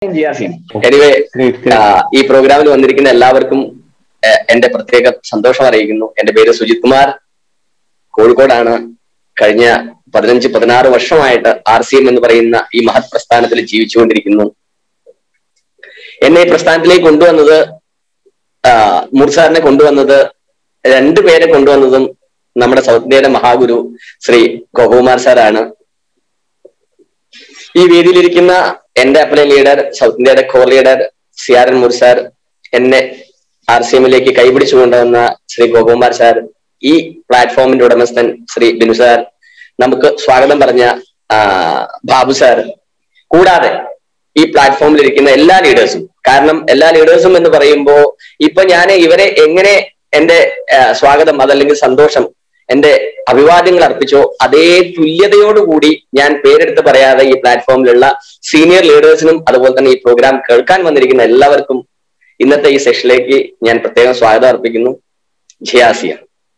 ജിയാസിൻ anyway Great, great. ഈ പ്രോഗ്രാമിൽ വന്നിരിക്കുന്ന എല്ലാവർക്കും ആ, എന്റെ പ്രത്യേക സന്തോഷം അറിയിക്കുന്നു എന്റെ പേര് സുജിത് കുമാർ കോഴിക്കോടാണ് കഴിഞ്ഞ പതിനഞ്ച് പതിനാറ് വർഷമായിട്ട് ആർ സി എം എന്ന് പറയുന്ന ഈ മഹത് പ്രസ്ഥാനത്തിൽ ജീവിച്ചുകൊണ്ടിരിക്കുന്നു എന്നെ ഈ പ്രസ്ഥാനത്തിലേക്ക് കൊണ്ടുവന്നത് ആ, മുർസാറിനെ കൊണ്ടുവന്നത് രണ്ടുപേരെ കൊണ്ടുവന്നതും നമ്മുടെ സൗത്ത് ഇന്ത്യയിലെ മഹാഗുരു ശ്രീ ഗോപകുമാർ സാറാണ് ഈ വേദിയിലിരിക്കുന്ന എന്റെ അപ്പലെ ലീഡർ സൗത്ത് ഇന്ത്യയുടെ core leader C R N മുർസാർ എന്നെ ആർ സി എമ്മിലേക്ക് കൈപിടിച്ചു കൊണ്ടുവന്ന ശ്രീ ഗോപകുമാർ സാർ ഈ പ്ലാറ്റ്ഫോമിന്റെ ഉടമസ്ഥൻ ശ്രീ ബിനു സാർ നമുക്ക് സ്വാഗതം പറഞ്ഞ ആ, ബാബു സാർ കൂടാതെ ഈ പ്ലാറ്റ്ഫോമിൽ ഇരിക്കുന്ന എല്ലാ ലീഡേഴ്സും കാരണം എല്ലാ ലീഡേഴ്സും എന്ന് പറയുമ്പോ ഇപ്പൊ ഞാൻ ഇവരെ എങ്ങനെ എന്റെ ആ, സ്വാഗതം അതല്ലെങ്കിൽ സന്തോഷം എന്റെ അഭിവാദ്യങ്ങൾ അർപ്പിച്ചോ അതേ തുല്യതയോടുകൂടി ഞാൻ പേരെടുത്ത് പറയാതെ ഈ പ്ലാറ്റ്ഫോമിലുള്ള സീനിയർ ലീഡേഴ്സിനും അതുപോലെ തന്നെ ഈ പ്രോഗ്രാം കേൾക്കാൻ വന്നിരിക്കുന്ന എല്ലാവർക്കും ഇന്നത്തെ ഈ സെഷനിലേക്ക് ഞാൻ പ്രത്യേകം സ്വാഗതം അർപ്പിക്കുന്നു ജിയാസിയ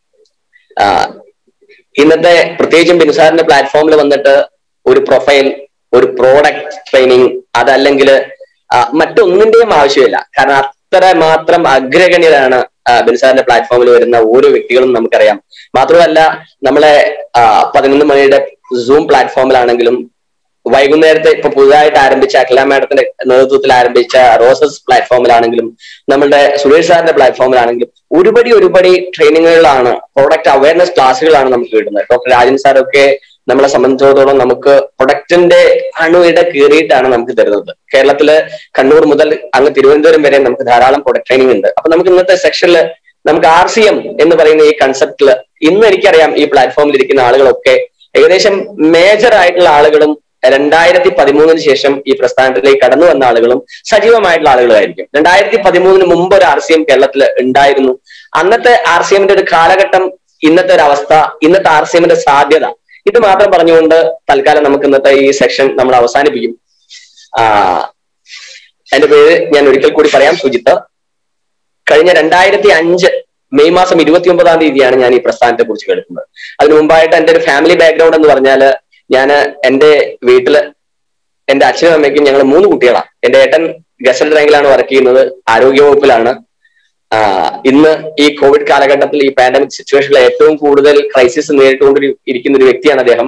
ആ, ഇന്നത്തെ പ്രത്യേകിച്ചും ബിനുസാറിന്റെ പ്ലാറ്റ്ഫോമിൽ വന്നിട്ട് ഒരു പ്രൊഫൈൽ ഒരു പ്രോഡക്റ്റ് ട്രെയിനിങ് അതല്ലെങ്കിൽ മറ്റൊന്നിന്റെയും ആവശ്യമില്ല കാരണം അത്ര മാത്രം അഗ്രഗണ്യരാണ് ആ, ബിനുസാറിന്റെ പ്ലാറ്റ്ഫോമിൽ വരുന്ന ഓരോ വ്യക്തികളും നമുക്കറിയാം മാത്രമല്ല നമ്മളെ ആ, പതിനൊന്ന് മണിയുടെ സൂം പ്ലാറ്റ്ഫോമിലാണെങ്കിലും വൈകുന്നേരത്തെ ഇപ്പൊ പുതുതായിട്ട് ആരംഭിച്ച അഖില മാഡത്തിന്റെ നേതൃത്വത്തിൽ ആരംഭിച്ച റോസസ് പ്ലാറ്റ്ഫോമിലാണെങ്കിലും നമ്മളുടെ സുരേഷ് സാറിന്റെ പ്ലാറ്റ്ഫോമിലാണെങ്കിലും ഒരുപടി ഒരുപടി ട്രെയിനിങ്ങുകളാണ് പ്രോഡക്റ്റ് അവയർനെസ് ക്ലാസ്സുകളാണ് നമുക്ക് കിട്ടുന്നത് ഡോക്ടർ രാജൻ സാറൊക്കെ നമ്മളെ സംബന്ധിച്ചിടത്തോളം നമുക്ക് പ്രൊഡക്റ്റിന്റെ അണുവിട കീറിയിട്ടാണ് നമുക്ക് തരുന്നത് കേരളത്തില് കണ്ണൂർ മുതൽ അങ്ങ് തിരുവനന്തപുരം വരെ നമുക്ക് ധാരാളം പ്രൊഡക്റ്റ് ട്രെയിനിങ് ഉണ്ട് അപ്പൊ നമുക്ക് ഇന്നത്തെ സെക്ഷനിൽ നമുക്ക് ആർ സി എം എന്ന് പറയുന്ന ഈ കൺസെപ്റ്റില് ഇന്ന് എനിക്കറിയാം ഈ പ്ലാറ്റ്ഫോമിൽ ഇരിക്കുന്ന ആളുകളൊക്കെ ഏകദേശം മേജർ ആയിട്ടുള്ള ആളുകളും രണ്ടായിരത്തി പതിമൂന്നിന് ശേഷം ഈ പ്രസ്ഥാനത്തിലേക്ക് കടന്നു വന്ന ആളുകളും സജീവമായിട്ടുള്ള ആളുകളായിരിക്കും രണ്ടായിരത്തി പതിമൂന്നിന് മുമ്പ് ഒരു ആർ സി എം കേരളത്തിൽ ഉണ്ടായിരുന്നു അന്നത്തെ ആർ സി എമ്മിന്റെ ഒരു കാലഘട്ടം ഇന്നത്തെ ഒരു അവസ്ഥ ഇന്നത്തെ ആർ സി എമ്മിന്റെ സാധ്യത ഇത് മാത്രം പറഞ്ഞുകൊണ്ട് തൽക്കാലം നമുക്ക് ഇന്നത്തെ ഈ സെക്ഷൻ നമ്മൾ അവസാനിപ്പിക്കും ആ എന്റെ പേര് ഞാൻ ഒരിക്കൽ കൂടി പറയാം സുജിത്ത് കഴിഞ്ഞ രണ്ടായിരത്തി അഞ്ച് മെയ് മാസം ഇരുപത്തി ഒമ്പതാം തീയതിയാണ് ഞാൻ ഈ പ്രസ്ഥാനത്തെ കുറിച്ച് കേൾക്കുന്നത് അതിനു മുമ്പായിട്ട് എന്റെ ഒരു ഫാമിലി ബാക്ക്ഗ്രൗണ്ട് എന്ന് പറഞ്ഞാല് ഞാൻ എന്റെ വീട്ടില് എന്റെ അച്ഛനും അമ്മയ്ക്കും ഞങ്ങൾ മൂന്ന് കുട്ടികളാണ് എന്റെ ഏട്ടൻ ഗസൽ റാങ്കിലാണ് വർക്ക് ചെയ്യുന്നത് ആരോഗ്യ വകുപ്പിലാണ് ആഹ് ഇന്ന് ഈ കോവിഡ് കാലഘട്ടത്തിൽ ഈ പാൻഡമിക് സിറ്റുവേഷനിൽ ഏറ്റവും കൂടുതൽ ക്രൈസിസ് നേരിട്ടുകൊണ്ട് ഇരിക്കുന്ന ഒരു വ്യക്തിയാണ് അദ്ദേഹം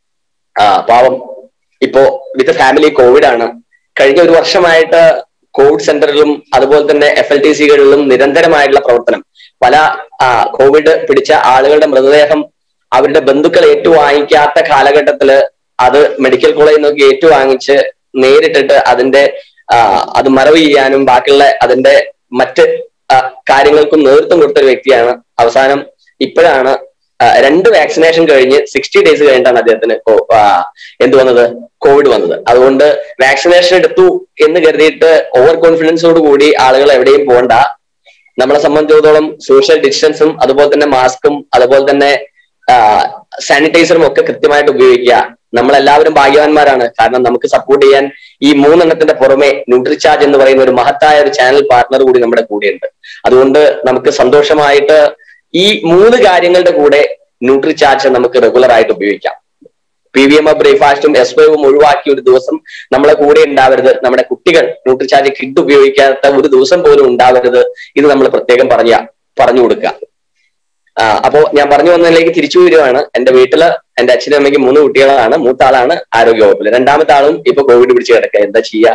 ആഹ് പാവം ഇപ്പോ വിത്ത് ഫാമിലി കോവിഡ് ആണ് കഴിഞ്ഞ ഒരു വർഷമായിട്ട് കോവിഡ് സെന്ററിലും അതുപോലെ തന്നെ എഫ് എൽ ടി സികളിലും നിരന്തരമായിട്ടുള്ള പ്രവർത്തനം പല ആഹ് കോവിഡ് പിടിച്ച ആളുകളുടെ മൃതദേഹം അവരുടെ ബന്ധുക്കൾ ഏറ്റുവാങ്ങിക്കാത്ത കാലഘട്ടത്തില് അത് മെഡിക്കൽ കോളേജിൽ നിന്നൊക്കെ ഏറ്റുവാങ്ങിച്ച് നേരിട്ടിട്ട് അതിന്റെ ആഹ് അത് മറവ് ചെയ്യാനും ബാക്കിയുള്ള അതിന്റെ മറ്റ് ആഹ് കാര്യങ്ങൾക്കും നേതൃത്വം കൊടുത്ത ഒരു വ്യക്തിയാണ് അവസാനം ഇപ്പോഴാണ് ആഹ് രണ്ട് വാക്സിനേഷൻ കഴിഞ്ഞ് സിക്സ്റ്റി ഡേയ്സ് കഴിഞ്ഞിട്ടാണ് അദ്ദേഹത്തിന് കോ- ആഹ് എന്ത് വന്നത് കോവിഡ് വന്നത് അതുകൊണ്ട് വാക്സിനേഷൻ എടുത്തു എന്ന് കരുതിയിട്ട് ഓവർ കോൺഫിഡൻസോട് കൂടി ആളുകൾ എവിടെയും പോകണ്ട നമ്മളെ സംബന്ധിച്ചിടത്തോളം സോഷ്യൽ ഡിസ്റ്റൻസും അതുപോലെ തന്നെ മാസ്കും അതുപോലെ തന്നെ സാനിറ്റൈസറും ഒക്കെ കൃത്യമായിട്ട് ഉപയോഗിക്കുക നമ്മളെല്ലാവരും ഭാഗ്യവാന്മാരാണ് കാരണം നമുക്ക് സപ്പോർട്ട് ചെയ്യാൻ ഈ മൂന്നെണ്ണത്തിന്റെ പുറമെ ന്യൂട്രിചാർജ് എന്ന് പറയുന്ന ഒരു മഹത്തായ ഒരു ചാനൽ പാർട്ണർ കൂടി നമ്മുടെ കൂടെയുണ്ട് അതുകൊണ്ട് നമുക്ക് സന്തോഷമായിട്ട് ഈ മൂന്ന് കാര്യങ്ങളുടെ കൂടെ ന്യൂട്രിചാർജ് നമുക്ക് റെഗുലർ ആയിട്ട് ഉപയോഗിക്കാം പി വി എം ബ്രേക്ക്ഫാസ്റ്റും എസ് വൈവും ഒഴിവാക്കി ഒരു ദിവസം നമ്മളെ കൂടെ ഉണ്ടാവരുത് നമ്മുടെ കുട്ടികൾ ന്യൂട്രിചാർജ് കിഡ് ഉപയോഗിക്കാത്ത ഒരു ദിവസം പോലും ഉണ്ടാവരുത് ഇത് നമ്മൾ പ്രത്യേകം പറഞ്ഞ പറഞ്ഞു കൊടുക്കുക ആ, അപ്പോ ഞാൻ പറഞ്ഞു വന്നതിലേക്ക് തിരിച്ചു വരികയാണ് എന്റെ വീട്ടില് എന്റെ അച്ഛനും അമ്മയ്ക്കും മൂന്ന് കുട്ടികളാണ് മൂത്ത ആളാണ് ആരോഗ്യ വകുപ്പിൽ രണ്ടാമത്തെ ആളും ഇപ്പൊ കോവിഡ് പിടിച്ച് കിടക്കുക എന്താ ചെയ്യാ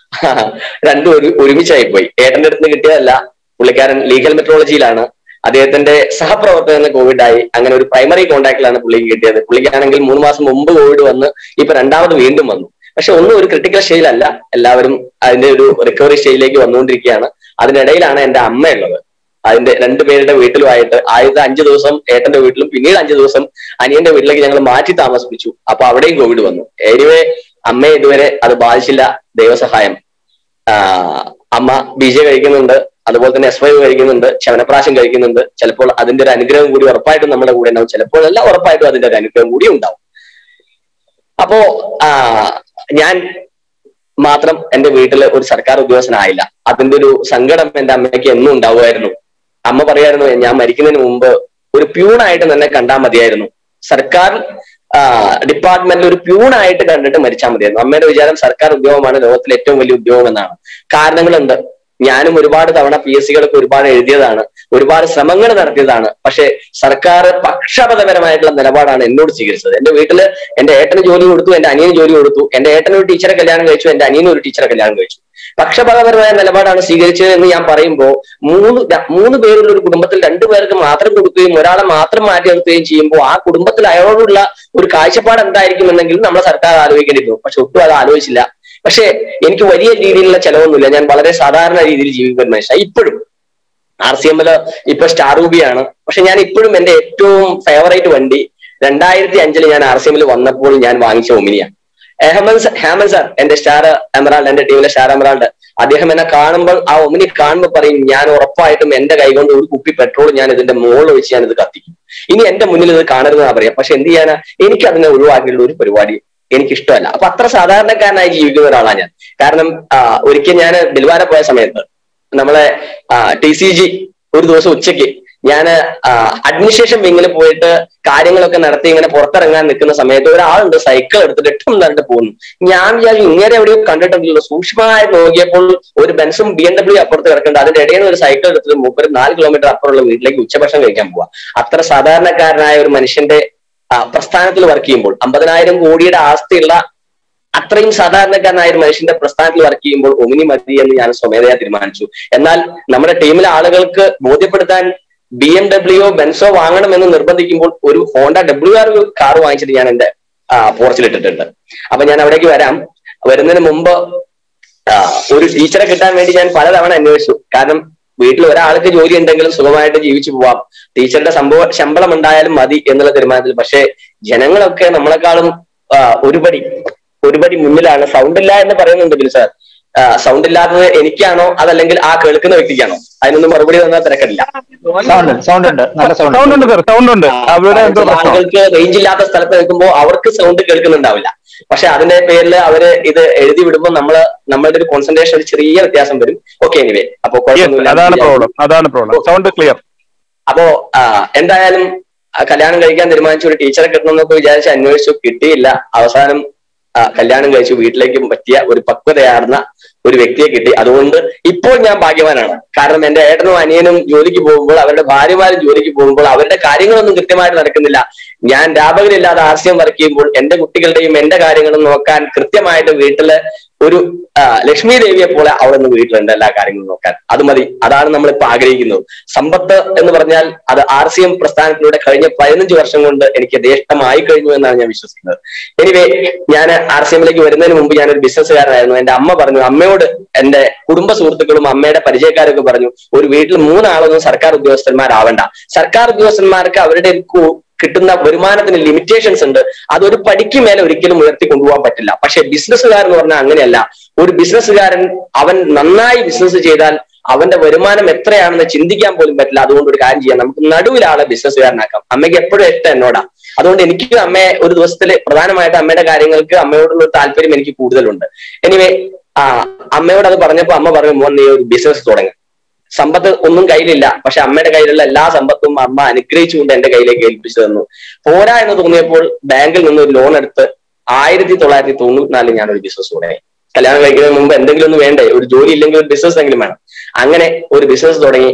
രണ്ടും ഒരു ഒരുമിച്ചായി പോയി ഏട്ടന്റെ അടുത്ത് നിന്ന് കിട്ടിയതല്ല പുള്ളിക്കാരൻ ലീഗൽ മെട്രോളജിയിലാണ് അദ്ദേഹത്തിന്റെ സഹപ്രവർത്തകന് കോവിഡ് ആയി അങ്ങനെ ഒരു പ്രൈമറി കോൺടാക്റ്റിലാണ് പുള്ളിക്ക് കിട്ടിയത് പുള്ളിക്കാണെങ്കിൽ മൂന്ന് മാസം മുമ്പ് കോവിഡ് വന്ന് ഇപ്പൊ രണ്ടാമത് വീണ്ടും വന്നു പക്ഷെ ഒന്നും ഒരു ക്രിട്ടിക്കൽ സ്റ്റേജിലല്ല എല്ലാവരും അതിന്റെ ഒരു റിക്കവറി സ്റ്റേജിലേക്ക് വന്നുകൊണ്ടിരിക്കുകയാണ് അതിനിടയിലാണ് എന്റെ അമ്മയുള്ളത് അതിന്റെ രണ്ടുപേരുടെ വീട്ടിലുമായിട്ട് ആദ്യത്തെ അഞ്ചു ദിവസം ഏട്ടന്റെ വീട്ടിലും പിന്നീട് അഞ്ചു ദിവസം അനിയന്റെ വീട്ടിലേക്ക് ഞങ്ങൾ മാറ്റി താമസിപ്പിച്ചു അപ്പൊ അവിടെയും കോവിഡ് വന്നു എനിവേ അമ്മയെ ഇതുവരെ അത് ബാധിച്ചില്ല ദൈവസഹായം ആഹ് അമ്മ ബി ജെ കഴിക്കുന്നുണ്ട് അതുപോലെ തന്നെ എസ് വൈ കഴിക്കുന്നുണ്ട് ശവനപ്രാശം കഴിക്കുന്നുണ്ട് ചിലപ്പോൾ അതിന്റെ ഒരു അനുഗ്രഹം കൂടി ഉറപ്പായിട്ടും നമ്മുടെ കൂടെ ഉണ്ടാവും ചിലപ്പോഴല്ല ഉറപ്പായിട്ടും അതിന്റെ ഒരു അനുഗ്രഹം കൂടി ഉണ്ടാവും അപ്പോ ആ ഞാൻ മാത്രം എന്റെ വീട്ടില് ഒരു സർക്കാർ ഉദ്യോഗസ്ഥനായില്ല അതിന്റെ ഒരു സങ്കടം എന്റെ അമ്മയ്ക്ക് എന്നും ഉണ്ടാവുമായിരുന്നു അമ്മ പറയായിരുന്നു ഞാൻ മരിക്കുന്നതിന് മുമ്പ് ഒരു പ്യൂണായിട്ട് തന്നെ കണ്ടാൽ മതിയായിരുന്നു സർക്കാർ ഡിപ്പാർട്ട്മെന്റിൽ ഒരു പ്യൂണായിട്ട് കണ്ടിട്ട് മരിച്ചാൽ മതിയായിരുന്നു അമ്മയുടെ വിചാരം സർക്കാർ ഉദ്യോഗമാണ് ലോകത്തിലെ ഏറ്റവും വലിയ ഉദ്യോഗം എന്നാണ് കാരണങ്ങളുണ്ട് ഞാനും ഒരുപാട് തവണ പി എസ് സികളൊക്കെ ഒരുപാട് എഴുതിയതാണ് ഒരുപാട് ശ്രമങ്ങൾ നടത്തിയതാണ് പക്ഷെ സർക്കാർ പക്ഷപാതപരമായിട്ടുള്ള നിലപാടാണ് എന്നോട് സ്വീകരിച്ചത് എന്റെ വീട്ടില് എന്റെ ഏട്ടന് ജോലി കൊടുത്തു എന്റെ അനിയന് ജോലി കൊടുത്തു എന്റെ ഏട്ടന് ഒരു ടീച്ചറെ കല്യാണം കഴിച്ചു എന്റെ അനിയനും ഒരു ടീച്ചറെ കല്യാണം കഴിച്ചു പക്ഷപാതപരമായ നിലപാടാണ് സ്വീകരിച്ചത് എന്ന് ഞാൻ പറയുമ്പോൾ മൂന്ന് ര- മൂന്ന് പേരുള്ള ഒരു കുടുംബത്തിൽ രണ്ടു പേർക്ക് മാത്രം കൊടുക്കുകയും ഒരാളെ മാത്രം മാറ്റി നിർത്തുകയും ചെയ്യുമ്പോൾ ആ കുടുംബത്തിൽ അയാളോടുള്ള ഒരു കാഴ്ചപ്പാട് എന്തായിരിക്കും എന്നെങ്കിലും നമ്മളെ സർക്കാർ ആലോചിക്കേണ്ടിയിരുന്നു പക്ഷെ ഒട്ടും അത് ആലോചിച്ചില്ല പക്ഷെ എനിക്ക് വലിയ രീതിയിലുള്ള ചെലവൊന്നുമില്ല ഞാൻ വളരെ സാധാരണ രീതിയിൽ ജീവിക്കുന്ന മനുഷ്യൻ ഇപ്പോഴും ആർ സി എമ്മില് ഇപ്പൊ സ്റ്റാർ റൂബിയാണ് പക്ഷെ ഞാൻ ഇപ്പോഴും എന്റെ ഏറ്റവും ഫേവറേറ്റ് വണ്ടി രണ്ടായിരത്തി അഞ്ചില് ഞാൻ ആർ സി എമ്മിൽ വന്നപ്പോൾ ഞാൻ വാങ്ങിച്ച ഒമിനിയാണ് ഹേമന്ത് സ- ഹേമന്ത് സാർ എന്റെ സ്റ്റാർ എമറാൾഡ് എന്റെ ടീമിലെ സ്റ്റാർ എമറാൾഡ് അദ്ദേഹം എന്നെ കാണുമ്പോൾ ആ ഒമിനി കാണുമ്പോൾ പറയും ഞാൻ ഉറപ്പായിട്ടും എന്റെ കൈകൊണ്ട് ഒരു കുപ്പി പെട്രോൾ ഞാൻ ഇതിന്റെ മുകളിൽ വെച്ച് ഞാൻ ഇത് കത്തിക്കും ഇനി എന്റെ മുന്നിൽ ഇത് കാണരുതെന്നാ പറയാം പക്ഷെ എന്ത് ചെയ്യാനാ എനിക്ക് അതിനെ ഒഴിവാക്കിയുള്ള ഒരു പരിപാടി എനിക്ക് ഇഷ്ടമല്ല അപ്പൊ അത്ര സാധാരണക്കാരനായി ജീവിക്കുന്ന ഒരാളാണ് ഞാൻ കാരണം ഒരിക്കൽ ഞാൻ ദിൽവാര പോയ സമയത്ത് നമ്മളെ ടി സി ജി ഒരു ദിവസം ഉച്ചയ്ക്ക് ഞാൻ അഡ്മിനിസ്ട്രേഷൻ വിങ്ങിൽ പോയിട്ട് കാര്യങ്ങളൊക്കെ നടത്തി ഇങ്ങനെ പുറത്തിറങ്ങാൻ നിൽക്കുന്ന സമയത്ത് ഒരാളുണ്ട് സൈക്കിൾ എടുത്തിട്ട് ഇട്ടും എന്നിട്ട് പോകുന്നു ഞാൻ വിചാരിച്ചു ഇങ്ങനെ എവിടെയോ കണ്ടിട്ടുണ്ടല്ലോ സൂക്ഷ്മമായി നോക്കിയപ്പോൾ ഒരു ബെൻസും ബി എം ഡബ്ല്യൂ അപ്പുറത്ത് കിടക്കുന്നുണ്ട് അതിന്റെ ഇടയിൽ നിന്ന് ഒരു സൈക്കിൾ എടുത്തിട്ട് മൂപ്പര് നാല് കിലോമീറ്റർ അപ്പുറമുള്ള വീട്ടിലേക്ക് ഉച്ചഭക്ഷണം കഴിക്കാൻ പോവാ അത്ര സാധാരണക്കാരനായ ഒരു മനുഷ്യന്റെ ആ, പ്രസ്ഥാനത്തിൽ വർക്ക് ചെയ്യുമ്പോൾ അമ്പതിനായിരം കോടിയുടെ ആസ്തിയുള്ള അത്രയും സാധാരണക്കാരനായ ഒരു മനുഷ്യന്റെ പ്രസ്ഥാനത്തിൽ വർക്ക് ചെയ്യുമ്പോൾ ഒമിനി മതി എന്ന് ഞാൻ സ്വമേധയാ തീരുമാനിച്ചു എന്നാൽ നമ്മുടെ ടീമിലെ ആളുകൾക്ക് ബോധ്യപ്പെടുത്താൻ ബി എം ഡബ്ല്യുഒ ബെൻസോ വാങ്ങണമെന്ന് നിർബന്ധിക്കുമ്പോൾ ഒരു ഹോണ്ട ഡബ്ല്യു ആർ കാർ വാങ്ങിച്ചിട്ട് ഞാൻ എന്റെ പോർച്ചിലിട്ടിട്ടുണ്ട് അപ്പൊ ഞാൻ അവിടേക്ക് വരാം വരുന്നതിന് മുമ്പ് ആ, ഒരു ടീച്ചറെ കിട്ടാൻ വേണ്ടി ഞാൻ പലതവണ അന്വേഷിച്ചു കാരണം വീട്ടിൽ ഒരാൾക്ക് ജോലി ഉണ്ടെങ്കിലും സുഖമായിട്ട് ജീവിച്ചു പോവാം ടീച്ചറുടെ സംഭവ ശമ്പളം ഉണ്ടായാലും മതി എന്നുള്ള തീരുമാനത്തിൽ പക്ഷേ ജനങ്ങളൊക്കെ നമ്മളെക്കാളും ആ, ഒരുപടി ഒരുപടി മുന്നിലാണ് സൗണ്ട് ഇല്ല എന്ന് പറയുന്നുണ്ട് ബിൽ സാർ സൗണ്ട് ഇല്ലാത്തത് എനിക്കാണോ അതല്ലെങ്കിൽ ആ കേൾക്കുന്ന വ്യക്തിക്കാണോ അതിനൊന്നും മറുപടി തന്നാൽ തിരക്കില്ല സൗണ്ട് സൗണ്ട് ഉണ്ട് നല്ല സൗണ്ട് സൗണ്ട് ഉണ്ട് സാർ സൗണ്ട് ഉണ്ട് അവിടെ എന്തോ ചില പ്രശ്നം ആളുകൾക്ക് റേഞ്ച് ഇല്ലാത്ത സ്ഥലത്ത് നിൽക്കുമ്പോൾ അവർക്ക് സൗണ്ട് കേൾക്കുന്നുണ്ടാവില്ല പക്ഷെ അതിന്റെ പേരിൽ അവര് ഇത് എഴുതി വിടുമ്പോൾ നമ്മള് നമ്മളുടെ ഒരു കോൺസെൻട്രേഷൻ ഒരു ചെറിയ വ്യത്യാസം വരും ഓക്കെ എനിവേ അപ്പൊ Yes, കുഴപ്പമൊന്നുമില്ല അതാണ് പ്രോബ്ലം അതാണ് പ്രോബ്ലം സൗണ്ട് ക്ലിയർ അപ്പോ ആ, എന്തായാലും ആ, കല്യാണം കഴിക്കാൻ തീരുമാനിച്ചു ഒരു ടീച്ചറെ കിട്ടണമെന്നൊക്കെ വിചാരിച്ച് അന്വേഷിച്ചു കിട്ടിയില്ല അവസാനം ആ, കല്യാണം കഴിച്ചു വീട്ടിലേക്ക് പറ്റിയ ഒരു പക്വതയാർന്ന ഒരു വ്യക്തിയെ കിട്ടി അതുകൊണ്ട് ഇപ്പോൾ ഞാൻ ഭാഗ്യവാനാണ് കാരണം എന്റെ ഏട്ടനും അനിയനും ജോലിക്ക് പോകുമ്പോൾ അവരുടെ ഭാര്യമാരും ജോലിക്ക് പോകുമ്പോൾ അവരുടെ കാര്യങ്ങളൊന്നും കൃത്യമായിട്ട് നടക്കുന്നില്ല ഞാൻ രാപകലില്ലാതെ ആശയം വർക്ക് ചെയ്യുമ്പോൾ എന്റെ കുട്ടികളുടെയും എന്റെ കാര്യങ്ങളും നോക്കാൻ കൃത്യമായിട്ട് വീട്ടില് ഒരു ആ, ലക്ഷ്മി ദേവിയെ പോലെ അവിടെ നിന്ന് വീട്ടിലുണ്ട് എല്ലാ കാര്യങ്ങളും നോക്കാൻ അത് മതി അതാണ് നമ്മൾ ഇപ്പൊ ആഗ്രഹിക്കുന്നത് സമ്പത്ത് എന്ന് പറഞ്ഞാൽ അത് ആർ സി എം പ്രസ്ഥാനത്തിലൂടെ കഴിഞ്ഞ പതിനഞ്ച് വർഷം കൊണ്ട് എനിക്ക് യഥേഷ്ടമായി കഴിഞ്ഞു എന്നാണ് ഞാൻ വിശ്വസിക്കുന്നത് എനിവേ ഞാൻ ആർ സി എമ്മിലേക്ക് വരുന്നതിന് മുമ്പ് ഞാനൊരു ബിസിനസ്സുകാരനായിരുന്നു എന്റെ അമ്മ പറഞ്ഞു അമ്മയോട് എന്റെ കുടുംബ സുഹൃത്തുക്കളും അമ്മയുടെ പരിചയക്കാരൊക്കെ പറഞ്ഞു ഒരു വീട്ടിൽ മൂന്നാളൊന്നും സർക്കാർ ഉദ്യോഗസ്ഥന്മാരാവണ്ട സർക്കാർ ഉദ്യോഗസ്ഥന്മാർക്ക് അവരുടെ കു- കിട്ടുന്ന വരുമാനത്തിന് ലിമിറ്റേഷൻസ് ഉണ്ട് അതൊരു പടിക്ക് മേലെ ഒരിക്കലും ഉയർത്തി കൊണ്ടുപോകാൻ പറ്റില്ല പക്ഷെ ബിസിനസ്സുകാരൻ എന്ന് പറഞ്ഞാൽ അങ്ങനെയല്ല ഒരു ബിസിനസ്സുകാരൻ അവൻ നന്നായി ബിസിനസ് ചെയ്താൽ അവന്റെ വരുമാനം എത്രയാണെന്ന് ചിന്തിക്കാൻ പോലും പറ്റില്ല അതുകൊണ്ട് ഒരു കാര്യം ചെയ്യാം നമുക്ക് നടുവിലാളെ ബിസിനസ്സുകാരനാക്കാം അമ്മയ്ക്ക് എപ്പോഴും ഇഷ്ടം എന്നോടാ അതുകൊണ്ട് എനിക്ക് അമ്മയെ ഒരു ദിവസത്തില് പ്രധാനമായിട്ട് അമ്മയുടെ കാര്യങ്ങൾക്ക് അമ്മയോടുള്ള ഒരു താല്പര്യം എനിക്ക് കൂടുതലുണ്ട് എനിവേ ആ അമ്മയോട് അത് പറഞ്ഞപ്പോ അമ്മ പറഞ്ഞു മോൻ നീ ഒരു ബിസിനസ് തുടങ്ങും സമ്പത്ത് ഒന്നും കയ്യിലില്ല പക്ഷെ അമ്മയുടെ കയ്യിലുള്ള എല്ലാ സമ്പത്തും അമ്മ അനുഗ്രഹിച്ചുകൊണ്ട് എന്റെ കയ്യിലേക്ക് ഏൽപ്പിച്ചു തന്നു പോരാ എന്ന് തോന്നിയപ്പോൾ ബാങ്കിൽ നിന്ന് ഒരു ലോൺ എടുത്ത് ആയിരത്തി തൊള്ളായിരത്തി തൊണ്ണൂറ്റിനാലിൽ ഞാൻ ഒരു ബിസിനസ് തുടങ്ങി കല്യാണം കഴിക്കുന്നതിന് മുമ്പ് എന്തെങ്കിലും ഒന്ന് വേണ്ടേ ഒരു ജോലി ഇല്ലെങ്കിൽ ഒരു ബിസിനസ് എങ്കിലും വേണം അങ്ങനെ ഒരു ബിസിനസ് തുടങ്ങി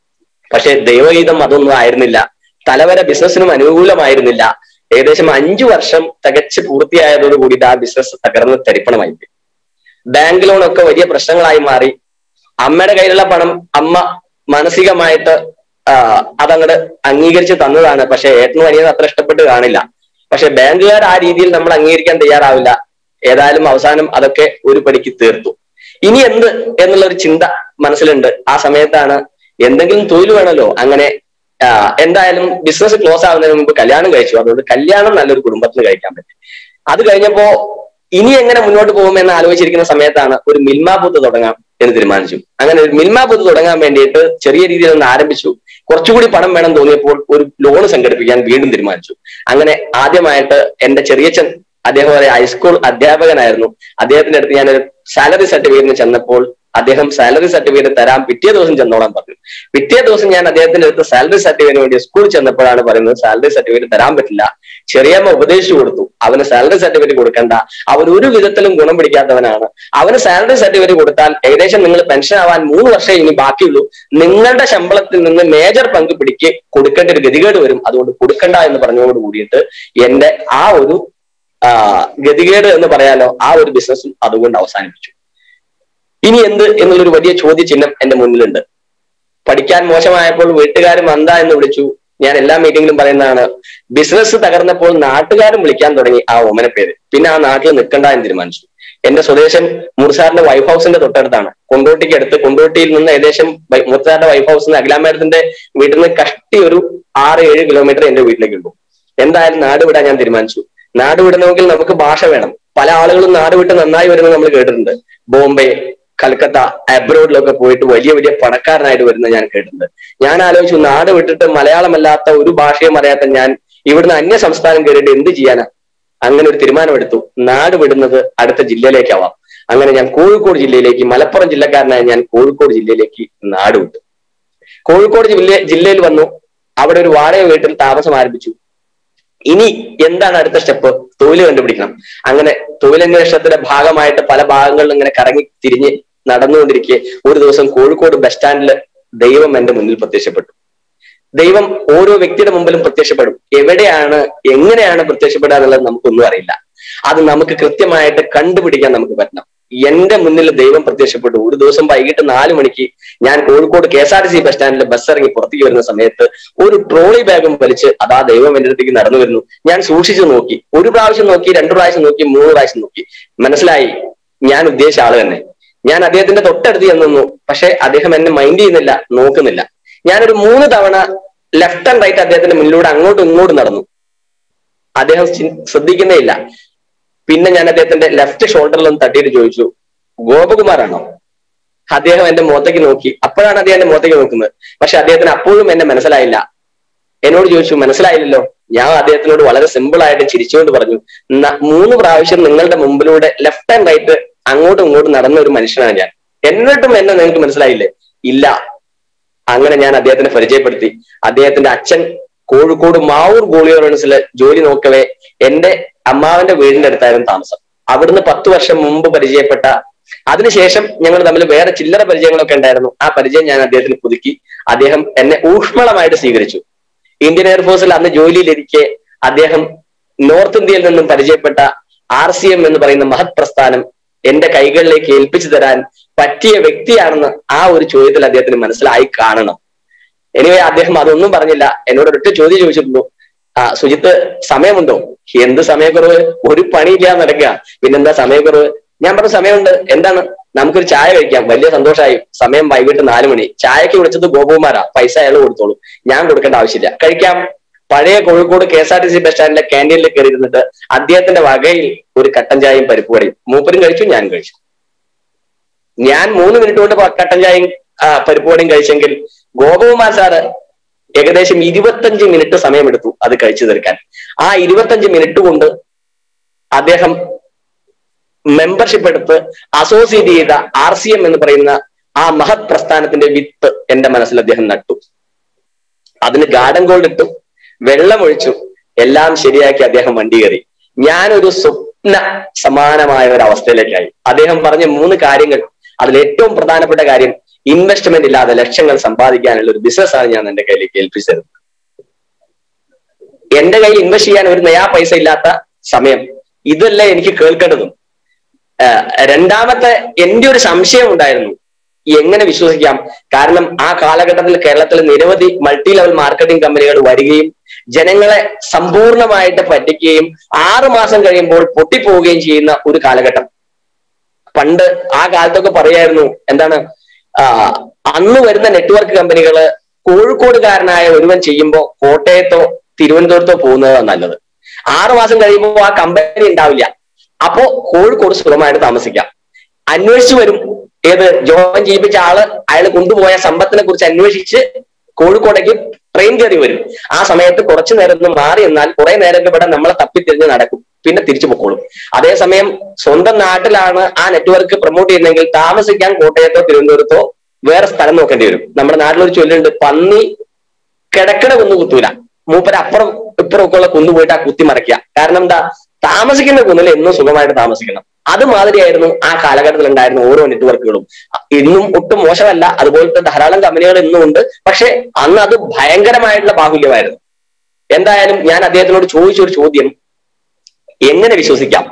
പക്ഷെ ദൈവഗീതം അതൊന്നും ആയിരുന്നില്ല തലവര ബിസിനസ്സിനും അനുകൂലമായിരുന്നില്ല ഏകദേശം അഞ്ചു വർഷം തികച്ച് പൂർത്തിയായതോടു കൂടിയിട്ട് ആ ബിസിനസ് തകർന്ന് തരിപ്പണമായി പോയി. ബാങ്ക് ലോൺ ഒക്കെ വലിയ പ്രശ്നങ്ങളായി മാറി അമ്മയുടെ കയ്യിലുള്ള പണം അമ്മ മാനസികമായിട്ട് ആ, അതങ്ങട് അംഗീകരിച്ച് തന്നതാണ് പക്ഷെ ഏട്ടനും അനിയനും അത്ര ഇഷ്ടപ്പെട്ട് കാണില്ല പക്ഷെ ബാങ്കുകാർ ആ രീതിയിൽ നമ്മൾ അംഗീകരിക്കാൻ തയ്യാറാവില്ല ഏതായാലും അവസാനം അതൊക്കെ ഒരു പടിക്ക് തീർത്തു ഇനി എന്ത് എന്നുള്ള ഒരു ചിന്ത മനസ്സിലുണ്ട് ആ സമയത്താണ് എന്തെങ്കിലും തൊഴിൽ വേണമല്ലോ അങ്ങനെ ആ, എന്തായാലും ബിസിനസ് ക്ലോസ് ആവുന്നതിന് മുമ്പ് കല്യാണം കഴിച്ചു അതുകൊണ്ട് കല്യാണം നല്ലൊരു കുടുംബത്തിന് കഴിക്കാൻ പറ്റി അത് കഴിഞ്ഞപ്പോ ഇനി എങ്ങനെ മുന്നോട്ട് പോകുമെന്ന് ആലോചിച്ചിരിക്കുന്ന സമയത്താണ് ഒരു മിൽമ ബൂത്ത് തുടങ്ങാം എന്ന് തീരുമാനിച്ചു അങ്ങനെ ഒരു മിൽമ ബൂത്ത് തുടങ്ങാൻ വേണ്ടിയിട്ട് ചെറിയ രീതിയിൽ ഒന്ന് ആരംഭിച്ചു കുറച്ചുകൂടി പണം വേണം തോന്നിയപ്പോൾ ഒരു ലോൺ സംഘടിപ്പിക്കാൻ വീണ്ടും തീരുമാനിച്ചു അങ്ങനെ ആദ്യമായിട്ട് എന്റെ ചെറിയച്ഛൻ അദ്ദേഹം ഒരു ഹൈസ്കൂൾ അധ്യാപകനായിരുന്നു അദ്ദേഹത്തിന്റെ അടുത്ത് ഞാൻ ഒരു സാലറി സർട്ടിഫിക്കറ്റിന് ചെന്നപ്പോൾ അദ്ദേഹം സാലറി സർട്ടിഫിക്കറ്റ് തരാൻ പിറ്റേ ദിവസം ചെന്നോളാൻ പറഞ്ഞു പിറ്റേ ദിവസം ഞാൻ അദ്ദേഹത്തിന്റെ അടുത്ത് സാലറി സർട്ടിഫിക്കറ്റിന് വേണ്ടി സ്കൂളിൽ ചെന്നപ്പോഴാണ് പറയുന്നത് സാലറി സർട്ടിഫിക്കറ്റ് തരാൻ പറ്റില്ല ചെറിയമ്മ ഉപദേശിച്ചു കൊടുത്തു അവന് സാലറി സർട്ടിഫിക്കറ്റ് കൊടുക്കണ്ട അവൻ ഒരു വിധത്തിലും ഗുണം പിടിക്കാത്തവനാണ് അവന് സാലറി സർട്ടിഫിക്കറ്റ് കൊടുത്താൽ ഏകദേശം നിങ്ങൾ പെൻഷൻ ആവാൻ മൂന്ന് വർഷം ഇനി ബാക്കിയുള്ളൂ നിങ്ങളുടെ ശമ്പളത്തിൽ നിന്ന് മേജർ പങ്ക് പിടിക്ക് കൊടുക്കേണ്ട ഒരു ഗതികേട് വരും അതുകൊണ്ട് കൊടുക്കണ്ട എന്ന് പറഞ്ഞതോട് കൂടിയിട്ട് എന്റെ ആ ഒരു ആ, ഗതികേട് എന്ന് പറയാലോ ആ ഒരു ബിസിനസ്സും അതുകൊണ്ട് അവസാനിപ്പിച്ചു ഇനി എന്ത് എന്നുള്ളൊരു വലിയ ചോദ്യചിഹ്നം എന്റെ മുന്നിലുണ്ട് പഠിക്കാൻ മോശമായപ്പോൾ വീട്ടുകാർ മന്ദ എന്ന് വിളിച്ചു ഞാൻ എല്ലാ മീറ്റിംഗിലും പറയുന്നതാണ് ബിസിനസ് തകർന്നപ്പോൾ നാട്ടുകാരും വിളിക്കാൻ തുടങ്ങി ആ ഓമന പേര് പിന്നെ ആ നാട്ടിൽ നിൽക്കണ്ട എന്ന് തീരുമാനിച്ചു എന്റെ സ്വദേശം മുർസാറിന്റെ വൈഫ് ഹൗസിന്റെ തൊട്ടടുത്താണ് കൊണ്ടോട്ടിക്ക് അടുത്ത് കൊണ്ടോട്ടിയിൽ നിന്ന് ഏകദേശം വൈ- മുർസാറിന്റെ വൈഫ് ഹൗസ് നിന്ന് അഖിലാമേരത്തിന്റെ വീട്ടിൽ നിന്ന് കഷ്ടി ഒരു ആറ് ഏഴ് കിലോമീറ്റർ എന്റെ വീട്ടിലേക്ക് ഉള്ളൂ എന്തായാലും നാട് വിടാൻ ഞാൻ തീരുമാനിച്ചു നാട് വിടണമെങ്കിൽ നമുക്ക് ഭാഷ വേണം പല ആളുകളും നാട് വിട്ട് നന്നായി വരുന്നത് നമ്മൾ കേട്ടിട്ടുണ്ട് ബോംബെ കൽക്കത്ത അബ്രോഡിലൊക്കെ പോയിട്ട് വലിയ വലിയ പണക്കാരനായിട്ട് വരുന്നത് ഞാൻ കേട്ടിട്ടുണ്ട് ഞാൻ ആലോചിച്ചു നാട് വിട്ടിട്ട് മലയാളമല്ലാത്ത ഒരു ഭാഷയും അറിയാത്ത ഞാൻ ഇവിടുന്ന് അന്യ സംസ്ഥാനം കയറിയിട്ട് എന്ത് ചെയ്യാനാ അങ്ങനെ ഒരു തീരുമാനമെടുത്തു നാട് വിടുന്നത് അടുത്ത ജില്ലയിലേക്കാവാം അങ്ങനെ ഞാൻ കോഴിക്കോട് ജില്ലയിലേക്ക് മലപ്പുറം ജില്ലക്കാരനായ ഞാൻ കോഴിക്കോട് ജില്ലയിലേക്ക് നാട് വിട്ടു കോഴിക്കോട് ജില്ല ജില്ലയിൽ വന്നു അവിടെ ഒരു വാടക വീട്ടിൽ താമസം ആരംഭിച്ചു ഇനി എന്താണ് അടുത്ത സ്റ്റെപ്പ് തൊഴിൽ കണ്ടുപിടിക്കണം അങ്ങനെ തൊഴിലന്വേഷണത്തിന്റെ ഭാഗമായിട്ട് പല ഭാഗങ്ങളിലും ഇങ്ങനെ കറങ്ങി തിരിഞ്ഞ് നടന്നുകൊണ്ടിരിക്കെ ഒരു ദിവസം കോഴിക്കോട് ബസ് സ്റ്റാൻഡിൽ ദൈവം എന്റെ മുന്നിൽ പ്രത്യക്ഷപ്പെട്ടു ദൈവം ഓരോ വ്യക്തിയുടെ മുമ്പിലും പ്രത്യക്ഷപ്പെടും എവിടെയാണ് എങ്ങനെയാണ് പ്രത്യക്ഷപ്പെടുക എന്നുള്ളത് നമുക്കൊന്നും അറിയില്ല അത് നമുക്ക് കൃത്യമായിട്ട് കണ്ടുപിടിക്കാൻ നമുക്ക് പറ്റണം എന്റെ മുന്നിൽ ദൈവം പ്രത്യക്ഷപ്പെട്ടു ഒരു ദിവസം വൈകിട്ട് നാല് മണിക്ക് ഞാൻ Kozhikode K S R T C bus സ്റ്റാൻഡിൽ ബസ് ഇറങ്ങി പുറത്തേക്ക് വരുന്ന സമയത്ത് ഒരു ട്രോളി ബാഗും വലിച്ച് അതാ ദൈവം എന്റെ അടുത്തേക്ക് നടന്നു വരുന്നു ഞാൻ സൂക്ഷിച്ചു നോക്കി ഒരു പ്രാവശ്യം നോക്കി രണ്ടു പ്രാവശ്യം നോക്കി മൂന്ന് പ്രാവശ്യം നോക്കി മനസ്സിലായി ഞാൻ ഉദ്ദേശിച്ച ആള് തന്നെ ഞാൻ അദ്ദേഹത്തിന്റെ തൊട്ടടുത്ത് ചെന്ന് നിന്നു പക്ഷെ അദ്ദേഹം എന്നെ മൈൻഡ് ചെയ്യുന്നില്ല നോക്കുന്നില്ല ഞാനൊരു മൂന്ന് തവണ ലെഫ്റ്റ് ആൻഡ് റൈറ്റ് അദ്ദേഹത്തിന്റെ മുന്നിലൂടെ അങ്ങോട്ടും ഇങ്ങോട്ടും നടന്നു അദ്ദേഹം ചി- ശ്രദ്ധിക്കുന്നേ ഇല്ല പിന്നെ ഞാൻ അദ്ദേഹത്തിന്റെ ലെഫ്റ്റ് ഷോൾഡറിൽ ഒന്ന് തട്ടിയിട്ട് ചോദിച്ചു ഗോപകുമാറാണോ അദ്ദേഹം എന്റെ മുഖത്തേക്ക് നോക്കി അപ്പോഴാണ് അദ്ദേഹം എന്റെ മുഖത്തേക്ക് നോക്കുന്നത് പക്ഷെ അദ്ദേഹത്തിന് അപ്പോഴും എന്നെ മനസ്സിലായില്ല എന്നോട് ചോദിച്ചു മനസ്സിലായില്ലല്ലോ ഞാൻ അദ്ദേഹത്തിനോട് വളരെ സിമ്പിൾ ആയിട്ട് ചിരിച്ചുകൊണ്ട് പറഞ്ഞു "ന- മൂന്ന് പ്രാവശ്യം നിങ്ങളുടെ മുമ്പിലൂടെ ലെഫ്റ്റ് ആൻഡ് റൈറ്റ് അങ്ങോട്ടും ഇങ്ങോട്ടും നടന്ന ഒരു മനുഷ്യനാണ് ഞാൻ എന്നിട്ടും എന്നെ നിങ്ങൾക്ക് മനസ്സിലായില്ലേ ഇല്ല അങ്ങനെ ഞാൻ അദ്ദേഹത്തിനെ പരിചയപ്പെടുത്തി അദ്ദേഹത്തിന്റെ അച്ഛൻ കോഴിക്കോട് മാവൂർ ഗോളിയോറൻസിൽ ജോലി നോക്കവേ എന്റെ അമ്മാവന്റെ വീടിന്റെ അടുത്തായിരുന്നു താമസം അവിടുന്ന് പത്ത് വർഷം മുമ്പ് പരിചയപ്പെട്ട അതിനുശേഷം ഞങ്ങൾ തമ്മിൽ വേറെ ചില്ലറ പരിചയങ്ങളൊക്കെ ഉണ്ടായിരുന്നു ആ പരിചയം ഞാൻ അദ്ദേഹത്തിന് പുതുക്കി അദ്ദേഹം എന്നെ ഊഷ്മളമായിട്ട് സ്വീകരിച്ചു ഇന്ത്യൻ എയർഫോഴ്സിൽ അന്ന് ജോലിയിലിരിക്കെ അദ്ദേഹം നോർത്ത് ഇന്ത്യയിൽ നിന്നും പരിചയപ്പെട്ട ആർ സി എം എന്ന് പറയുന്ന മഹത് പ്രസ്ഥാനം എന്റെ കൈകളിലേക്ക് ഏൽപ്പിച്ചു തരാൻ പറ്റിയ വ്യക്തിയാണെന്ന് ആ ഒരു ചോദ്യത്തിൽ അദ്ദേഹത്തിന് മനസ്സിലായി കാണണം എനിവേ അദ്ദേഹം അതൊന്നും പറഞ്ഞില്ല എന്നോട് ഒരൊറ്റ ചോദ്യം ചോദിച്ചിട്ടുള്ളൂ ആ സുജിത്ത് സമയമുണ്ടോ എന്ത് സമയക്കുറവ് ഒരു പണിയില്ലാതെ നടക്കുക പിന്നെന്താ സമയക്കുറവ് ഞാൻ പറഞ്ഞ സമയമുണ്ട് എന്താണ് നമുക്കൊരു ചായ കഴിക്കാം വലിയ സന്തോഷമായി സമയം വൈകിട്ട് നാല് മണി ചായക്ക് വിളിച്ചത് ഗോപകുമാരാ പൈസ അയാൾ കൊടുത്തോളൂ ഞാൻ കൊടുക്കേണ്ട ആവശ്യമില്ല കഴിക്കാം പഴയ Kozhikode K S R T C bus സ്റ്റാൻഡിലെ ക്യാൻറ്റീനിൽ കയറി ഇരുന്നിട്ട് അദ്ദേഹത്തിന്റെ വകയിൽ ഒരു കട്ടൻ ചായയും പരിപ്പ് കറിയും മൂപ്പരും കഴിച്ചു ഞാൻ കഴിച്ചു ഞാൻ മൂന്ന് മിനിറ്റ് കൊണ്ട് പ- കട്ടൻ ചായയും ആ, പരിപ്പ് വടയും കഴിച്ചെങ്കിൽ ഗോപകുമാർ സാറ് ഏകദേശം ഇരുപത്തഞ്ച് മിനിറ്റ് സമയമെടുത്തു അത് കഴിച്ചു തീർക്കാൻ ആ ഇരുപത്തഞ്ച് മിനിറ്റ് കൊണ്ട് അദ്ദേഹം മെമ്പർഷിപ്പ് എടുത്ത് അസോസിയേറ്റ് ചെയ്ത ആർ സി എം എന്ന് പറയുന്ന ആ മഹത് പ്രസ്ഥാനത്തിന്റെ വിത്ത് എന്റെ മനസ്സിൽ അദ്ദേഹം നട്ടു അതിന് ഗാർഡൻ ഗോൾഡ് ഇട്ടു വെള്ളമൊഴിച്ചു എല്ലാം ശരിയാക്കി അദ്ദേഹം വണ്ടി കയറി ഞാനൊരു സ്വപ്ന സമാനമായ ഒരു അവസ്ഥയിലേക്കായി അദ്ദേഹം പറഞ്ഞ മൂന്ന് കാര്യങ്ങൾ അതിൽ ഏറ്റവും പ്രധാനപ്പെട്ട കാര്യം ഇൻവെസ്റ്റ്മെന്റ് ഇല്ലാതെ ലക്ഷങ്ങൾ സമ്പാദിക്കാനുള്ള ഒരു ബിസിനസ് ആണ് ഞാൻ എന്റെ കയ്യിലേക്ക് ഏൽപ്പിച്ചത് എന്റെ കയ്യിൽ ഇൻവെസ്റ്റ് ചെയ്യാൻ ഒരു നയാ പൈസ ഇല്ലാത്ത സമയം ഇതല്ല എനിക്ക് കേൾക്കേണ്ടതും ആഹ് രണ്ടാമത്തെ എന്റെ ഒരു സംശയം ഉണ്ടായിരുന്നു എങ്ങനെ വിശ്വസിക്കാം കാരണം ആ കാലഘട്ടത്തിൽ കേരളത്തിൽ നിരവധി മൾട്ടി ലെവൽ മാർക്കറ്റിംഗ് കമ്പനികൾ വരികയും ജനങ്ങളെ സമ്പൂർണമായിട്ട് പറ്റിക്കുകയും ആറു മാസം കഴിയുമ്പോൾ പൊട്ടിപ്പോവുകയും ചെയ്യുന്ന ഒരു കാലഘട്ടം പണ്ട് ആ കാലത്തൊക്കെ പറയായിരുന്നു എന്താണ് ആ, അന്ന് വരുന്ന നെറ്റ്വർക്ക് കമ്പനികള് കോഴിക്കോടുകാരനായ ഒരുവൻ ചെയ്യുമ്പോൾ കോട്ടയത്തോ തിരുവനന്തപുരത്തോ പോകുന്നതാണ് നല്ലത് ആറു മാസം കഴിയുമ്പോൾ ആ കമ്പനി ഉണ്ടാവില്ല അപ്പോ കോഴിക്കോട് സുഖമായിട്ട് താമസിക്കാം അന്വേഷിച്ചു വരും ഏത് ജോയിൻ ചെയ്യിപ്പിച്ച ആള് അയാൾ കൊണ്ടുപോയ സമ്പത്തിനെ കുറിച്ച് അന്വേഷിച്ച് കോഴിക്കോടേക്ക് ട്രെയിൻ കയറി വരും ആ സമയത്ത് കുറച്ചു നേരം ഒന്ന് മാറി എന്നാൽ കുറെ നേരം ഇവിടെ നമ്മളെ തപ്പിത്തിരിഞ്ഞ് നടക്കും പിന്നെ തിരിച്ചു പൊക്കോളും അതേസമയം സ്വന്തം നാട്ടിലാണ് ആ നെറ്റ്വർക്ക് പ്രൊമോട്ട് ചെയ്യുന്നതെങ്കിൽ താമസിക്കാൻ കോട്ടയത്തോ തിരുവനന്തപുരത്തോ വേറെ സ്ഥലം നോക്കേണ്ടി വരും നമ്മുടെ നാട്ടിലൊരു ചൊല്ലുണ്ട് പന്നി കിടക്കണ കുന്നു കുത്തൂല മൂപ്പര് അപ്പുറം ഇപ്പുറം ഒക്കെ ഉള്ള കുന്നു പോയിട്ട് ആ കുത്തി മറയ്ക്കുക കാരണം എന്താ താമസിക്കുന്ന കുന്നിൽ എന്നും സുഖമായിട്ട് താമസിക്കണം അതുമാതിരിയായിരുന്നു ആ കാലഘട്ടത്തിൽ ഉണ്ടായിരുന്ന ഓരോ നെറ്റ്വർക്കുകളും ഇന്നും ഒട്ടും മോശമല്ല അതുപോലത്തെ ധാരാളം കമ്പനികൾ ഇന്നും ഉണ്ട് പക്ഷെ അന്ന് അത് ഭയങ്കരമായിട്ടുള്ള ബാഹുല്യമായിരുന്നു എന്തായാലും ഞാൻ അദ്ദേഹത്തിനോട് ചോദിച്ച ഒരു ചോദ്യം എങ്ങനെ വിശ്വസിക്കാം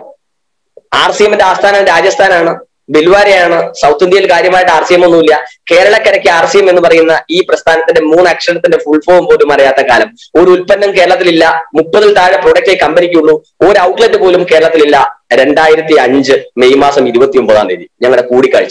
ആർ സി എമ്മിന്റെ ആസ്ഥാനം രാജസ്ഥാനാണ് ബിൽവാരയാണ് സൗത്ത് ഇന്ത്യയിൽ കാര്യമായിട്ട് ആർ സി എം ഒന്നുമില്ല കേരളക്കരയ്ക്ക് ആർ സി എം എന്ന് പറയുന്ന ഈ പ്രസ്ഥാനത്തിന്റെ മൂന്ന് അക്ഷരത്തിന്റെ ഫുൾ ഫോം പോലും അറിയാത്ത കാലം ഒരു ഉൽപ്പന്നം കേരളത്തിലില്ല മുപ്പതിൽ താഴെ പ്രൊഡക്റ്റേ കമ്പനിക്കുള്ളൂ ഒരു ഔട്ട്ലെറ്റ് പോലും കേരളത്തിലില്ല രണ്ടായിരത്തി അഞ്ച് മെയ് മാസം ഇരുപത്തി ഒമ്പതാം തീയതി ഞങ്ങളുടെ കൂടിക്കാഴ്ച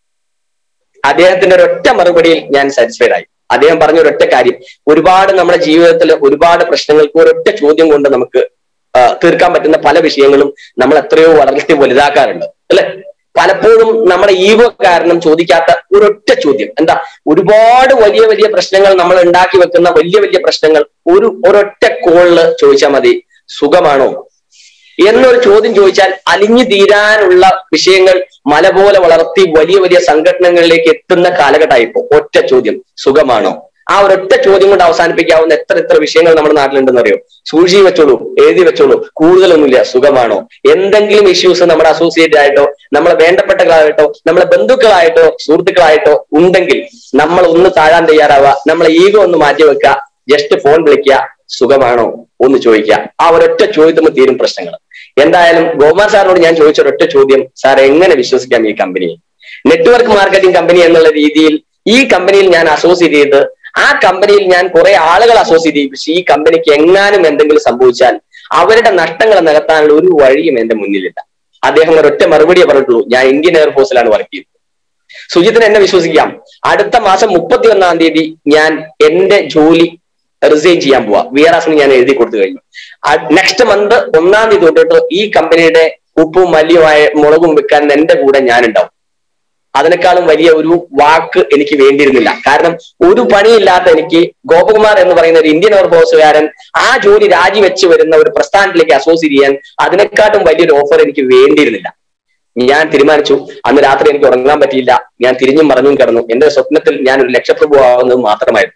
അദ്ദേഹത്തിന്റെ ഒരൊറ്റ മറുപടിയിൽ ഞാൻ സാറ്റിസ്ഫൈഡ് ആയി അദ്ദേഹം പറഞ്ഞ ഒരൊറ്റ കാര്യം ഒരുപാട് നമ്മുടെ ജീവിതത്തിൽ ഒരുപാട് പ്രശ്നങ്ങൾക്ക് ഒരൊറ്റ ചോദ്യം കൊണ്ട് നമുക്ക് ആ, തീർക്കാൻ പറ്റുന്ന പല വിഷയങ്ങളും നമ്മൾ എത്രയോ വളർത്തി വലുതാക്കാറുണ്ട് അല്ലെ പലപ്പോഴും നമ്മുടെ ഈഗോ കാരണം ചോദിക്കാത്ത ഒരൊറ്റ ചോദ്യം എന്താ ഒരുപാട് വലിയ വലിയ പ്രശ്നങ്ങൾ നമ്മൾ ഉണ്ടാക്കി വെക്കുന്ന വലിയ വലിയ പ്രശ്നങ്ങൾ ഒരു ഒരൊറ്റ കോളില് ചോദിച്ചാൽ മതി സുഖമാണോ എന്നൊരു ചോദ്യം ചോദിച്ചാൽ അലിഞ്ഞു തീരാനുള്ള വിഷയങ്ങൾ മല പോലെ വളർത്തി വലിയ വലിയ സംഘടനകളിലേക്ക് എത്തുന്ന കാലഘട്ടമായി ഇപ്പോ ഒറ്റ ചോദ്യം സുഖമാണോ ആ ഒരൊറ്റ ചോദ്യം കൊണ്ട് അവസാനിപ്പിക്കാവുന്ന എത്ര എത്ര വിഷയങ്ങൾ നമ്മുടെ നാട്ടിലുണ്ടെന്ന് അറിയോ സൂക്ഷിച്ച് വെച്ചോളൂ എഴുതി വെച്ചോളൂ കൂടുതലൊന്നുമില്ല സുഖമാണോ എന്തെങ്കിലും ഇഷ്യൂസ് നമ്മുടെ അസോസിയേറ്റ് ആയിട്ടോ നമ്മളെ വേണ്ടപ്പെട്ടവരായിട്ടോ നമ്മളെ ബന്ധുക്കളായിട്ടോ സുഹൃത്തുക്കളായിട്ടോ ഉണ്ടെങ്കിൽ നമ്മൾ ഒന്ന് താഴാൻ തയ്യാറാവുക നമ്മളെ ഈഗോ ഒന്ന് മാറ്റി വെക്കുക ജസ്റ്റ് ഫോൺ വിളിക്കുക സുഖമാണോ ഒന്ന് ചോദിക്കുക ആ ഒരൊറ്റ ചോദ്യത്തിന് തീരും പ്രശ്നങ്ങൾ എന്തായാലും ഗോമാർ സാറിനോട് ഞാൻ ചോദിച്ച ഒരൊറ്റ ചോദ്യം സാർ എങ്ങനെ വിശ്വസിക്കാം ഈ കമ്പനിയെ നെറ്റ്വർക്ക് മാർക്കറ്റിംഗ് കമ്പനി എന്നുള്ള രീതിയിൽ ഈ കമ്പനിയിൽ ഞാൻ അസോസിയേറ്റ് ചെയ്ത് ആ കമ്പനിയിൽ ഞാൻ കുറെ ആളുകൾ അസോസിയേറ്റ് ചെയ്യിപ്പിച്ച് ഈ കമ്പനിക്ക് എങ്ങാനും എന്തെങ്കിലും സംഭവിച്ചാൽ അവരുടെ നഷ്ടങ്ങൾ നികത്താനുള്ള ഒരു വഴിയും എന്റെ മുന്നിലില്ല അദ്ദേഹം ഒരൊറ്റ മറുപടിയെ പറഞ്ഞിട്ടുള്ളൂ ഞാൻ ഇന്ത്യൻ എയർഫോഴ്സിലാണ് വർക്ക് ചെയ്യുന്നത് സുജിത്തിന് എന്നെ വിശ്വസിക്കാം അടുത്ത മാസം മുപ്പത്തി ഒന്നാം തീയതി ഞാൻ എന്റെ ജോലി റിസൈൻ ചെയ്യാൻ പോവാ വിയറാസിന് ഞാൻ എഴുതി കൊടുത്തു കഴിഞ്ഞു നെക്സ്റ്റ് മന്ത് ഒന്നാം തീയതി തൊട്ടിട്ട് ഈ കമ്പനിയുടെ ഉപ്പും മല്യമായ മുളകും വെക്കാൻ എന്റെ കൂടെ ഞാൻ ഉണ്ടാവും അതിനേക്കാളും വലിയ ഒരു വാക്ക് എനിക്ക് വേണ്ടിയിരുന്നില്ല കാരണം ഒരു പണിയില്ലാത്ത എനിക്ക് ഗോപകുമാർ എന്ന് പറയുന്ന ഒരു ഇന്ത്യൻ എയർഫോഴ്സുകാരൻ ആ ജോലി രാജിവെച്ച് വരുന്ന ഒരു പ്രസ്ഥാനത്തിലേക്ക് അസോസിയേറ്റ് ചെയ്യാൻ അതിനെക്കാട്ടും വലിയൊരു ഓഫർ എനിക്ക് വേണ്ടിയിരുന്നില്ല ഞാൻ തീരുമാനിച്ചു അന്ന് രാത്രി എനിക്ക് ഉറങ്ങാൻ പറ്റിയില്ല ഞാൻ തിരിഞ്ഞും മറഞ്ഞും കിടന്നു എന്റെ സ്വപ്നത്തിൽ ഞാൻ ഒരു ലക്ഷപ്രഭു ആവുന്നത് മാത്രമായിരുന്നു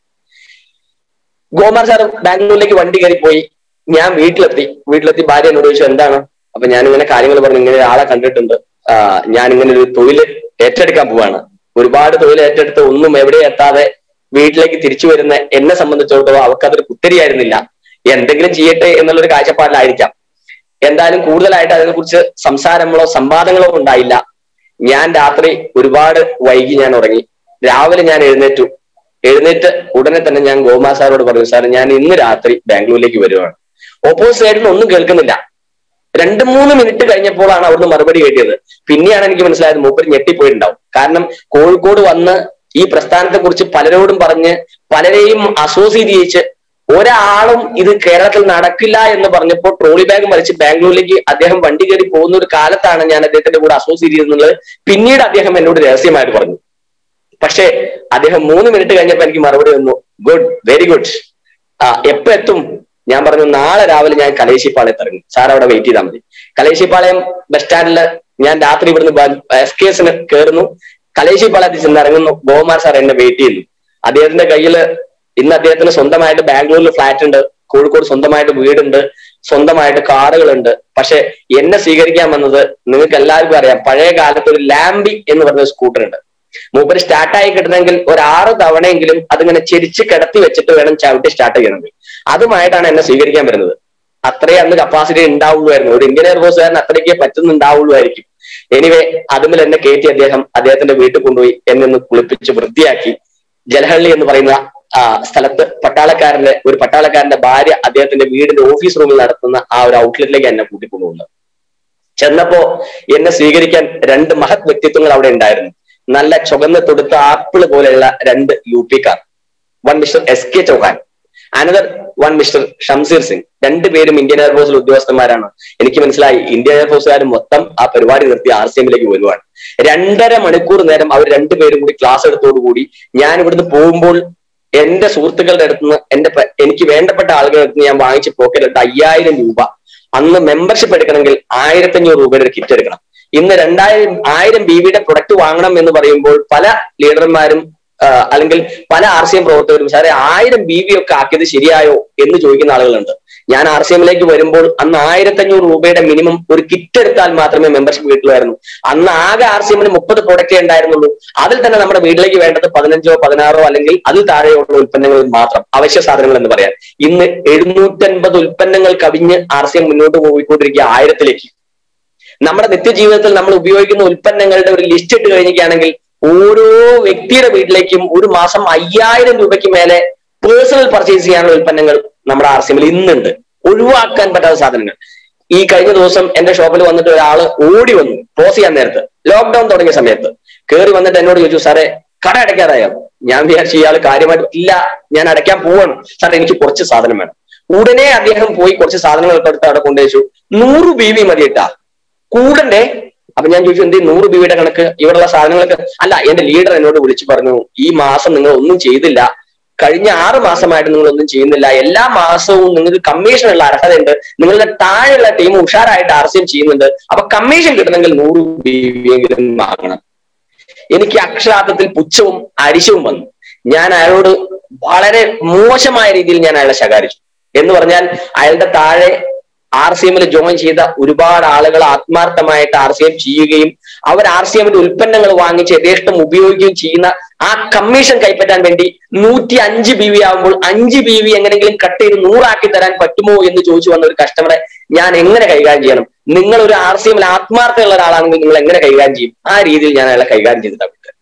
ഗോമാർ സാർ ബാംഗ്ലൂരിലേക്ക് വണ്ടി കയറി പോയി ഞാൻ വീട്ടിലെത്തി വീട്ടിലെത്തി ഭാര്യ എന്നോട് ചോദിച്ചു എന്താണ് അപ്പൊ ഞാൻ ഇങ്ങനെ കാര്യങ്ങൾ പറഞ്ഞു ഇങ്ങനെ ഒരാളെ കണ്ടിട്ടുണ്ട് ആ, ഞാൻ ഇങ്ങനെ ഒരു തൊഴിൽ ഏറ്റെടുക്കാൻ പോവാണ് ഒരുപാട് തൊഴിൽ ഏറ്റെടുത്ത് ഒന്നും എവിടെ എത്താതെ വീട്ടിലേക്ക് തിരിച്ചു വരുന്ന എന്നെ സംബന്ധിച്ചിടത്തോളം അവൾക്കതൊരു കുത്തരിയായിരുന്നില്ല എന്തെങ്കിലും ചെയ്യട്ടെ എന്നുള്ളൊരു കാഴ്ചപ്പാടിലായിരിക്കാം എന്തായാലും കൂടുതലായിട്ട് അതിനെക്കുറിച്ച് സംസാരങ്ങളോ സംവാദങ്ങളോ ഉണ്ടായില്ല ഞാൻ രാത്രി ഒരുപാട് വൈകി ഞാൻ ഉറങ്ങി രാവിലെ ഞാൻ എഴുന്നേറ്റു എഴുന്നേറ്റ് ഉടനെ തന്നെ ഞാൻ ഗോമാ സാറോട് പറഞ്ഞു സാർ ഞാൻ ഇന്ന് രാത്രി ബാംഗ്ലൂരിലേക്ക് വരുവാണ് ഓപ്പോസിറ്റ് സൈഡിൽ ഒന്നും കേൾക്കുന്നില്ല രണ്ട് മൂന്ന് മിനിറ്റ് കഴിഞ്ഞപ്പോഴാണ് അവിടുന്ന് മറുപടി കേട്ടിയത് പിന്നെയാണ് എനിക്ക് മനസ്സിലായത് മൂപ്പര് ഞെട്ടിപ്പോയിട്ടുണ്ടാവും കാരണം കോഴിക്കോട് വന്ന് ഈ പ്രസ്ഥാനത്തെ കുറിച്ച് പലരോടും പറഞ്ഞ് പലരെയും അസോസിയേറ്റ് ചെയ്യിച്ച് ഒരാളും ഇത് കേരളത്തിൽ നടക്കില്ല എന്ന് പറഞ്ഞപ്പോൾ ട്രോളി ബാഗ് മറിച്ച് ബാംഗ്ലൂരിലേക്ക് അദ്ദേഹം വണ്ടി കയറി പോകുന്ന ഒരു കാലത്താണ് ഞാൻ അദ്ദേഹത്തിന്റെ കൂടെ അസോസിയേറ്റ് ചെയ്തെന്നുള്ളത് പിന്നീട് അദ്ദേഹം എന്നോട് രഹസ്യമായിട്ട് പറഞ്ഞു പക്ഷേ അദ്ദേഹം മൂന്ന് മിനിറ്റ് കഴിഞ്ഞപ്പോ എനിക്ക് മറുപടി വന്നു ഗുഡ് വെരി ഗുഡ് ആ എപ്പോ എത്തും ഞാൻ പറഞ്ഞു നാളെ രാവിലെ ഞാൻ കലേശിപ്പാളയത്ത് ഇറങ്ങും സാർ അവിടെ വെയിറ്റ് ചെയ്താൽ മതി കലേശിപ്പാളയം ബസ് സ്റ്റാൻഡില് ഞാൻ രാത്രി ഇവിടുന്ന് എസ് കെ എസിന് കയറുന്നു കലേശിപ്പാളയത്തിൽ ചെന്ന് ഇറങ്ങുന്നു ഗോകുമാർ സാർ എന്നെ വെയിറ്റ് ചെയ്യുന്നു അദ്ദേഹത്തിന്റെ കയ്യില് ഇന്ന് അദ്ദേഹത്തിന് സ്വന്തമായിട്ട് ബാംഗ്ലൂരിൽ ഫ്ലാറ്റ് ഉണ്ട് കോഴിക്കോട് സ്വന്തമായിട്ട് വീടുണ്ട് സ്വന്തമായിട്ട് കാറുകളുണ്ട് പക്ഷെ എന്നെ സ്വീകരിക്കാൻ വന്നത് നിങ്ങൾക്ക് എല്ലാവർക്കും അറിയാം പഴയ കാലത്ത് ഒരു ലാംബി എന്ന് പറഞ്ഞ സ്കൂട്ടർ ഉണ്ട് മൂപ്പര് സ്റ്റാർട്ടായി കിട്ടണമെങ്കിൽ ഒരു ആറ് തവണയെങ്കിലും അതിങ്ങനെ ചെരിച്ച് കിടത്തി വെച്ചിട്ട് വേണം ചവിട്ടി സ്റ്റാർട്ട് ചെയ്യണമെങ്കിൽ അതുമായിട്ടാണ് എന്നെ സ്വീകരിക്കാൻ വരുന്നത് അത്രേ അന്ന് കപ്പാസിറ്റി ഉണ്ടാവുള്ളൂ ഒരു ഇന്ത്യൻ എയർഫോഴ്സുകാരൻ അത്രയ്ക്ക് പറ്റുന്നുണ്ടാവുള്ളൂ ആയിരിക്കും എനിവേ അതുമിൽ എന്നെ കയറ്റി അദ്ദേഹം അദ്ദേഹത്തിന്റെ വീട്ടിൽ കൊണ്ടുപോയി എന്നെ ഒന്ന് കുളിപ്പിച്ച് വൃത്തിയാക്കി ജലഹള്ളി എന്ന് പറയുന്ന ആ സ്ഥലത്ത് പട്ടാളക്കാരന്റെ ഒരു പട്ടാളക്കാരന്റെ ഭാര്യ അദ്ദേഹത്തിന്റെ വീടിന്റെ ഓഫീസ് റൂമിൽ നടത്തുന്ന ആ ഒരു ഔട്ട്ലെറ്റിലേക്ക് എന്നെ കൂട്ടിക്കൊണ്ടുപോകുന്നത് ചെന്നപ്പോ എന്നെ സ്വീകരിക്കാൻ രണ്ട് മഹത് വ്യക്തിത്വങ്ങൾ അവിടെ ഉണ്ടായിരുന്നു നല്ല ചുവന്ന തൊടുത്ത ആപ്പിൾ പോലെയുള്ള രണ്ട് U P car one mister S K Chauhan another one mister Shamseer Singh Indian ഇന്ത്യൻ എയർഫോഴ്സിൽ ഉദ്യോഗസ്ഥന്മാരാണ് എനിക്ക് മനസ്സിലായി ഇന്ത്യൻ എയർഫോഴ്സുകാർ മൊത്തം ആ പരിപാടി നിർത്തി ആർ സി എമ്മിലേക്ക് വരുവാണ് രണ്ടര മണിക്കൂർ നേരം അവർ രണ്ടുപേരും കൂടി ക്ലാസ് എടുത്തോടുകൂടി ഞാൻ ഇവിടുന്ന് പോകുമ്പോൾ എന്റെ സുഹൃത്തുക്കളുടെ അടുത്ത് നിന്ന് എന്റെ പ- എനിക്ക് വേണ്ടപ്പെട്ട ആളുകളുടെ അടുത്ത് നിന്ന് ഞാൻ വാങ്ങിച്ച പോക്കറ്റിലിട്ട് അയ്യായിരം രൂപ അന്ന് മെമ്പർഷിപ്പ് എടുക്കണമെങ്കിൽ ആയിരത്തി അഞ്ഞൂറ് രൂപയുടെ ഒരു കിറ്റ് എടുക്കണം ഇന്ന് രണ്ടായിരം ആയിരം ബി വിയുടെ പ്രൊഡക്റ്റ് വാങ്ങണം എന്ന് പറയുമ്പോൾ പല ലീഡർമാരും ആ, അല്ലെങ്കിൽ പല ആർ സി എം പ്രവർത്തകരും സാറേ ആയിരം ബി വി ഒക്കെ ആക്കിയത് ശരിയായോ എന്ന് ചോദിക്കുന്ന ആളുകളുണ്ട് ഞാൻ ആർ സി എമ്മിലേക്ക് വരുമ്പോൾ അന്ന് ആയിരത്തി അഞ്ഞൂറ് രൂപയുടെ മിനിമം ഒരു കിറ്റ് എടുത്താൽ മാത്രമേ മെമ്പർഷിപ്പ് കിട്ടുമായിരുന്നു അന്ന് ആകെ ആർ സി എമ്മിന് മുപ്പത് പ്രൊഡക്റ്റേ ഉണ്ടായിരുന്നുള്ളൂ അതിൽ തന്നെ നമ്മുടെ വീട്ടിലേക്ക് വേണ്ടത് പതിനഞ്ചോ പതിനാറോ അല്ലെങ്കിൽ അതിൽ താഴെയുള്ള ഉൽപ്പന്നങ്ങൾ മാത്രം അവശ്യ സാധനങ്ങൾ എന്ന് പറയാൻ ഇന്ന് എഴുന്നൂറ്റൻപത് ഉൽപ്പന്നങ്ങൾ കവിഞ്ഞ് ആർ സി എം മുന്നോട്ട് പോയിക്കൊണ്ടിരിക്കുക ആയിരത്തിലേക്ക് നമ്മുടെ നിത്യജീവിതത്തിൽ നമ്മൾ ഉപയോഗിക്കുന്ന ഉൽപ്പന്നങ്ങളുടെ ഒരു ലിസ്റ്റ് ഇട്ട് കഴിഞ്ഞിരിക്കുകയാണെങ്കിൽ ഓരോ വ്യക്തിയുടെ വീട്ടിലേക്കും ഒരു മാസം അയ്യായിരം രൂപയ്ക്ക് മേലെ പേഴ്സണൽ പർച്ചേസ് ചെയ്യാനുള്ള ഉൽപ്പന്നങ്ങൾ നമ്മുടെ ആർ സി എമ്മിൽ ഇന്നുണ്ട് ഒഴിവാക്കാൻ പറ്റാത്ത സാധനങ്ങൾ ഈ കഴിഞ്ഞ ദിവസം എന്റെ ഷോപ്പിൽ വന്നിട്ട് ഒരാള് ഓടി വന്നു ക്ലോസ് ചെയ്യാൻ നേരത്ത് ലോക്ക്ഡൌൺ തുടങ്ങിയ സമയത്ത് കയറി വന്നിട്ട് എന്നോട് ചോദിച്ചു സാറേ കട അടയ്ക്കാതായോ ഞാൻ വിചാരിച്ചു ഇയാൾ കാര്യമായിട്ട് ഇല്ല ഞാൻ അടയ്ക്കാൻ പോവാണ് സാറേ എനിക്ക് കുറച്ച് സാധനം വേണം ഉടനെ അദ്ദേഹം പോയി കുറച്ച് സാധനങ്ങൾ എടുത്ത് അവിടെ കൊണ്ടുവച്ചു നൂറ് ബി വി മതി ഇട്ടാ കൂടണ്ടേ അപ്പൊ ഞാൻ ചോദിച്ചു എന്ത് നൂറ് ബിയുടെ കണക്ക് ഇവിടെയുള്ള സാധനങ്ങളൊക്കെ അല്ല എന്റെ ലീഡർ എന്നോട് വിളിച്ചു പറഞ്ഞു ഈ മാസം നിങ്ങൾ ഒന്നും ചെയ്തില്ല കഴിഞ്ഞ ആറ് മാസമായിട്ട് നിങ്ങൾ ഒന്നും ചെയ്യുന്നില്ല എല്ലാ മാസവും നിങ്ങൾക്ക് കമ്മീഷനുള്ള അർഹതയുണ്ട് നിങ്ങളുടെ താഴെയുള്ള ടീം ഉഷാറായിട്ട് ആർ സി എം ചെയ്യുന്നുണ്ട് അപ്പൊ കമ്മീഷൻ കിട്ടണമെങ്കിൽ നൂറ് ബി എങ്കിലും വാങ്ങണം എനിക്ക് അക്ഷരാർത്ഥത്തിൽ പുച്ഛവും അരിശവും വന്നു ഞാൻ അയാളോട് വളരെ മോശമായ രീതിയിൽ ഞാൻ അയാളെ ശകാരിച്ചു എന്ന് പറഞ്ഞാൽ അയാളുടെ താഴെ ആർ സി എമ്മിൽ ജോയിൻ ചെയ്ത ഒരുപാട് ആളുകൾ ആത്മാർത്ഥമായിട്ട് ആർ സി എം ചെയ്യുകയും അവർ ആർ സി എമ്മിന്റെ ഉൽപ്പന്നങ്ങൾ വാങ്ങിച്ച് യഥേഷ്ടം ഉപയോഗിക്കുകയും ചെയ്യുന്ന ആ കമ്മീഷൻ കൈപ്പറ്റാൻ വേണ്ടി നൂറ്റി അഞ്ച് ബി വി ആകുമ്പോൾ അഞ്ച് ബി വി എങ്ങനെങ്കിലും കട്ട് ചെയ്ത് നൂറാക്കി തരാൻ പറ്റുമോ എന്ന് ചോദിച്ചു വന്ന ഒരു കസ്റ്റമറെ ഞാൻ എങ്ങനെ കൈകാര്യം ചെയ്യണം നിങ്ങൾ ഒരു ആർ സി എമ്മിൽ ആത്മാർത്ഥമുള്ള ഒരാളാണെങ്കിൽ നിങ്ങൾ എങ്ങനെ കൈകാര്യം ചെയ്യും ആ രീതിയിൽ ഞാൻ അയാളെ കൈകാര്യം ചെയ്തിട്ടാണ് വിട്ടത്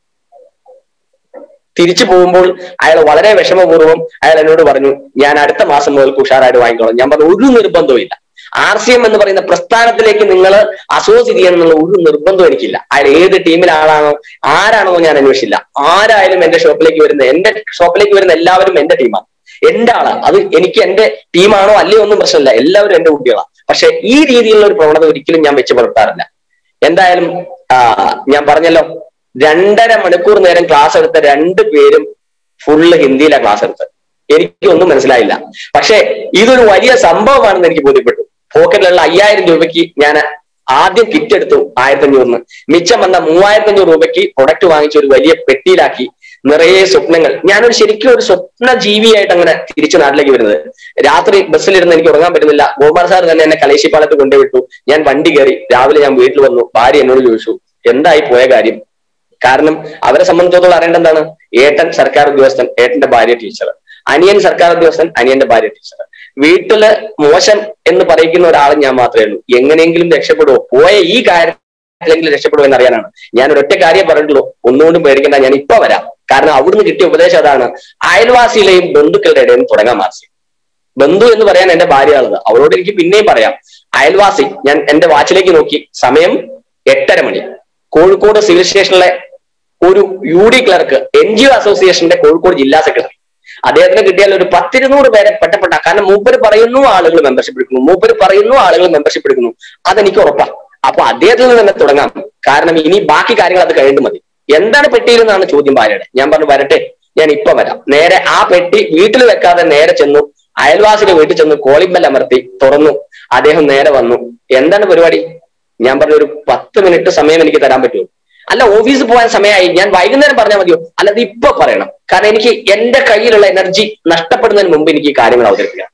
തിരിച്ചു പോകുമ്പോൾ അയാൾ വളരെ വിഷമപൂർവ്വം അയാൾ എന്നോട് പറഞ്ഞു ഞാൻ അടുത്ത മാസം മുതൽ ഉഷാറായിട്ട് വാങ്ങിക്കോളാം ഞാൻ പറഞ്ഞു ഒരു നിർബന്ധവും ഇല്ല ആർ സി എം എന്ന് പറയുന്ന പ്രസ്ഥാനത്തിലേക്ക് നിങ്ങൾ അസോസിയേറ്റ് ചെയ്യണം എന്നുള്ള ഒരു നിർബന്ധവും എനിക്കില്ല അയാൾ ഏത് ടീമിലാളാണോ ആരാണോ ഞാൻ അന്വേഷിച്ചില്ല ആരായാലും എന്റെ ഷോപ്പിലേക്ക് വരുന്ന എന്റെ ഷോപ്പിലേക്ക് വരുന്ന എല്ലാവരും എന്റെ ടീമാണ് എന്റെ ആളാ അത് എനിക്ക് എന്റെ ടീമാണോ അല്ലയോ ഒന്നും പ്രശ്നമില്ല എല്ലാവരും എന്റെ കുട്ടികളാണ് പക്ഷെ ഈ രീതിയിലുള്ള ഒരു പ്രവണത ഒരിക്കലും ഞാൻ വെച്ച് പുലർത്താറില്ല എന്തായാലും ആ, ഞാൻ പറഞ്ഞല്ലോ രണ്ടര മണിക്കൂർ നേരം ക്ലാസ് എടുത്ത രണ്ട് പേരും ഫുള്ള് ഹിന്ദിയിലാണ് ക്ലാസ് എടുത്തത് എനിക്കൊന്നും മനസ്സിലായില്ല പക്ഷെ ഇതൊരു വലിയ സംഭവമാണെന്ന് എനിക്ക് ബോധ്യപ്പെട്ടു പോക്കറ്റിലുള്ള അയ്യായിരം രൂപയ്ക്ക് ഞാൻ ആദ്യം കിറ്റ് എടുത്തു ആയിരത്തി അഞ്ഞൂറിന് മിച്ചം വന്ന മൂവായിരത്തി അഞ്ഞൂറ് രൂപയ്ക്ക് പ്രൊഡക്റ്റ് വാങ്ങിച്ച് ഒരു വലിയ പെട്ടിയിലാക്കി നിറയെ സ്വപ്നങ്ങൾ ഞാനൊരു ശരിക്കും ഒരു സ്വപ്ന ജീവിയായിട്ട് അങ്ങനെ തിരിച്ചു നാട്ടിലേക്ക് വരുന്നത് രാത്രി ബസ്സിലിരുന്ന് എനിക്ക് ഉറങ്ങാൻ പറ്റുന്നില്ല ഗോപാൽ സാർ തന്നെ എന്നെ കലേശിപ്പാലത്ത് കൊണ്ടുവിട്ടു ഞാൻ വണ്ടി കയറി രാവിലെ ഞാൻ വീട്ടിൽ വന്നു ഭാര്യ എന്നോട് ചോദിച്ചു എന്തായി പോയ കാര്യം കാരണം അവരെ സംബന്ധിച്ചിടത്തോളം അറിയേണ്ട എന്താണ് ഏട്ടൻ സർക്കാർ ഉദ്യോഗസ്ഥൻ ഏട്ടന്റെ ഭാര്യ ടീച്ചർ അനിയൻ സർക്കാർ ഉദ്യോഗസ്ഥൻ അനിയന്റെ ഭാര്യ ടീച്ചർ വീട്ടില് മോശം എന്ന് പറയിക്കുന്ന ഒരാൾ ഞാൻ മാത്രമേ ഉള്ളൂ എങ്ങനെയെങ്കിലും രക്ഷപ്പെടുവോ പോയ ഈ കാര്യത്തിലെങ്കിലും രക്ഷപ്പെടുവോ എന്ന് അറിയാനാണ് ഞാൻ ഒരൊറ്റ കാര്യം പറഞ്ഞിട്ടുള്ളൂ ഒന്നുകൊണ്ടും പേടിക്കണ്ട ഞാൻ ഇപ്പൊ വരാം കാരണം അവിടുന്ന് കിട്ടിയ ഉപദേശം അതാണ് അയൽവാസിയിലെയും ബന്ധുക്കളുടെ ഇടയിൽ നിന്ന് തുടങ്ങാൻ മാർസി ബന്ധു എന്ന് പറയാൻ എന്റെ ഭാര്യയാണത് അവളോട് എനിക്ക് പിന്നെയും പറയാം അയൽവാസി ഞാൻ എന്റെ വാച്ചിലേക്ക് നോക്കി സമയം എട്ടര മണി കോഴിക്കോട് സിവിൽ സ്റ്റേഷനിലെ ഒരു U D clerk N G O അസോസിയേഷന്റെ കോഴിക്കോട് ജില്ലാ സെക്രട്ടറി അദ്ദേഹത്തിന് കിട്ടിയാൽ ഒരു പത്തിരുന്നൂറ് പേരെ പെട്ടപ്പെട്ട കാരണം മൂപ്പര് പറയുന്നു ആളുകൾ മെമ്പർഷിപ്പ് എടുക്കുന്നു മൂപ്പര് പറയുന്നു ആളുകൾ മെമ്പർഷിപ്പ് എടുക്കുന്നു അതെനിക്ക് ഉറപ്പാണ് അപ്പൊ അദ്ദേഹത്തിൽ നിന്ന് തന്നെ തുടങ്ങാം കാരണം ഇനി ബാക്കി കാര്യങ്ങൾ അത് കഴിഞ്ഞിട്ട് മതി എന്താണ് പെട്ടിയിലെന്നാണ് ചോദ്യം ഭാര്യയുടെ ഞാൻ പറഞ്ഞു വരട്ടെ ഞാൻ ഇപ്പൊ വരാം നേരെ ആ പെട്ടി വീട്ടിൽ വെക്കാതെ നേരെ ചെന്നു അയൽവാസിയുടെ വീട്ടിൽ ചെന്ന് കോളിംഗ് ബെൽ അമർത്തി തുറന്നു അദ്ദേഹം നേരെ വന്നു എന്താണ് പരിപാടി ഞാൻ പറഞ്ഞു ഒരു പത്ത് മിനിറ്റ് സമയം എനിക്ക് തരാൻ പറ്റുമോ അല്ല ഓഫീസിൽ പോകാൻ സമയമായി ഞാൻ വൈകുന്നേരം പറഞ്ഞാൽ മതിയോ അല്ല അത് ഇപ്പൊ പറയണം കാരണം എനിക്ക് എന്റെ കയ്യിലുള്ള എനർജി നഷ്ടപ്പെടുന്നതിന് മുമ്പ് എനിക്ക് ഈ കാര്യങ്ങൾ അവതരിപ്പിക്കണം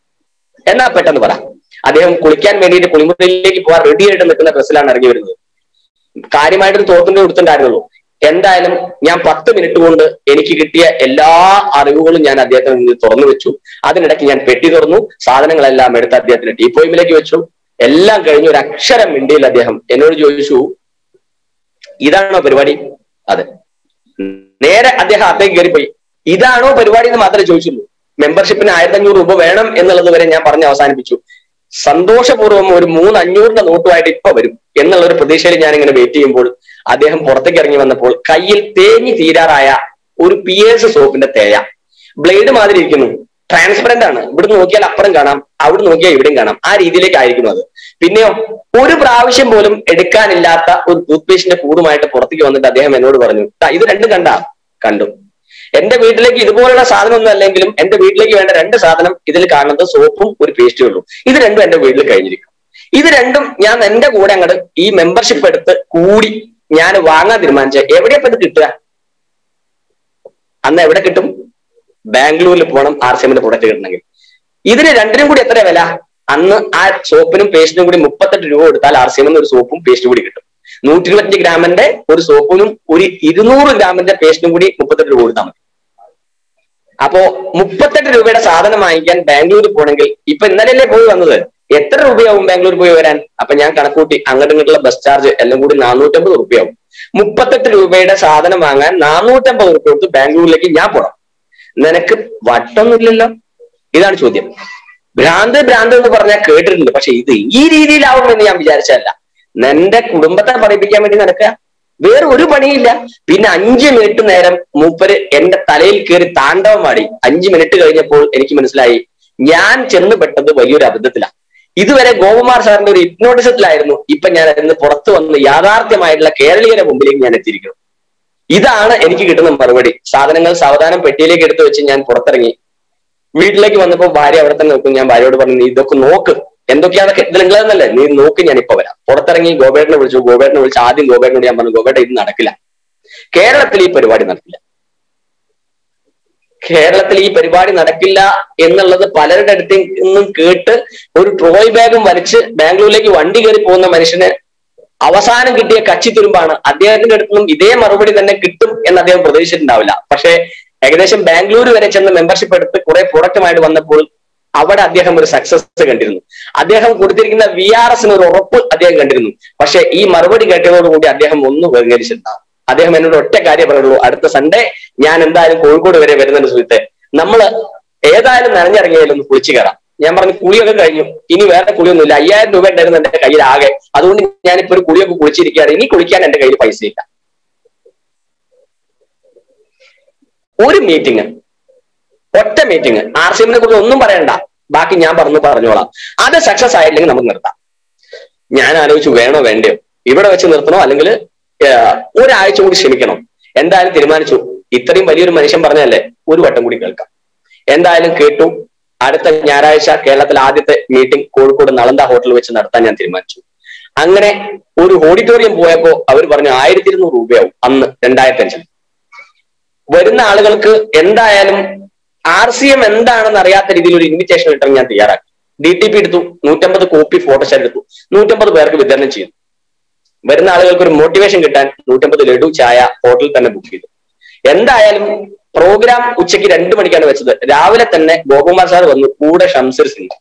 എന്നാ പെട്ടെന്ന് പറ അദ്ദേഹം കുളിക്കാൻ വേണ്ടിയിട്ട് കുളിമുറിയിലേക്ക് പോകാൻ റെഡി ആയിട്ട് നിൽക്കുന്ന ഡ്രസ്സിലാണ് ഇറങ്ങി വരുന്നത് കാര്യമായിട്ടൊരു തോർത്തിന്റെ കൊടുത്തിട്ടുണ്ടായിരുന്നുള്ളൂ എന്തായാലും ഞാൻ പത്ത് മിനിറ്റ് കൊണ്ട് എനിക്ക് കിട്ടിയ എല്ലാ അറിവുകളും ഞാൻ അദ്ദേഹത്തിന് മുന്നിൽ തുറന്നു വെച്ചു അതിനിടയ്ക്ക് ഞാൻ പെട്ടി തുറന്നു സാധനങ്ങളെല്ലാം എടുത്ത് അദ്ദേഹത്തിന്റെ ടീപ്പോയിമിലേക്ക് വെച്ചു എല്ലാം കഴിഞ്ഞ് ഒരു അക്ഷരം മിണ്ടിയിൽ അദ്ദേഹം എന്നോട് ചോദിച്ചു ഇതാണോ പരിപാടി അതെ നേരെ അദ്ദേഹം അകത്തേക്ക് കയറിപ്പോയി ഇതാണോ പരിപാടി എന്ന് മാത്രമേ ചോദിച്ചുള്ളൂ മെമ്പർഷിപ്പിന് ആയിരത്തി അഞ്ഞൂറ് രൂപ വേണം എന്നുള്ളത് വരെ ഞാൻ പറഞ്ഞ് അവസാനിപ്പിച്ചു സന്തോഷപൂർവ്വം ഒരു മൂന്ന് അഞ്ഞൂറിന്റെ നോട്ടുമായിട്ട് ഇപ്പൊ വരും എന്നുള്ള ഒരു പ്രതീക്ഷയിൽ ഞാൻ ഇങ്ങനെ വെയിറ്റ് ചെയ്യുമ്പോൾ അദ്ദേഹം പുറത്തേക്ക് ഇറങ്ങി വന്നപ്പോൾ കയ്യിൽ തേഞ്ഞു തീരാറായ ഒരു പി എസ് സോപ്പിന്റെ തേയ ബ്ലേഡ് മാതിരി ഇരിക്കുന്നു ട്രാൻസ്പെറന്റ് ആണ് ഇവിടെ നോക്കിയാൽ അപ്പുറം കാണാം അവിടെ നോക്കിയാൽ ഇവിടെയും കാണാം ആ രീതിയിലേക്ക് ആയിരിക്കും അത് പിന്നെയോ ഒരു പ്രാവശ്യം പോലും എടുക്കാനില്ലാത്ത ഒരു ടൂത്ത് പേസ്റ്റിന്റെ കൂടുമായിട്ട് പുറത്തേക്ക് വന്നിട്ട് അദ്ദേഹം എന്നോട് പറഞ്ഞു "ദാ ഇത് രണ്ടും കണ്ട കണ്ടു എന്റെ വീട്ടിലേക്ക് ഇതുപോലുള്ള സാധനം ഒന്നും അല്ലെങ്കിലും എന്റെ വീട്ടിലേക്ക് വേണ്ട രണ്ട് സാധനം ഇതിൽ കാണുന്നത് സോപ്പും ഒരു പേസ്റ്റും ഉള്ളൂ ഇത് രണ്ടും എന്റെ വീട്ടിൽ കഴിഞ്ഞിരിക്കും ഇത് രണ്ടും ഞാൻ എന്റെ കൂടെ അങ്ങോട്ട് ഈ മെമ്പർഷിപ്പ് എടുത്ത് കൂടി ഞാൻ വാങ്ങാൻ തീരുമാനിച്ച എവിടെയപ്പോ ഇത് കിട്ടുക അന്ന് എവിടെ കിട്ടും ബാംഗ്ലൂരിൽ പോകണം ആർ സി എമ്മിന്റെ പ്രൊഡക്റ്റ് കിട്ടണമെങ്കിൽ ഇതിന് രണ്ടിനും കൂടി എത്ര വില അന്ന് ആ സോപ്പിനും പേസ്റ്റിനും കൂടി മുപ്പത്തെട്ട് രൂപ കൊടുത്താൽ ആർ സി എമ്മിന് ഒരു സോപ്പും പേസ്റ്റും കൂടി കിട്ടും നൂറ്റി ഇരുപത്തഞ്ച് ഗ്രാമിന്റെ ഒരു സോപ്പിനും ഒരു ഇരുന്നൂറ് ഗ്രാമിന്റെ പേസ്റ്റിനും കൂടി മുപ്പത്തെട്ട് രൂപ കൊടുത്താൽ മതി അപ്പോ മുപ്പത്തെട്ട് രൂപയുടെ സാധനം വാങ്ങിക്കാൻ ബാംഗ്ലൂരിൽ പോകണമെങ്കിൽ ഇപ്പൊ ഇന്നലെയല്ലേ പോയി വന്നത് എത്ര രൂപയാവും ബാംഗ്ലൂർ പോയി വരാൻ അപ്പൊ ഞാൻ കണക്കൂട്ടി അങ്ങോട്ടും ഇങ്ങോട്ടുള്ള ബസ് ചാർജ് എല്ലാം കൂടി നാനൂറ്റമ്പത് റുപ്യാവും മുപ്പത്തെട്ട് രൂപയുടെ സാധനം വാങ്ങാൻ നാനൂറ്റമ്പത് റുപ്യ കൊടുത്ത് ബാംഗ്ലൂരിലേക്ക് ഞാൻ പോണം നിനക്ക് വട്ടൊന്നുമില്ലല്ലോ ഇതാണ് ചോദ്യം ഭ്രാന്ത് ഭ്രാന്ത് എന്ന് പറഞ്ഞാൽ കേട്ടിട്ടുണ്ട് പക്ഷെ ഇത് ഈ രീതിയിലാവുമെന്ന് ഞാൻ വിചാരിച്ചതല്ല നിന്റെ കുടുംബത്തെ പഠിപ്പിക്കാൻ വേണ്ടി നടക്കുക വേറെ ഒരു പണിയില്ല പിന്നെ അഞ്ച് മിനിറ്റ് നേരം മൂപ്പര് എന്റെ തലയിൽ കയറി താണ്ഡവം പാടി അഞ്ച് മിനിറ്റ് കഴിഞ്ഞപ്പോൾ എനിക്ക് മനസ്സിലായി ഞാൻ ചെന്ന് പെട്ടത് വലിയൊരു അബദ്ധത്തിലാണ് ഇതുവരെ ഗോപകുമാർ സാറിന്റെ ഒരു ഹിപ്നോട്ടിസത്തിലായിരുന്നു ഇപ്പൊ ഞാൻ അതിന് പുറത്തു വന്ന് യാഥാർത്ഥ്യമായിട്ടുള്ള കേരളീയരെ മുമ്പിലേക്ക് ഞാൻ എത്തിയിരിക്കുന്നു ഇതാണ് എനിക്ക് കിട്ടുന്ന മറുപടി സാധനങ്ങൾ സാവധാനം പെട്ടിയിലേക്ക് എടുത്തു വെച്ച് ഞാൻ പുറത്തിറങ്ങി വീട്ടിലേക്ക് വന്നപ്പോ ഭാര്യ അവിടെ തന്നെ നോക്കും ഞാൻ ഭാര്യയോട് പറഞ്ഞു നീ ഇതൊക്കെ നോക്ക് എന്തൊക്കെയാണ് ഇതിലുള്ളതെന്നല്ലേ നീ നോക്ക് ഞാൻ ഇപ്പൊ വരാം പുറത്തിറങ്ങി ഗോപേട്ടനെ വിളിച്ചു ഗോപേട്ടനെ വിളിച്ച് ആദ്യം ഗോപേട്ടനോട് ഞാൻ പറഞ്ഞു ഗോപേട്ട ഇത് നടക്കില്ല കേരളത്തിൽ ഈ പരിപാടി നടക്കില്ല കേരളത്തിൽ ഈ പരിപാടി നടക്കില്ല എന്നുള്ളത് പലരുടെ അടുത്ത് നിന്നും കേട്ട് ഒരു ട്രോയ് ബാഗും വലിച്ച് ബാംഗ്ലൂരിലേക്ക് വണ്ടി കയറി പോകുന്ന മനുഷ്യന് അവസാനം കിട്ടിയ കച്ചിത്തുരുമ്പാണ് അദ്ദേഹത്തിന്റെ അടുത്ത് നിന്നും ഇതേ മറുപടി തന്നെ കിട്ടും എന്ന് അദ്ദേഹം പ്രതീക്ഷിച്ചിട്ടുണ്ടാവില്ല പക്ഷേ ഏകദേശം ബാംഗ്ലൂർ വരെ ചെന്ന് മെമ്പർഷിപ്പ് എടുത്ത് കുറെ പ്രൊഡക്റ്റുമായിട്ട് വന്നപ്പോൾ അവിടെ അദ്ദേഹം ഒരു സക്സസ് കണ്ടിരുന്നു അദ്ദേഹം കൊടുത്തിരിക്കുന്ന വി ആർ എസിന് ഒരു ഉറപ്പ് അദ്ദേഹം കണ്ടിരുന്നു പക്ഷെ ഈ മറുപടി കേട്ടതോടുകൂടി അദ്ദേഹം ഒന്നും വ്യതികരിച്ചിട്ടുണ്ടാവും അദ്ദേഹം എന്നോട് ഒറ്റ കാര്യം പറയുള്ളൂ അടുത്ത സൺഡേ ഞാൻ എന്തായാലും കോഴിക്കോട് വരെ വരുന്നുണ്ട് സുഹൃത്തെ നമ്മള് ഏതായാലും നനഞ്ഞിറങ്ങിയാലും ഒന്ന് കുളിച്ചു കയറാം ഞാൻ പറഞ്ഞു കുളിയൊക്കെ കഴിഞ്ഞു ഇനി വേറെ കുളിയൊന്നുമില്ല അയ്യായിരം രൂപ ഉണ്ടായിരുന്നു എന്റെ കയ്യിൽ ആകെ അതുകൊണ്ട് ഞാനിപ്പോ ഒരു കുളിയൊക്കെ കുളിച്ചിരിക്കുകയാണ് ഇനി കുളിക്കാൻ എന്റെ കയ്യിൽ പൈസ ഇല്ല ഒരു മീറ്റിംഗ് ഒറ്റ മീറ്റിംഗ് ആർ സി എമ്മിനെ കുറിച്ച് ഒന്നും പറയണ്ട ബാക്കി ഞാൻ പറഞ്ഞു പറഞ്ഞോളാം അത് സക്സസ് ആയില്ലെങ്കിൽ നമുക്ക് നിർത്താം ഞാൻ ആലോചിച്ചു വേണോ വേണ്ടയോ ഇവിടെ വെച്ച് നിർത്തണോ അല്ലെങ്കിൽ ഒരാഴ്ച കൂടി ക്ഷമിക്കണം എന്തായാലും തീരുമാനിച്ചു ഇത്രയും വലിയൊരു മനുഷ്യൻ പറഞ്ഞല്ലേ ഒരു വട്ടം കൂടി കേൾക്കാം എന്തായാലും കേട്ടു അടുത്ത ഞായറാഴ്ച കേരളത്തിലെ ആദ്യത്തെ മീറ്റിംഗ് കോഴിക്കോട് നളന്ദ ഹോട്ടലിൽ വെച്ച് നടത്താൻ ഞാൻ തീരുമാനിച്ചു അങ്ങനെ ഒരു ഓഡിറ്റോറിയം പോയപ്പോ അവർ പറഞ്ഞു ആയിരത്തി ഇരുന്നൂറ് രൂപയാവും അന്ന് രണ്ടായിരത്തി അഞ്ചിൽ വരുന്ന ആളുകൾക്ക് എന്തായാലും ആർ സി എം എന്താണെന്ന് അറിയാത്ത രീതിയിൽ ഒരു ഇൻവിറ്റേഷൻ കിട്ടാൻ ഞാൻ തയ്യാറാക്കി ഡി ടി പി എടുത്തു നൂറ്റമ്പത് കോപ്പി ഫോട്ടോഷാറ്റ് എടുത്തു നൂറ്റമ്പത് പേർക്ക് വിതരണം ചെയ്തു വരുന്ന ആളുകൾക്ക് ഒരു മോട്ടിവേഷൻ കിട്ടാൻ നൂറ്റമ്പത് ലഡു ചായ ഹോട്ടലിൽ തന്നെ ബുക്ക് ചെയ്തു എന്തായാലും പ്രോഗ്രാം ഉച്ചയ്ക്ക് രണ്ടു മണിക്കാണ് വെച്ചത് രാവിലെ തന്നെ ഗോകുമാർ സാർ വന്നു കൂടെ ഷംസീർ സിംഗ്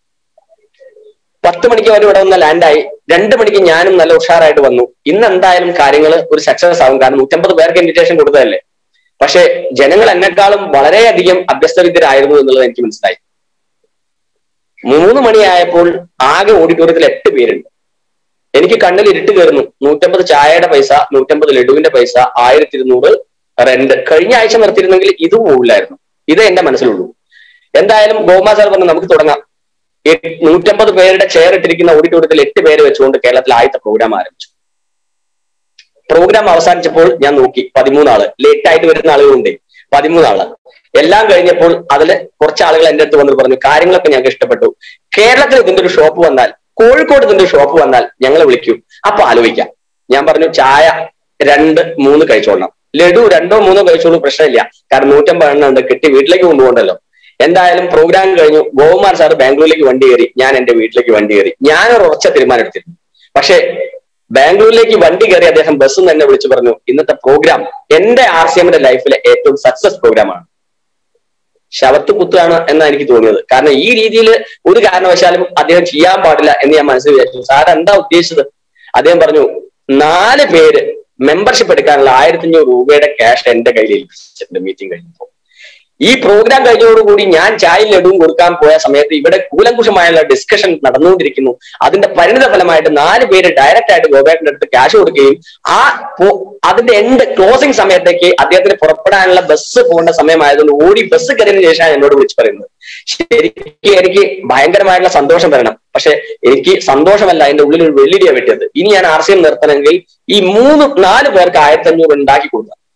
പത്ത് മണിക്ക് അവർ ഇവിടെ വന്ന ലാൻഡായി രണ്ടു മണിക്ക് ഞാനും നല്ല ഉഷാറായിട്ട് വന്നു ഇന്ന് എന്തായാലും കാര്യങ്ങൾ ഒരു സക്സസ് ആവും കാരണം നൂറ്റമ്പത് പേർക്ക് ഇൻവിറ്റേഷൻ കൊടുത്തതല്ലേ പക്ഷെ ജനങ്ങൾ എന്നെക്കാളും വളരെയധികം അഭ്യസ്തവിദ്യരായിരുന്നു എന്നുള്ളത് എനിക്ക് മനസ്സിലായി മൂന്ന് മണിയായപ്പോൾ ആകെ ഓഡിറ്റോറിയത്തിൽ എട്ട് പേരുണ്ട് എനിക്ക് കണ്ണിൽ ഇരുട്ട് കയറുന്നു നൂറ്റമ്പത് ചായയുടെ പൈസ നൂറ്റമ്പത് ലഡുവിന്റെ പൈസ ആയിരത്തി ഇരുന്നൂറ് റെന്റ് കഴിഞ്ഞ ആഴ്ച നിർത്തിയിരുന്നെങ്കിൽ ഇത് പോകില്ലായിരുന്നു ഇതേ എന്റെ മനസ്സിലുള്ളൂ എന്തായാലും ഗോമാ സാർ പറഞ്ഞു നമുക്ക് തുടങ്ങാം നൂറ്റമ്പത് പേരുടെ ചെയർ ഇട്ടിരിക്കുന്ന ഓഡിറ്റോറിയത്തിൽ എട്ട് പേര് വെച്ചുകൊണ്ട് കേരളത്തിൽ ആദ്യത്തെ പ്രോഗ്രാം ആരംഭിച്ചു പ്രോഗ്രാം അവസാനിച്ചപ്പോൾ ഞാൻ നോക്കി പതിമൂന്നാള് ലേറ്റ് ആയിട്ട് വരുന്ന ആളുകളുണ്ട് പതിമൂന്നാള് എല്ലാം കഴിഞ്ഞപ്പോൾ അതിൽ കുറച്ച് ആളുകൾ എന്റെ അടുത്ത് വന്നിട്ട് പറഞ്ഞു കാര്യങ്ങളൊക്കെ ഞങ്ങൾക്ക് ഇഷ്ടപ്പെട്ടു കേരളത്തിൽ ഇതിന്റെ ഒരു ഷോപ്പ് വന്നാൽ കോഴിക്കോട് ഇതിന്റെ ഒരു ഷോപ്പ് വന്നാൽ ഞങ്ങളെ വിളിക്കൂ അപ്പൊ ആലോചിക്കാം ഞാൻ പറഞ്ഞു ചായ രണ്ട് മൂന്ന് കഴിച്ചോളണം ലഡു രണ്ടോ മൂന്നോ കഴിച്ചോളൂ പ്രശ്നമില്ല കാരണം നൂറ്റമ്പത് എണ്ണം ഉണ്ട് കിട്ടി വീട്ടിലേക്ക് കൊണ്ടുപോകണ്ടല്ലോ എന്തായാലും പ്രോഗ്രാം കഴിഞ്ഞു ഗോകുമാർ സാർ ബാംഗ്ലൂരിലേക്ക് വണ്ടി കയറി ഞാൻ എന്റെ വീട്ടിലേക്ക് വണ്ടി കയറി ഞാനൊരു ഉറച്ച തീരുമാനം എടുത്തിരുന്നു പക്ഷേ ബാംഗ്ലൂരിലേക്ക് വണ്ടി കയറി അദ്ദേഹം ബസ്സിൽ തന്നെ വിളിച്ചു പറഞ്ഞു ഇന്നത്തെ പ്രോഗ്രാം എന്റെ ആർ സി എമ്മിന്റെ ലൈഫിലെ ഏറ്റവും സക്സസ് പ്രോഗ്രാമാണ് ശവത്ത് കുത്താണ് എന്നാണ് എനിക്ക് തോന്നിയത് കാരണം ഈ രീതിയിൽ ഒരു കാരണവശാലും അദ്ദേഹം ചെയ്യാൻ പാടില്ല എന്ന് ഞാൻ മനസ്സിൽ വിചാരിച്ചു സാർ എന്താ ഉദ്ദേശിച്ചത് അദ്ദേഹം പറഞ്ഞു നാല് പേര് മെമ്പർഷിപ്പ് എടുക്കാനുള്ള ആയിരത്തി അഞ്ഞൂറ് രൂപയുടെ ക്യാഷ് എന്റെ കയ്യിൽ ഏൽപ്പിച്ചിട്ടുണ്ട് മീറ്റിംഗ് കഴിഞ്ഞപ്പോൾ ഈ പ്രോഗ്രാം കഴിഞ്ഞതോടുകൂടി ഞാൻ ചായയും ലഡുവും കൊടുക്കാൻ പോയ സമയത്ത് ഇവിടെ കൂലങ്കുഷമായുള്ള ഡിസ്കഷൻ നടന്നുകൊണ്ടിരിക്കുന്നു അതിന്റെ പരിണിത ഫലമായിട്ട് നാല് പേര് ഡയറക്റ്റ് ആയിട്ട് ഗോപേട്ടന്റെ അടുത്ത് ക്യാഷ് കൊടുക്കുകയും ആ അതിന്റെ എൻഡ് ക്ലോസിംഗ് സമയത്തേക്ക് അദ്ദേഹത്തിന് പുറപ്പെടാനുള്ള ബസ് പോകേണ്ട സമയമായതുകൊണ്ട് ഓടി ബസ് കയറിയതിനു ശേഷമാണ് എന്നോട് വിളിച്ചു പറയുന്നത് ശരിക്കും എനിക്ക് ഭയങ്കരമായിട്ടുള്ള സന്തോഷം വരണം പക്ഷെ എനിക്ക് സന്തോഷമല്ല അതിന്റെ ഉള്ളിൽ ഒരു വെള്ളിടിയാ വെട്ടിയത് ഇനി ഞാൻ ആർ സി എം നിർത്തണമെങ്കിൽ ഈ മൂന്ന് നാല് പേർക്ക് ആയിരത്തി അഞ്ഞൂറ് ഉണ്ടാക്കി കൊടുക്കുക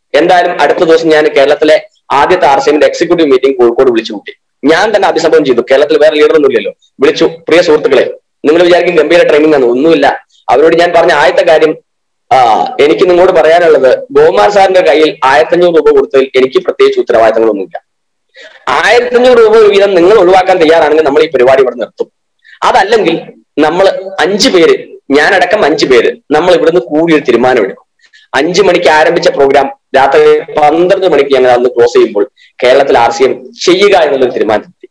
എന്തായാലും അടുത്ത ദിവസം ഞാൻ കേരളത്തിലെ ആദ്യത്തെ ആർ സി എമ്മിന്റെ എക്സിക്യൂട്ടീവ് മീറ്റിംഗ് കോഴിക്കോട് വിളിച്ചു കൂട്ടി ഞാൻ തന്നെ അഭിസംബോധന ചെയ്തു കേരളത്തിൽ വേറെ ലീഡർ ഒന്നും ഇല്ലല്ലോ വിളിച്ചു പ്രിയ സുഹൃത്തുക്കളെ നിങ്ങൾ വിചാരിക്കും ഗംഭീര ട്രെയിനിങ് ആണ് ഒന്നുമില്ല അവരോട് ഞാൻ പറഞ്ഞ ആദ്യത്തെ കാര്യം ആ എനിക്ക് നിങ്ങളോട് പറയാനുള്ളത് ഗോമാർ സാറിന്റെ കയ്യിൽ ആയിരത്തഞ്ഞൂറ് രൂപ കൊടുത്തതിൽ എനിക്ക് പ്രത്യേകിച്ച് ഉത്തരവാദിത്തങ്ങളൊന്നുമില്ല ആയിരത്തഞ്ഞൂറ് രൂപ വീതം നിങ്ങൾ ഒഴിവാക്കാൻ തയ്യാറാണെങ്കിൽ നമ്മൾ ഈ പരിപാടി ഇവിടെ നിർത്തും അതല്ലെങ്കിൽ നമ്മൾ അഞ്ചു പേര് ഞാനടക്കം അഞ്ചു പേര് നമ്മൾ ഇവിടുന്ന് കൂടി ഒരു തീരുമാനമെടുക്കും അഞ്ചു മണിക്ക് ആരംഭിച്ച പ്രോഗ്രാം രാത്രി പന്ത്രണ്ട് മണിക്ക് ഞങ്ങൾ അന്ന് ക്ലോസ് ചെയ്യുമ്പോൾ കേരളത്തിൽ ആർ സി എം ചെയ്യുക എന്നുള്ളൊരു തീരുമാനത്തിലെത്തി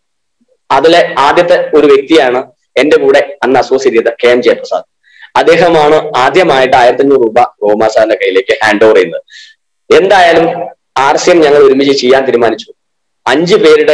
അതിലെ ആദ്യത്തെ ഒരു വ്യക്തിയാണ് എന്റെ കൂടെ അന്ന് അസോസിയേറ്റ് ചെയ്ത കെ എം ജയപ്രസാദ് അദ്ദേഹമാണ് ആദ്യമായിട്ട് ആയിരത്തി അഞ്ഞൂറ് രൂപ ഗോമാ സാറിന്റെ കയ്യിലേക്ക് ഹാൻഡ് ഓവർ ചെയ്യുന്നത് എന്തായാലും ആർ സി എം ഞങ്ങൾ ഒരുമിച്ച് ചെയ്യാൻ തീരുമാനിച്ചു അഞ്ചു പേരുടെ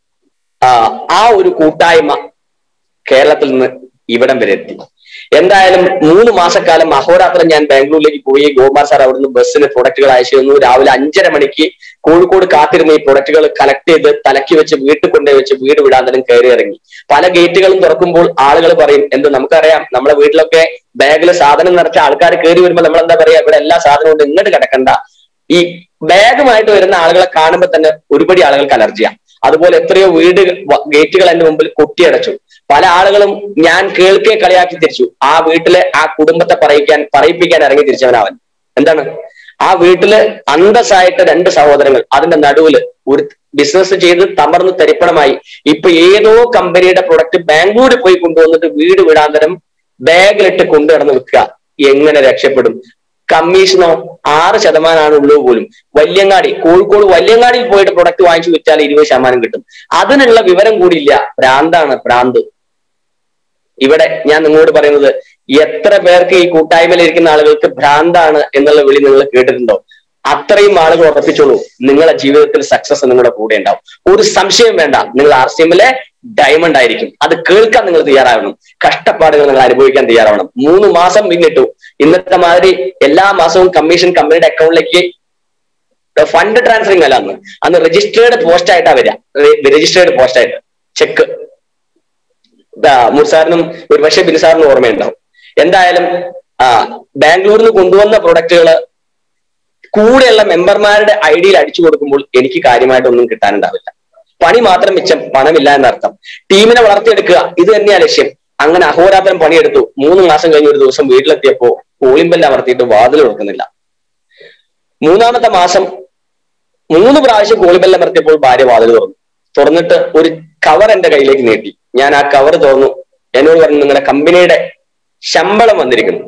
ആ, ആ ഒരു കൂട്ടായ്മ കേരളത്തിൽ നിന്ന് ഇവിടം വരെ എത്തി എന്തായാലും മൂന്ന് മാസക്കാലം അഹോരാത്രം ഞാൻ ബാംഗ്ലൂരിലേക്ക് പോയി ഗോപാൽ സാർ അവിടുന്ന് ബസ്സിന് പ്രൊഡക്റ്റുകൾ അയച്ചു തന്നു രാവിലെ അഞ്ചര മണിക്ക് കോഴിക്കോട് കാത്തിരുന്ന് ഈ പ്രൊഡക്റ്റുകൾ കളക്ട് ചെയ്ത് തലക്കി വെച്ച് വീട്ടിൽ കൊണ്ടുപോയി വെച്ച് വീട് വിടാന്തരം കയറി ഇറങ്ങി പല ഗേറ്റുകളും തുറക്കുമ്പോൾ ആളുകൾ പറയും എന്ത് നമുക്കറിയാം നമ്മളെ വീട്ടിലൊക്കെ ബാഗിൽ സാധനം നിറച്ച ആൾക്കാർ കയറി വരുമ്പോൾ നമ്മൾ എന്താ പറയാ ഇവിടെ എല്ലാ സാധനവും ഉണ്ട് ഇങ്ങോട്ട് കിടക്കണ്ട ഈ ബാഗുമായിട്ട് വരുന്ന ആളുകളെ കാണുമ്പോൾ തന്നെ ഒരുപടി ആളുകൾക്ക് അലർജിയാണ് അതുപോലെ എത്രയോ വീട് വ- ഗേറ്റുകൾ എന്റെ മുമ്പിൽ കൊട്ടിയടച്ചു പല ആളുകളും ഞാൻ കേൾക്കെ കളിയാക്കി തിരിച്ചു ആ വീട്ടിലെ ആ കുടുംബത്തെ പറയിക്കാൻ പറയിപ്പിക്കാൻ ഇറങ്ങി തിരിച്ചവനവൻ എന്താണ് ആ വീട്ടില് അന്തസ്സായിട്ട് രണ്ട് സഹോദരങ്ങൾ അതിന്റെ നടുവില് ഒരു ബിസിനസ് ചെയ്ത് തമർന്ന് തരിപ്പണമായി ഇപ്പൊ ഏതോ കമ്പനിയുടെ പ്രൊഡക്റ്റ് ബാംഗ്ലൂരിൽ പോയി കൊണ്ടുവന്നിട്ട് വീട് വിടാന്തരം ബാഗിലിട്ട് കൊണ്ടു നടന്ന് വിൽക്കുക എങ്ങനെ രക്ഷപ്പെടും കമ്മീഷനോ ആറ് ശതമാനമാണ് ഉള്ളത് പോലും വല്യങ്ങാടി കോഴിക്കോട് വല്യങ്ങാടിയിൽ പോയിട്ട് പ്രൊഡക്റ്റ് വാങ്ങിച്ചു വിറ്റാൽ ഇരുപത് ശതമാനം കിട്ടും അതിനുള്ള വിവരം കൂടിയില്ല ഭ്രാന്താണ് ഭ്രാന്ത് ഇവിടെ ഞാൻ നിങ്ങളോട് പറയുന്നത് എത്ര പേർക്ക് ഈ കൂട്ടായ്മയിൽ ഇരിക്കുന്ന ആളുകൾക്ക് ഭ്രാന്താണ് എന്നുള്ള വിളി നിങ്ങൾ കേട്ടിട്ടുണ്ടോ അത്രയും ആളുകൾ ഉറപ്പിച്ചോളൂ നിങ്ങളുടെ ജീവിതത്തിൽ സക്സസ് നിങ്ങളുടെ കൂടെ ഉണ്ടാവും ഒരു സംശയം വേണ്ട നിങ്ങൾ ആർ സി എമ്മിലെ ഡയമണ്ട് ആയിരിക്കും അത് കേൾക്കാൻ നിങ്ങൾ തയ്യാറാവണം കഷ്ടപ്പാടുകൾ നിങ്ങൾ അനുഭവിക്കാൻ തയ്യാറാവണം മൂന്ന് മാസം പിന്നിട്ടു ഇന്നത്തെ മാതിരി എല്ലാ മാസവും കമ്മീഷൻ കമ്പനിയുടെ അക്കൗണ്ടിലേക്ക് ഫണ്ട് ട്രാൻസ്ഫറിങ് അല്ല അന്ന് അന്ന് രജിസ്റ്റേർഡ് പോസ്റ്റ് ആയിട്ടാ വരിക രജിസ്റ്റേർഡ് പോസ്റ്റ് ആയിട്ട് ചെക്ക് മുർസാറിനും ഒരു പക്ഷേ ബിൻസാറിനും ഓർമ്മയുണ്ടാവും എന്തായാലും ആ ബാംഗ്ലൂരിൽ നിന്ന് കൊണ്ടുവന്ന പ്രൊഡക്റ്റുകൾ കൂടെയുള്ള മെമ്പർമാരുടെ ഐ ഡിയിൽ അടിച്ചു കൊടുക്കുമ്പോൾ എനിക്ക് കാര്യമായിട്ടൊന്നും കിട്ടാനുണ്ടാവില്ല പണി മാത്രം മിച്ചം പണമില്ല എന്നർത്ഥം ടീമിനെ വളർത്തിയെടുക്കുക ഇത് തന്നെയാ ലക്ഷ്യം അങ്ങനെ അഹോരാത്രം പണിയെടുത്തു മൂന്ന് മാസം കഴിഞ്ഞ ഒരു ദിവസം വീട്ടിലെത്തിയപ്പോ കോളിംബെല്ലാം അമർത്തിയിട്ട് വാതിൽ തുറക്കുന്നില്ല മൂന്നാമത്തെ മാസം മൂന്ന് പ്രാവശ്യം കോളിബെല്ലാം അമർത്തിയപ്പോൾ ഭാര്യ വാതിൽ തുറന്നു തുറന്നിട്ട് ഒരു കവർ എന്റെ കയ്യിലേക്ക് നീട്ടി ഞാൻ ആ കവർ തുറന്നു എന്നോട് പറഞ്ഞു നിങ്ങളുടെ കമ്പനിയുടെ ശമ്പളം വന്നിരിക്കുന്നു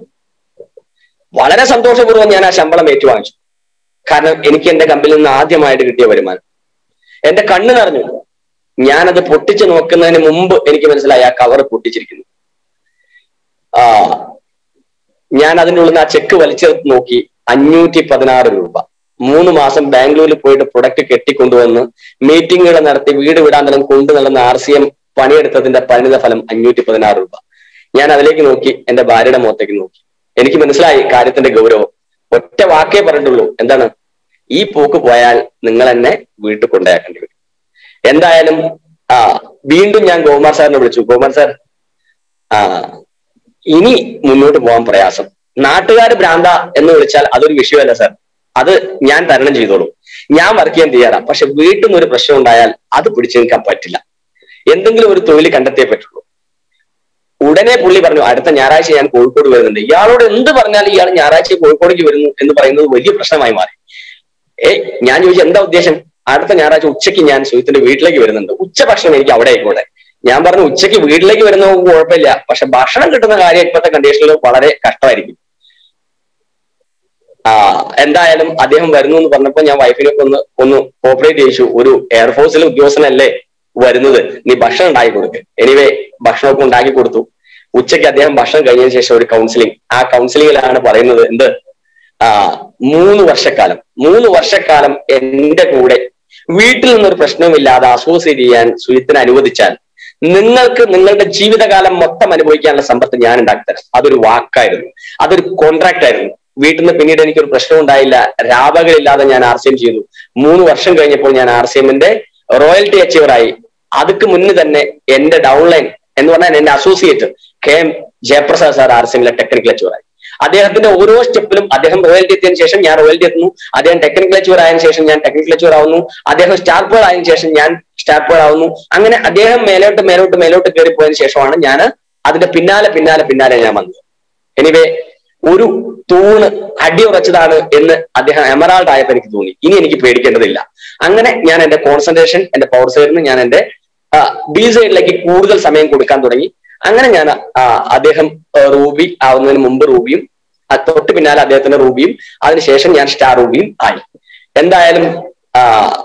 വളരെ സന്തോഷപൂർവ്വം ഞാൻ ആ ശമ്പളം ഏറ്റുവാങ്ങിച്ചു കാരണം എനിക്ക് എന്റെ കമ്പനിയിൽ നിന്ന് ആദ്യമായിട്ട് കിട്ടിയ വരുമാനം എന്റെ കണ്ണ് നിറഞ്ഞു ഞാനത് പൊട്ടിച്ചു നോക്കുന്നതിന് മുമ്പ് എനിക്ക് മനസ്സിലായി ആ കവർ പൊട്ടിച്ചിരിക്കുന്നു ആ ഞാൻ അതിൻ്റെ ഉള്ളിൽ നിന്ന് ആ ചെക്ക് വലിച്ചെടുത്ത് നോക്കി അഞ്ഞൂറ്റി പതിനാറ് രൂപ മൂന്ന് മാസം ബാംഗ്ലൂരിൽ പോയിട്ട് പ്രൊഡക്റ്റ് കെട്ടിക്കൊണ്ടുവന്ന് മീറ്റിങ്ങുകൾ നടത്തി വീട് വിടാൻ തന്നെ കൊണ്ടു നടന്ന ആർ സി എം പണിയെടുത്തതിന്റെ പരിണിത ഫലം അഞ്ഞൂറ്റി പതിനാറ് രൂപ ഞാൻ അതിലേക്ക് നോക്കി എന്റെ ഭാര്യയുടെ മുഖത്തേക്ക് നോക്കി എനിക്ക് മനസ്സിലായി കാര്യത്തിന്റെ ഗൗരവം ഒറ്റ വാക്കേ പറഞ്ഞിട്ടുള്ളൂ എന്താണ് ഈ പോക്ക് പോയാൽ നിങ്ങൾ എന്നെ വീട്ടിൽ കൊണ്ടാക്കേണ്ടി വരും എന്തായാലും ആ വീണ്ടും ഞാൻ ഗോകുമാർ സാറിനെ വിളിച്ചു ഗോകുമാർ സാർ ആ ഇനി മുന്നോട്ട് പോകാൻ പ്രയാസം നാട്ടുകാർ ഭ്രാന്ത എന്ന് വിളിച്ചാൽ അതൊരു വിഷയമല്ല സാർ അത് ഞാൻ തരണം ചെയ്തോളൂ ഞാൻ വർക്ക് ചെയ്യാൻ തയ്യാറാണ് പക്ഷെ വീട്ടിൽ നിന്ന് ഒരു പ്രശ്നം ഉണ്ടായാൽ അത് പിടിച്ചു നിൽക്കാൻ പറ്റില്ല എന്തെങ്കിലും ഒരു തൊഴിൽ കണ്ടെത്തിയേ പറ്റുള്ളൂ ഉടനെ പുള്ളി പറഞ്ഞു അടുത്ത ഞായറാഴ്ച ഞാൻ കോഴിക്കോട് വരുന്നുണ്ട് ഇയാളോട് എന്ത് പറഞ്ഞാലും ഇയാൾ ഞായറാഴ്ച കോഴിക്കോടേക്ക് വരുന്നു എന്ന് പറയുന്നത് വലിയ പ്രശ്നമായി മാറി ഏ ഞാൻ ചോദിച്ചു എന്താ ഉദ്ദേശം അടുത്ത ഞായറാഴ്ച ഉച്ചയ്ക്ക് ഞാൻ സുഹൃത്തിന്റെ വീട്ടിലേക്ക് വരുന്നുണ്ട് ഉച്ചഭക്ഷണം എനിക്ക് അവിടെ ആയിക്കോട്ടെ ഞാൻ പറഞ്ഞു ഉച്ചയ്ക്ക് വീട്ടിലേക്ക് വരുന്ന കുഴപ്പമില്ല പക്ഷെ ഭക്ഷണം കിട്ടുന്ന കാര്യം ഇപ്പോഴത്തെ കണ്ടീഷനിൽ വളരെ കഷ്ടമായിരിക്കും ആ എന്തായാലും അദ്ദേഹം വരുന്നു എന്ന് പറഞ്ഞപ്പോൾ ഞാൻ വൈഫിനൊക്കെ ഒന്ന് ഒന്ന് കോപ്പറേറ്റ് ചെയ്യിച്ചു ഒരു എയർഫോഴ്സിലെ ഉദ്യോഗസ്ഥനല്ലേ വരുന്നത് നീ ഭക്ഷണം ഉണ്ടാക്കി കൊടുക്ക് എനിവേ ഭക്ഷണമൊക്കെ ഉണ്ടാക്കി കൊടുത്തു ഉച്ചയ്ക്ക് അദ്ദേഹം ഭക്ഷണം കഴിഞ്ഞതിന് ശേഷം ഒരു കൗൺസിലിംഗ് ആ കൗൺസിലിംഗിലാണ് പറയുന്നത് എന്ത് ആ മൂന്ന് വർഷക്കാലം മൂന്ന് വർഷക്കാലം എന്റെ കൂടെ വീട്ടിൽ നിന്നൊരു പ്രശ്നവുമില്ലാതെ അസോസിയേറ്റ് ചെയ്യാൻ സുഹൃത്തിന് അനുവദിച്ചാൽ നിങ്ങൾക്ക് നിങ്ങളുടെ ജീവിതകാലം മൊത്തം അനുഭവിക്കാനുള്ള സമ്പത്ത് ഞാൻ ഉണ്ടാക്കി തരാം അതൊരു വാക്കായിരുന്നു അതൊരു കോൺട്രാക്ട് ആയിരുന്നു വീട്ടിൽ നിന്ന് പിന്നീട് എനിക്കൊരു പ്രശ്നം ഉണ്ടായില്ല രാപകലില്ലാതെ ഞാൻ ആർ സി എം ചെയ്തു മൂന്ന് വർഷം കഴിഞ്ഞപ്പോൾ ഞാൻ ആർ സി എമ്മിന്റെ റോയൽറ്റി അച്ചീവറായി അതുക്ക് മുന്നേ തന്നെ എന്റെ ഡൗൺലൈൻ എന്ന് പറഞ്ഞാൽ എന്റെ associate K M Jayaprasad sir R C എമ്മിലെ ടെക്നിക്കൽ അച്ചീവറായി അദ്ദേഹത്തിന്റെ ഓരോ സ്റ്റെപ്പിലും അദ്ദേഹം റോയൽറ്റി എത്തിയതിനു ശേഷം ഞാൻ റോയൽറ്റി എത്തുന്നു അദ്ദേഹം ടെക്നിക്കൽ അച്ചീവർ ആയതിനു ശേഷം ഞാൻ ടെക്നിക്കൽ അച്ചീവർ ആവുന്നു അദ്ദേഹം സ്റ്റാർ പ്ലെയർ ആയതിനു ശേഷം ഞാൻ സ്റ്റാർ പ്ലെയർ ആവുന്നു അങ്ങനെ അദ്ദേഹം മേലോട്ട് മേലോട്ട് മേലോട്ട് കയറി പോയതിനു ശേഷമാണ് ഞാൻ അതിന്റെ പിന്നാലെ പിന്നാലെ പിന്നാലെ ഞാൻ വന്നത് എനിവേ ഒരു തൂണ് അടിയുറച്ചതാണ് എന്ന് അദ്ദേഹം എമറാൾഡ് ആയപ്പോൾ എനിക്ക് തോന്നി ഇനി എനിക്ക് പേടിക്കേണ്ടതില്ല അങ്ങനെ ഞാൻ എന്റെ കോൺസെൻട്രേഷൻ എന്റെ പവർ സൈഡിൽ നിന്ന് ഞാൻ എന്റെ ബി സൈഡിലേക്ക് കൂടുതൽ സമയം കൊടുക്കാൻ തുടങ്ങി അങ്ങനെ ഞാൻ ആ, അദ്ദേഹം ആ, റൂബി ആവുന്നതിന് മുമ്പ് റൂബിയും ആ, തൊട്ട് പിന്നാലെ അദ്ദേഹത്തിന്റെ റൂബിയും അതിനുശേഷം ഞാൻ സ്റ്റാർ റൂബിയും ആയി എന്തായാലും ആ,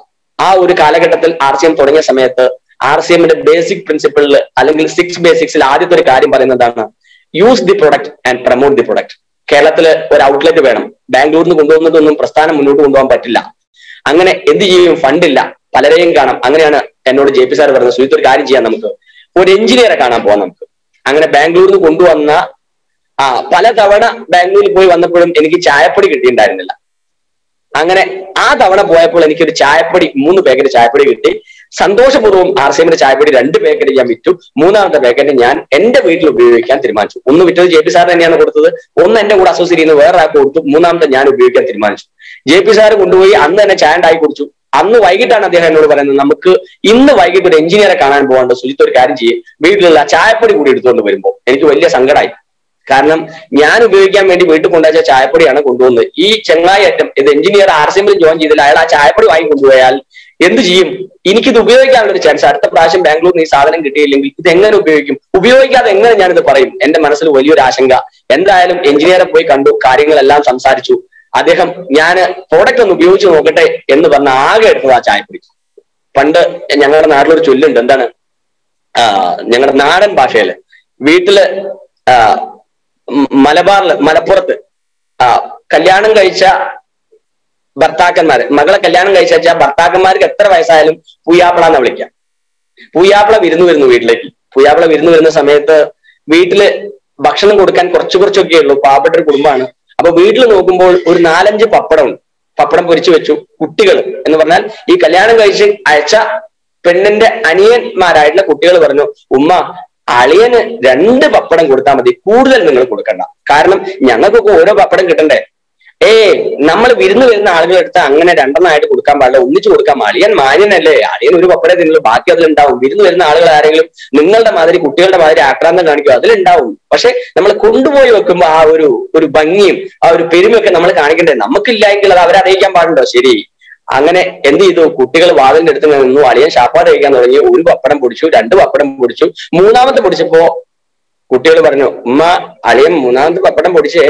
ആ ഒരു കാലഘട്ടത്തിൽ ആർ സി എം തുടങ്ങിയ സമയത്ത് ആർ സി എമ്മിന്റെ ബേസിക് പ്രിൻസിപ്പിളിൽ അല്ലെങ്കിൽ സിക്സ് ബേസിക്സിൽ ആദ്യത്തെ ഒരു കാര്യം പറയുന്നതാണ് use the product and promote the product കേരളത്തിൽ ഒരു ഔട്ട്ലെറ്റ് വേണം ബാംഗ്ലൂരിൽ നിന്ന് കൊണ്ടുവന്നതൊന്നും പ്രസ്ഥാനം മുന്നോട്ട് കൊണ്ടുപോകാൻ പറ്റില്ല അങ്ങനെ എന്ത് ചെയ്യും ഫണ്ടില്ല പലരെയും കാണാം അങ്ങനെയാണ് എന്നോട് ജെ പി സാർ പറഞ്ഞത് സുജിത്ത് ഒരു കാര്യം ചെയ്യാം നമുക്ക് ഒരു എഞ്ചിനീയറെ കാണാൻ പോവാം നമുക്ക് അങ്ങനെ ബാംഗ്ലൂരിൽ നിന്ന് കൊണ്ടുവന്ന ആ പല തവണ ബാംഗ്ലൂരിൽ പോയി വന്നപ്പോഴും എനിക്ക് ചായപ്പൊടി കിട്ടിയിട്ടുണ്ടായിരുന്നില്ല അങ്ങനെ ആ തവണ പോയപ്പോൾ എനിക്കൊരു ചായപ്പൊടി മൂന്ന് പാക്കറ്റ് ചായപ്പൊടി കിട്ടി സന്തോഷപൂർവ്വം ആർ സി എമ്മിന്റെ ചായപ്പൊടി രണ്ട് പാക്കറ്റ് ഞാൻ വിറ്റു മൂന്നാമത്തെ പാക്കറ്റ് ഞാൻ എന്റെ വീട്ടിൽ ഉപയോഗിക്കാൻ തീരുമാനിച്ചു ഒന്ന് വിറ്റത് ജെ പി സാർ തന്നെയാണ് കൊടുത്തത് ഒന്ന് എന്റെ കൂടെ അസോസിയേറ്റ് ചെയ്യുന്ന വേറെ ആൾക്ക് കൊടുത്തു മൂന്നാമത്തെ ഞാൻ ഉപയോഗിക്കാൻ തീരുമാനിച്ചു ജെ പി സാർ കൊണ്ടുപോയി അന്ന് തന്നെ ചായ ഉണ്ടാക്കി കുടിച്ചു അന്ന് വൈകിട്ടാണ് അദ്ദേഹം എന്നോട് പറയുന്നത് നമുക്ക് ഇന്ന് വൈകിട്ട് ഒരു എഞ്ചിനീയറെ കാണാൻ പോകാണ്ട് സുജിത്ത് ഒരു കാര്യം ചെയ്യും വീട്ടിലുള്ള ചായപ്പൊടി കൂടി എടുത്തുകൊണ്ട് വരുമ്പോൾ എനിക്ക് വലിയ സങ്കടമായി കാരണം ഞാൻ ഉപയോഗിക്കാൻ വേണ്ടി വീട്ടിൽ കൊണ്ടുവച്ച ചായപ്പൊടിയാണ് കൊണ്ടുവന്നത് ഈ ചെങ്ങായി അറ്റം ഇത് എഞ്ചിനീയർ ആർ സി എമ്മിൽ ജോയിൻ ചെയ്തില്ല അയാൾ ആ ചായപ്പൊടി വാങ്ങി കൊണ്ടുപോയാൽ എന്ത് ചെയ്യും എനിക്കിത് ഉപയോഗിക്കാനുള്ള ഒരു ചാൻസ് അടുത്ത പ്രാവശ്യം ബാംഗ്ലൂരിൽ നിന്ന് ഈ സാധനം കിട്ടിയില്ലെങ്കിൽ ഇത് എങ്ങനെ ഉപയോഗിക്കും ഉപയോഗിക്കാതെ എങ്ങനെ ഞാനിത് പറയും എന്റെ മനസ്സിൽ വലിയൊരു ആശങ്ക എന്തായാലും എഞ്ചിനീയറെ പോയി കണ്ടു കാര്യങ്ങളെല്ലാം സംസാരിച്ചു അദ്ദേഹം ഞാൻ പ്രോഡക്റ്റ് ഒന്ന് ഉപയോഗിച്ച് നോക്കട്ടെ എന്ന് പറഞ്ഞ ആകെ എടുത്തത് ആ ചായപ്പൊടി പണ്ട് ഞങ്ങളുടെ നാട്ടിലൊരു ചൊല്ലുണ്ട് എന്താണ് ആ ഞങ്ങളുടെ നാടൻ ഭാഷയില് വീട്ടില് ആ, മ- മലബാറില് മലപ്പുറത്ത് ആ കല്യാണം കഴിച്ച ഭർത്താക്കന്മാര് മകളെ കല്യാണം കഴിച്ച ഭർത്താക്കന്മാർക്ക് എത്ര വയസ്സായാലും പൂയാപ്പിള എന്നാ വിളിക്കാം പൂയാപ്പിള വിരുന്ന് വരുന്നു വീട്ടിലേക്ക് പൂയാപ്പിള വിരുന്ന് വരുന്ന സമയത്ത് വീട്ടില് ഭക്ഷണം കൊടുക്കാൻ കുറച്ചു കുറച്ചൊക്കെ ഉള്ളൂ പാവപ്പെട്ട ഒരു കുടുംബമാണ് അപ്പൊ വീട്ടിൽ നോക്കുമ്പോൾ ഒരു നാലഞ്ച് പപ്പടമുണ്ട് പപ്പടം പൊരിച്ചു വെച്ചു കുട്ടികൾ എന്ന് പറഞ്ഞാൽ ഈ കല്യാണം കഴിച്ച് അയച്ച പെണ്ണിന്റെ അനിയന്മാരായിട്ടുള്ള കുട്ടികൾ പറഞ്ഞു ഉമ്മ അളിയന് രണ്ട് പപ്പടം കൊടുത്താൽ മതി കൂടുതൽ നിങ്ങൾ കൊടുക്കണ്ട കാരണം ഞങ്ങൾക്കൊക്കെ ഓരോ പപ്പടം കിട്ടണ്ടേ ഏ നമ്മൾ വിരുന്ന് വരുന്ന ആളുകളുടെ അടുത്ത് അങ്ങനെ രണ്ടെണ്ണമായിട്ട് കൊടുക്കാൻ പാടില്ല ഒന്നിച്ചു കൊടുക്കാൻ അളിയൻ മാന്യനല്ലേ അളിയൻ ഒരു പപ്പടേ തിന്നുള്ളൂ ബാക്കി അതിലുണ്ടാവും വിരുന്ന് വരുന്ന ആളുകൾ ആരെങ്കിലും നിങ്ങളുടെ മാതിരി കുട്ടികളുടെ മാതിരി ആക്രാന്തം കാണിക്കും അതിലുണ്ടാവും പക്ഷെ നമ്മൾ കൊണ്ടുപോയി വെക്കുമ്പോൾ ആ ഒരു ഒരു ഭംഗിയും ആ ഒരു പെരുമയൊക്കെ നമ്മൾ കാണിക്കണ്ടേ നമുക്കില്ലെങ്കിൽ അത് അവരെ അറിയിക്കാൻ പാടുണ്ടോ ശരി അങ്ങനെ എന്ത് ചെയ്തു കുട്ടികൾ വാതിലിന്റെ അടുത്ത് നിന്നു അളിയൻ ശാപ്പാട് കഴിക്കാൻ തുടങ്ങി ഒരു പപ്പടം പൊടിച്ചു രണ്ട് പപ്പടം പൊടിച്ചു മൂന്നാമത്തെ പൊടിച്ചപ്പോ കുട്ടികൾ പറഞ്ഞു ഉമ്മ അളിയൻ മൂന്നാമത്തെ പപ്പടം പൊടിച്ചേ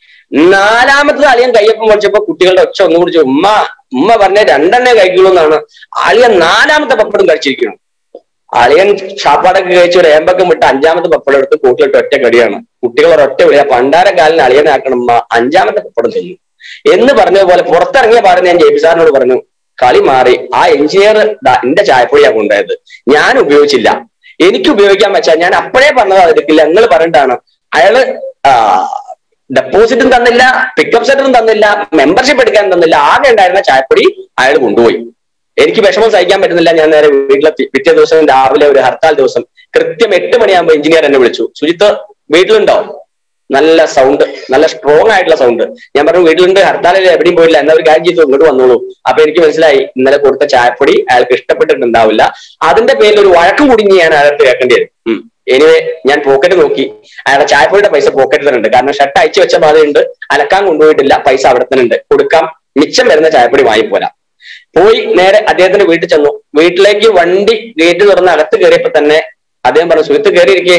നാലാമത്തത് അളിയൻ കയ്യപ്പം പൊടിച്ചപ്പോ കുട്ടികളുടെ ഒച്ച ഒന്നും കുടിച്ചു ഉമ്മ ഉമ്മ പറഞ്ഞ രണ്ടെണ്ണേ കഴിക്കുള്ളൂ എന്നാണ് അളിയൻ നാലാമത്തെ പപ്പടം കഴിച്ചിരിക്കണം അളിയൻ ചാപ്പാടൊക്കെ കഴിച്ച് ഒരു ഏമ്പക്കം വിട്ട് അഞ്ചാമത്തെ പപ്പടം എടുത്ത് കൂട്ടിലിട്ട് ഒറ്റ കടിയാണ് കുട്ടികൾ ഒരൊറ്റ വിളിയാ പണ്ടാരക്കാലിന് അളിയനാക്കണം ഉമ്മ അഞ്ചാമത്തെ പപ്പടം തിന്നു എന്ന് പറഞ്ഞ പോലെ പുറത്തിറങ്ങിയ പാടെ ഞാൻ ജെപി സാറിനോട് പറഞ്ഞു കളി മാറി ആ എഞ്ചിനീയർ എന്റെ ചായപ്പൊടിയാ കൊണ്ടുപോയത് ഞാൻ ഉപയോഗിച്ചില്ല എനിക്ക് ഉപയോഗിക്കാൻ വെച്ചാൽ ഞാൻ അപ്പോഴേ പറഞ്ഞത് അതെടുക്കില്ല നിങ്ങൾ പറഞ്ഞിട്ടാണ് അയാള് ഡെപ്പോസിറ്റും തന്നില്ല പിക്കപ്പ് സെറ്ററും തന്നില്ല മെമ്പർഷിപ്പ് എടുക്കാൻ തന്നില്ല ആകെ ഉണ്ടായിരുന്ന ചായപ്പൊടി അയാൾ കൊണ്ടുപോയി എനിക്ക് വിഷമം സഹിക്കാൻ പറ്റുന്നില്ല ഞാൻ നേരെ വീട്ടിലെത്തി പിറ്റേ ദിവസം രാവിലെ ഒരു ഹർത്താൽ ദിവസം കൃത്യം എട്ട് മണിയാകുമ്പോൾ എഞ്ചിനീയർ എന്നെ വിളിച്ചു സുജിത്ത് വീട്ടിലുണ്ടോ നല്ല സൗണ്ട് നല്ല സ്ട്രോങ് ആയിട്ടുള്ള സൗണ്ട് ഞാൻ പറഞ്ഞു വീട്ടിലുണ്ട് ഹർത്താലിൽ എവിടെയും പോയില്ല എന്നാ ഒരു കാര്യം ചെയ്തു ഇങ്ങോട്ട് വന്നോളൂ അപ്പൊ എനിക്ക് മനസ്സിലായി ഇന്നലെ കൊടുത്ത ചായപ്പൊടി അയാൾക്ക് ഇഷ്ടപ്പെട്ടിട്ടുണ്ടാവില്ല അതിന്റെ പേരിൽ ഒരു വഴക്കും കുടുങ്ങി ഞാൻ അയാൾക്ക് കേൾക്കേണ്ടി വരും എനിവേ ഞാൻ പോക്കറ്റ് നോക്കി അയാളുടെ ചായപ്പൊടിയുടെ പൈസ പോക്കറ്റിൽ തന്നെ ഉണ്ട് കാരണം ഷർട്ട് അയച്ചു വെച്ച ബാധയുണ്ട് അലക്കാൻ കൊണ്ടുപോയിട്ടില്ല പൈസ അവിടെ തന്നെ ഉണ്ട് കൊടുക്കാം മിച്ചം വരുന്ന ചായപ്പൊടി വാങ്ങിപ്പോരാ പോയി നേരെ അദ്ദേഹത്തിന്റെ വീട്ടിൽ ചെന്നു വീട്ടിലേക്ക് വണ്ടി ഗേറ്റ് തുറന്ന് അകത്ത് കയറിയപ്പോ തന്നെ അദ്ദേഹം പറഞ്ഞു സുഹൃത്ത് കയറിയിരിക്കേ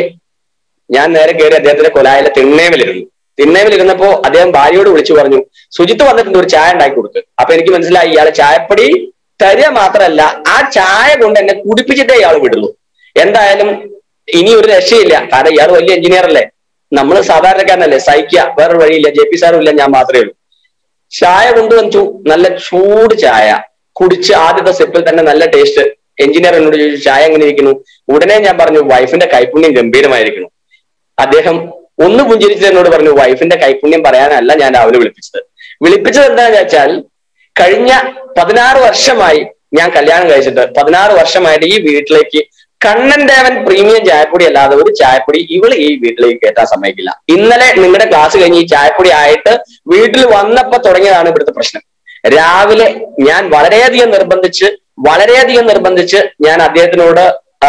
ഞാൻ നേരെ കയറി അദ്ദേഹത്തിന്റെ കൊലായിലെ തിണ്ണേമിലിരുന്നു തിണ്ണേമിലിരുന്നപ്പോ അദ്ദേഹം ഭാര്യയോട് വിളിച്ചു പറഞ്ഞു സുജിത്ത് വന്നിട്ടുണ്ട് ഒരു ചായ ഉണ്ടാക്കി കൊടുക്ക് അപ്പൊ എനിക്ക് മനസ്സിലായി ഇയാളെ ചായപ്പൊടി തരിക മാത്രമല്ല ആ ചായ കൊണ്ട് എന്നെ കുടിപ്പിച്ചിട്ടേ ഇയാൾ വിടുള്ളൂ എന്തായാലും ഇനി ഒരു രക്ഷയില്ല കാരണം ഇയാൾ വലിയ എഞ്ചിനീയർ അല്ലേ നമ്മൾ സാധാരണക്കാരനല്ലേ സഹിക്കുക വേറൊരു വഴിയില്ല ജെ പി സാറും ഇല്ല ഞാൻ മാത്രമേ ഉള്ളൂ ചായ കൊണ്ടുവന്നു നല്ല ചൂട് ചായ കുടിച്ച് ആദ്യത്തെ സ്റ്റെപ്പിൽ തന്നെ നല്ല ടേസ്റ്റ് എഞ്ചിനീയർ എന്നോട് ചോദിച്ചു ചായ എങ്ങനെ ഇരിക്കുന്നു ഉടനെ ഞാൻ പറഞ്ഞു വൈഫിന്റെ കൈപ്പുണ്യം ഗംഭീരമായിരിക്കുന്നു അദ്ദേഹം ഒന്ന് പുഞ്ചിരിച്ച് എന്നോട് പറഞ്ഞു വൈഫിന്റെ കൈപ്പുണ്യം പറയാനല്ല ഞാൻ രാവിലെ വിളിപ്പിച്ചത് വിളിപ്പിച്ചത് എന്താണെന്ന് വെച്ചാൽ കഴിഞ്ഞ പതിനാറ് വർഷമായി ഞാൻ കല്യാണം കഴിച്ചിട്ട് പതിനാറ് വർഷമായിട്ട് ഈ വീട്ടിലേക്ക് കണ്ണൻ ദേവൻ പ്രീമിയം ചായപ്പൊടി അല്ലാതെ ഒരു ചായപ്പൊടി ഇവള് ഈ വീട്ടിലേക്ക് കയറ്റാൻ സമ്മതിക്കില്ല ഇന്നലെ നിങ്ങളുടെ ക്ലാസ് കഴിഞ്ഞ് ഈ ചായപ്പൊടി ആയിട്ട് വീട്ടിൽ വന്നപ്പോ തുടങ്ങിയതാണ് ഇവിടുത്തെ പ്രശ്നം രാവിലെ ഞാൻ വളരെയധികം നിർബന്ധിച്ച് വളരെയധികം നിർബന്ധിച്ച് ഞാൻ അദ്ദേഹത്തിനോട് ആ,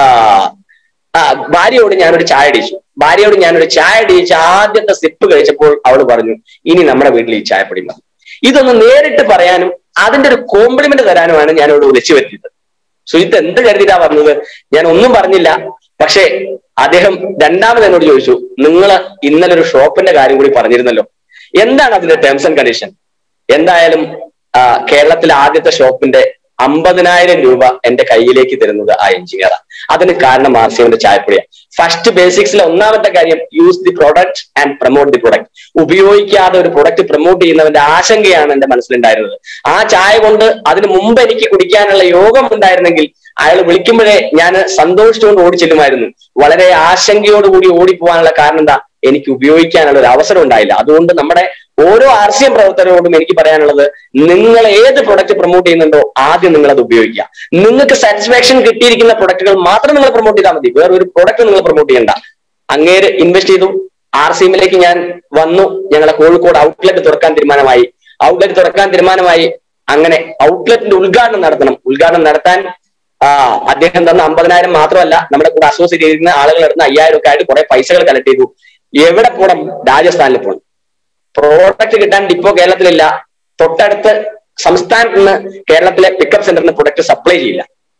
ആ ഭാര്യയോട് ഞാനൊരു ചായ അടിച്ചു ഭാര്യയോട് ഞാനൊരു ചായ അടിച്ച് ആദ്യത്തെ സിപ്പ് കഴിച്ചപ്പോൾ അവൾ പറഞ്ഞു ഇനി നമ്മുടെ വീട്ടിൽ ഈ ചായപ്പൊടി മതി ഇതൊന്ന് നേരിട്ട് പറയാനും അതിന്റെ ഒരു കോംപ്ലിമെന്റ് തരാനുമാണ് ഞാൻ ഇവിടെ വിളിച്ചു വരുത്തിയത് സുജിത്ത് എന്ത് കരുതിയിട്ടാ പറഞ്ഞത് ഞാൻ ഒന്നും പറഞ്ഞില്ല പക്ഷേ അദ്ദേഹം രണ്ടാമത് എന്നോട് ചോദിച്ചു നിങ്ങൾ ഇന്നലെ ഒരു ഷോപ്പിന്റെ കാര്യം കൂടി പറഞ്ഞിരുന്നല്ലോ എന്താണ് അതിന്റെ ടേംസ് ആൻഡ് കണ്ടീഷൻ എന്തായാലും ആ, കേരളത്തിലെ ആദ്യത്തെ ഷോപ്പിന്റെ അമ്പതിനായിരം രൂപ എന്റെ കയ്യിലേക്ക് തരുന്നത് ആ എഞ്ചിനീയറാണ് അതിന് കാരണം ആർ സി എമ്മിന്റെ ചായപ്പൊടിയാണ് ഫസ്റ്റ് ബേസിക്സിലെ ഒന്നാമത്തെ കാര്യം use the product and promote the product ഉപയോഗിക്കാതെ ഒരു പ്രൊഡക്റ്റ് പ്രൊമോട്ട് ചെയ്യുന്നവന്റെ ആശങ്കയാണ് എന്റെ മനസ്സിലുണ്ടായിരുന്നത് ആ ചായ കൊണ്ട് അതിന് മുമ്പ് എനിക്ക് കുടിക്കാനുള്ള യോഗം ഉണ്ടായിരുന്നെങ്കിൽ അയാൾ വിളിക്കുമ്പോഴേ ഞാൻ സന്തോഷിച്ചുകൊണ്ട് ഓടി ചെല്ലുമായിരുന്നു വളരെ ആശങ്കയോടുകൂടി ഓടിപ്പോവാനുള്ള കാരണം എന്താ എനിക്ക് ഉപയോഗിക്കാനുള്ള ഒരു അവസരം ഉണ്ടായില്ല അതുകൊണ്ട് നമ്മുടെ ഓരോ ആർ സി എം പ്രവർത്തകരോടും എനിക്ക് പറയാനുള്ളത് നിങ്ങൾ ഏത് പ്രൊഡക്റ്റ് പ്രൊമോട്ട് ചെയ്യുന്നുണ്ടോ ആദ്യം നിങ്ങൾ അത് ഉപയോഗിക്കുക നിങ്ങൾക്ക് സാറ്റിസ്ഫാക്ഷൻ കിട്ടിയിരിക്കുന്ന പ്രൊഡക്റ്റുകൾ മാത്രം നിങ്ങൾ പ്രൊമോട്ട് ചെയ്താൽ മതി വേറെ ഒരു പ്രൊഡക്റ്റ് നിങ്ങൾ പ്രൊമോട്ട് ചെയ്യണ്ട അങ്ങേര് ഇൻവെസ്റ്റ് ചെയ്തു ആർ സി എമ്മിലേക്ക് ഞാൻ വന്നു ഞങ്ങളെ കോഴിക്കോട് ഔട്ട്ലെറ്റ് തുറക്കാൻ തീരുമാനമായി ഔട്ട്ലെറ്റ് തുറക്കാൻ തീരുമാനമായി അങ്ങനെ ഔട്ട്ലെറ്റിന്റെ ഉദ്ഘാടനം നടത്തണം ഉദ്ഘാടനം നടത്താൻ ആ അദ്ദേഹം തന്ന അമ്പതിനായിരം മാത്രമല്ല നമ്മുടെ കൂടെ അസോസിയേറ്റ് ചെയ്യുന്ന ആളുകൾ എടുക്കുന്ന അയ്യായിരം ഒക്കെ ആയിട്ട് കുറെ പൈസകൾ കളക്ട് ചെയ്തു എവിടെ പോകണം രാജസ്ഥാനിൽ പോകണം പ്രോഡക്റ്റ് കിട്ടാൻ ഡിപ്പോ കേരളത്തിലില്ല തൊട്ടടുത്ത് സംസ്ഥാനത്ത് നിന്ന് കേരളത്തിലെ പിക്കപ്പ് സെന്ററിന് പ്രൊഡക്റ്റ് സപ്ലൈ ചെയ്യില്ല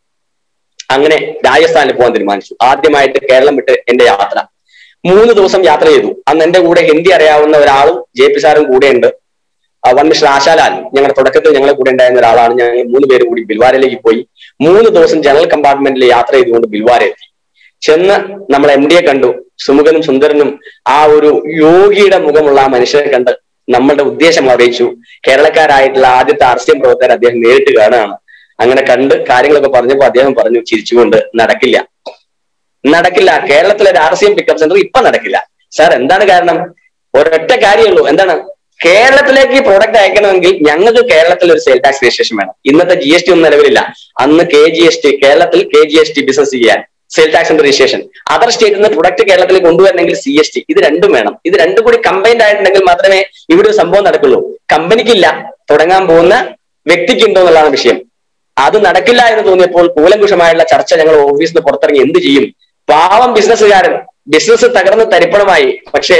അങ്ങനെ രാജസ്ഥാനിൽ പോകാൻ തീരുമാനിച്ചു ആദ്യമായിട്ട് കേരളം വിട്ട് എന്റെ യാത്ര മൂന്ന് ദിവസം യാത്ര ചെയ്തു അന്ന് എന്റെ കൂടെ ഹിന്ദി അറിയാവുന്ന ഒരാളും ജെ പി സാറും കൂടെയുണ്ട് ആ, വൺ മിസ്റ്റർ ആശാലാൽ ഞങ്ങളുടെ തുടക്കത്തിൽ ഞങ്ങളെ കൂടെ ഉണ്ടായിരുന്ന ഒരാളാണ് ഞങ്ങൾ മൂന്ന് പേര് കൂടി ബിൽവാരയിലേക്ക് പോയി മൂന്ന് ദിവസം ജനറൽ കമ്പാർട്ട്മെന്റിൽ യാത്ര ചെയ്തുകൊണ്ട് ബിൽവാര എത്തി ചെന്ന് നമ്മൾ എം ഡിയെ കണ്ടു സുമുഖനും സുന്ദരനും ആ ഒരു യോഗിയുടെ മുഖമുള്ള ആ മനുഷ്യരെ കണ്ട് നമ്മളുടെ ഉദ്ദേശം അറിയിച്ചു കേരളക്കാരായിട്ടുള്ള ആദ്യത്തെ ആർ സി എം പ്രവർത്തകർ അദ്ദേഹം നേരിട്ട് കാണുകയാണ് അങ്ങനെ കണ്ട് കാര്യങ്ങളൊക്കെ പറഞ്ഞപ്പോൾ അദ്ദേഹം പറഞ്ഞു ചിരിച്ചുകൊണ്ട് നടക്കില്ല നടക്കില്ല കേരളത്തിലെ ഒരു R C M pickup centre ഇപ്പൊ നടക്കില്ല സാർ എന്താണ് കാരണം ഒരൊറ്റ കാര്യമുള്ളൂ എന്താണ് കേരളത്തിലേക്ക് പ്രോഡക്റ്റ് അയക്കണമെങ്കിൽ ഞങ്ങൾക്ക് കേരളത്തിൽ ഒരു സെയിൽ ടാക്സ് രജിസ്ട്രേഷൻ വേണം ഇന്നത്തെ ജി എസ് ടി ഒന്നും നിലവിലില്ല അന്ന് കെ ജി എസ് ടി കേരളത്തിൽ K G S T business ചെയ്യാൻ സെയിൽ ടാക്സിന്റെ രജിസ്ട്രേഷൻ അതർ സ്റ്റേറ്റിൽ നിന്ന് പ്രൊഡക്റ്റ് കേരളത്തിൽ കൊണ്ടുവരണമെങ്കിൽ സി എസ് ടി ഇത് രണ്ടും വേണം ഇത് രണ്ടും കൂടി കമ്പൈൻഡ് ആയിട്ടുണ്ടെങ്കിൽ മാത്രമേ ഇവിടെ ഒരു സംഭവം നടക്കുള്ളൂ കമ്പനിക്കില്ല തുടങ്ങാൻ പോകുന്ന വ്യക്തിക്കുണ്ടോ എന്നുള്ളതാണ് വിഷയം അത് നടക്കില്ല എന്ന് തോന്നിയപ്പോൾ കൂലങ്കുഷമായുള്ള ചർച്ച ഞങ്ങൾ ഓഫീസിൽ നിന്ന് പുറത്തിറങ്ങി എന്ത് ചെയ്യും പാവം ബിസിനസ്സുകാരൻ ബിസിനസ് തകർന്ന് തരിപ്പണമായി പക്ഷേ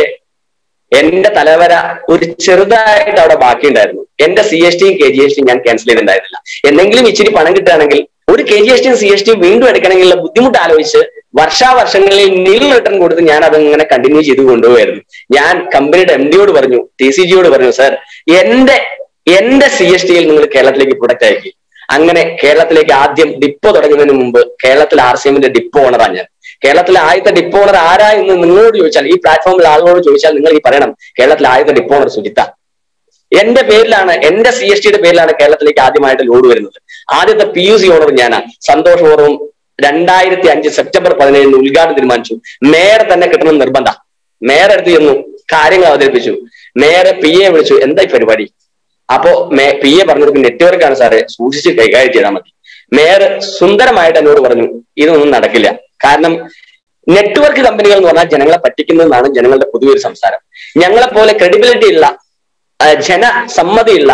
എന്റെ തലവര ഒരു ചെറുതായിട്ട് അവിടെ ബാക്കിയുണ്ടായിരുന്നു എന്റെ സി എസ് ടിയും കെ ജി എസ് ടിയും ഞാൻ ക്യാൻസൽ ചെയ്തിട്ടുണ്ടായിരുന്നില്ല എന്തെങ്കിലും ഇച്ചിരി പണം കിട്ടുകയാണെങ്കിൽ ഒരു കെ ജി എസ് ടിയും സി എസ് ടിയും വീണ്ടും എടുക്കണമെങ്കിലുള്ള ബുദ്ധിമുട്ട് ആലോചിച്ച് വർഷാവർഷങ്ങളിൽ നീൽ റിട്ടേൺ കൊടുത്ത് ഞാൻ അതങ്ങനെ കണ്ടിന്യൂ ചെയ്ത് കൊണ്ടുപോകായിരുന്നു ഞാൻ കമ്പനിയുടെ എം ഡിയോട് പറഞ്ഞു ടി സി ജിയോട് പറഞ്ഞു സാർ എന്റെ എന്റെ സി എസ് ടിയിൽ നിങ്ങൾ കേരളത്തിലേക്ക് പ്രൊഡക്റ്റ് അയക്കി അങ്ങനെ കേരളത്തിലേക്ക് ആദ്യം ഡിപ്പോ തുടങ്ങുന്നതിന് മുമ്പ് കേരളത്തിൽ ആർ സി എമ്മിന്റെ ഡിപ്പോ ഓണറാണ് ഞാൻ കേരളത്തിലെ ആദ്യത്തെ ഡിപ്പോ ഓണർ ആരാ എന്ന് നിങ്ങളോട് ചോദിച്ചാൽ ഈ പ്ലാറ്റ്ഫോമിൽ ആളുകളോട് ചോദിച്ചാൽ നിങ്ങൾ ഈ പറയണം കേരളത്തിലെ ആദ്യത്തെ ഡിപ്പോ ഓണർ സുജിത്ത എന്റെ പേരിലാണ് എന്റെ സി എസ് ടിയുടെ പേരിലാണ് കേരളത്തിലേക്ക് ആദ്യമായിട്ട് ലോഡ് വരുന്നത് ആദ്യത്തെ പി യു സി ഓണർ ഞാനാണ് സന്തോഷപൂർവ്വം രണ്ടായിരത്തി അഞ്ച് സെപ്റ്റംബർ പതിനേഴിന് ഉദ്ഘാടനം തീരുമാനിച്ചു മേയർ തന്നെ കിട്ടണം നിർബന്ധ മേയർ അടുത്ത് ചെന്നു കാര്യങ്ങൾ അവതരിപ്പിച്ചു മേയർ പി എ വിളിച്ചു എന്താ ഈ പരിപാടി അപ്പോ മേ പി എ പറഞ്ഞു കൊടുക്കും നെറ്റ്വർക്ക് ആണ് സാറേ സൂക്ഷിച്ച് കൈകാര്യം ചെയ്താൽ മതി മേയർ സുന്ദരമായിട്ട് എന്നോട് പറഞ്ഞു ഇതൊന്നും നടക്കില്ല കാരണം നെറ്റ്വർക്ക് കമ്പനികൾ എന്ന് പറഞ്ഞാൽ ജനങ്ങളെ പറ്റിക്കുന്നതെന്നാണ് ജനങ്ങളുടെ പൊതുവെ ഒരു സംസാരം ഞങ്ങളെ പോലെ ക്രെഡിബിലിറ്റി ഉള്ള ആ, ജനസമ്മതിയുള്ള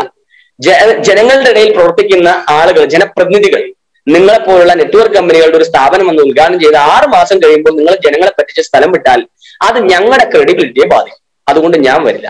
ജ- ജനങ്ങളുടെ ഇടയിൽ പ്രവർത്തിക്കുന്ന ആളുകൾ ജനപ്രതിനിധികൾ നിങ്ങളെ പോലുള്ള നെറ്റ്വർക്ക് കമ്പനികളുടെ ഒരു സ്ഥാപനം എന്ന് ഉദ്ഘാടനം ചെയ്ത് ആറ് മാസം കഴിയുമ്പോൾ നിങ്ങൾ ജനങ്ങളെ പറ്റിച്ച് സ്ഥലം വിട്ടാൽ അത് ഞങ്ങളുടെ ക്രെഡിബിലിറ്റിയെ ബാധിക്കും അതുകൊണ്ട് ഞാൻ വരില്ല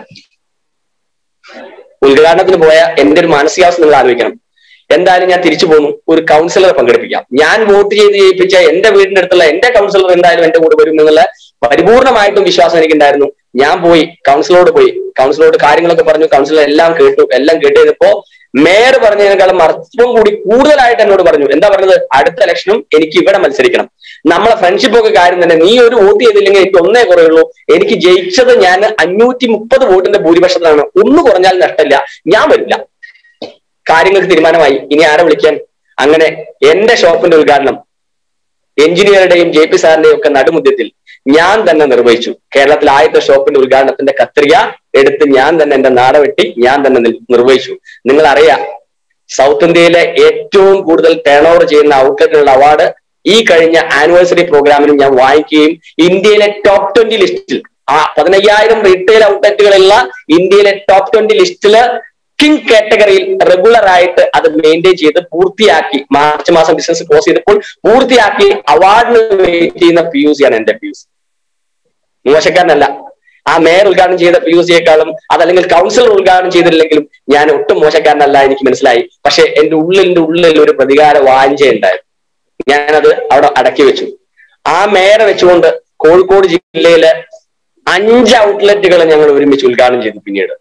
ഉദ്ഘാടനത്തിന് പോയ എന്റെ ഒരു മാനസികാവസ്ഥ നിങ്ങൾ ആലോചിക്കണം എന്തായാലും ഞാൻ തിരിച്ചു പോന്നു ഒരു കൗൺസിലറെ പങ്കെടുപ്പിക്കാം ഞാൻ വോട്ട് ചെയ്ത് ജയിപ്പിച്ച എന്റെ വീടിന്റെ അടുത്തുള്ള എന്റെ കൗൺസിലർ എന്തായാലും എന്റെ കൂടെ വരും എന്നുള്ള പരിപൂർണമായിട്ടും വിശ്വാസം എനിക്കുണ്ടായിരുന്നു ഞാൻ പോയി കൗൺസിലറോട് പോയി കൗൺസിലറോട് കാര്യങ്ങളൊക്കെ പറഞ്ഞു കൗൺസിലർ എല്ലാം കേട്ടു എല്ലാം കേട്ട് കഴിഞ്ഞപ്പോ മേയർ പറഞ്ഞതിനേക്കാളും അർത്ഥം കൂടി കൂടുതലായിട്ട് എന്നോട് പറഞ്ഞു എന്താ പറഞ്ഞത് അടുത്ത ഇലക്ഷനും എനിക്ക് ഇവിടെ മത്സരിക്കണം നമ്മളെ ഫ്രണ്ട്ഷിപ്പ് ഒക്കെ കാര്യം തന്നെ നീ ഒരു വോട്ട് ചെയ്തില്ലെങ്കിൽ എനിക്ക് ഒന്നേ കുറയുള്ളൂ എനിക്ക് ജയിച്ചത് ഞാൻ അഞ്ഞൂറ്റി മുപ്പത് വോട്ടിന്റെ ഭൂരിപക്ഷത്തിലാണ് ഒന്ന് കുറഞ്ഞാൽ നഷ്ടമില്ല ഞാൻ വരില്ല കാര്യങ്ങൾക്ക് തീരുമാനമായി ഇനി ആരെ വിളിക്കാൻ അങ്ങനെ എന്റെ ഷോപ്പിന്റെ ഉദ്ഘാടനം എഞ്ചിനീയറുടെയും ജെ പി സാറിന്റെയും ഒക്കെ നടുമുദ്യത്തിൽ ഞാൻ തന്നെ നിർവഹിച്ചു കേരളത്തിൽ ആദ്യത്തെ ഷോപ്പിന്റെ ഉദ്ഘാടനത്തിന്റെ കത്രിക എടുത്ത് ഞാൻ തന്നെ എന്റെ നാട വെട്ടി ഞാൻ തന്നെ നിർ- നിർവഹിച്ചു നിങ്ങൾ അറിയാം സൗത്ത് ഇന്ത്യയിലെ ഏറ്റവും കൂടുതൽ ടേൺ ഓവർ ചെയ്യുന്ന ഔട്ട്ലെറ്റിനുള്ള അവാർഡ് ഈ കഴിഞ്ഞ ആനിവേഴ്സറി പ്രോഗ്രാമിനും ഞാൻ വാങ്ങിക്കുകയും ഇന്ത്യയിലെ ടോപ്പ് ട്വന്റി ലിസ്റ്റിൽ ആ പതിനയ്യായിരം റീറ്റെയിൽ ഔട്ട്ലെറ്റുകളുള്ള ഇന്ത്യയിലെ ടോപ്പ് ട്വന്റി ലിസ്റ്റില് കിങ് കാറ്റഗറിയിൽ റെഗുലർ ആയിട്ട് അത് മെയിൻറ്റെയിൻ ചെയ്ത് പൂർത്തിയാക്കി മാർച്ച് മാസം ബിസിനസ് ക്ലോസ് ചെയ്തപ്പോൾ പൂർത്തിയാക്കി അവാർഡിന് വെയിറ്റ് ചെയ്യുന്ന പി യു സി ആണ് എന്റെ പി യു സി മോശക്കാരനല്ല ആ മേയർ ഉദ്ഘാടനം ചെയ്ത പി യു സിയെക്കാളും അതല്ലെങ്കിൽ കൗൺസിലർ ഉദ്ഘാടനം ചെയ്തിട്ടില്ലെങ്കിലും ഞാൻ ഒട്ടും മോശക്കാരനല്ല എനിക്ക് മനസ്സിലായി പക്ഷെ എന്റെ ഉള്ളിന്റെ ഉള്ളിൽ ഒരു പ്രതികാര വാഞ്ച ഉണ്ടായിരുന്നു ഞാനത് അവിടെ അടക്കി വെച്ചു ആ മേയറെ വെച്ചുകൊണ്ട് കോഴിക്കോട് ജില്ലയിലെ അഞ്ച് ഔട്ട്ലെറ്റുകൾ ഞങ്ങൾ ഒരുമിച്ച് ഉദ്ഘാടനം ചെയ്തു പിന്നീട്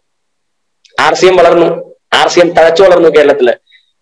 ആർ സി എം വളർന്നു ആർ സി എം തഴച്ചു വളർന്നു കേരളത്തില്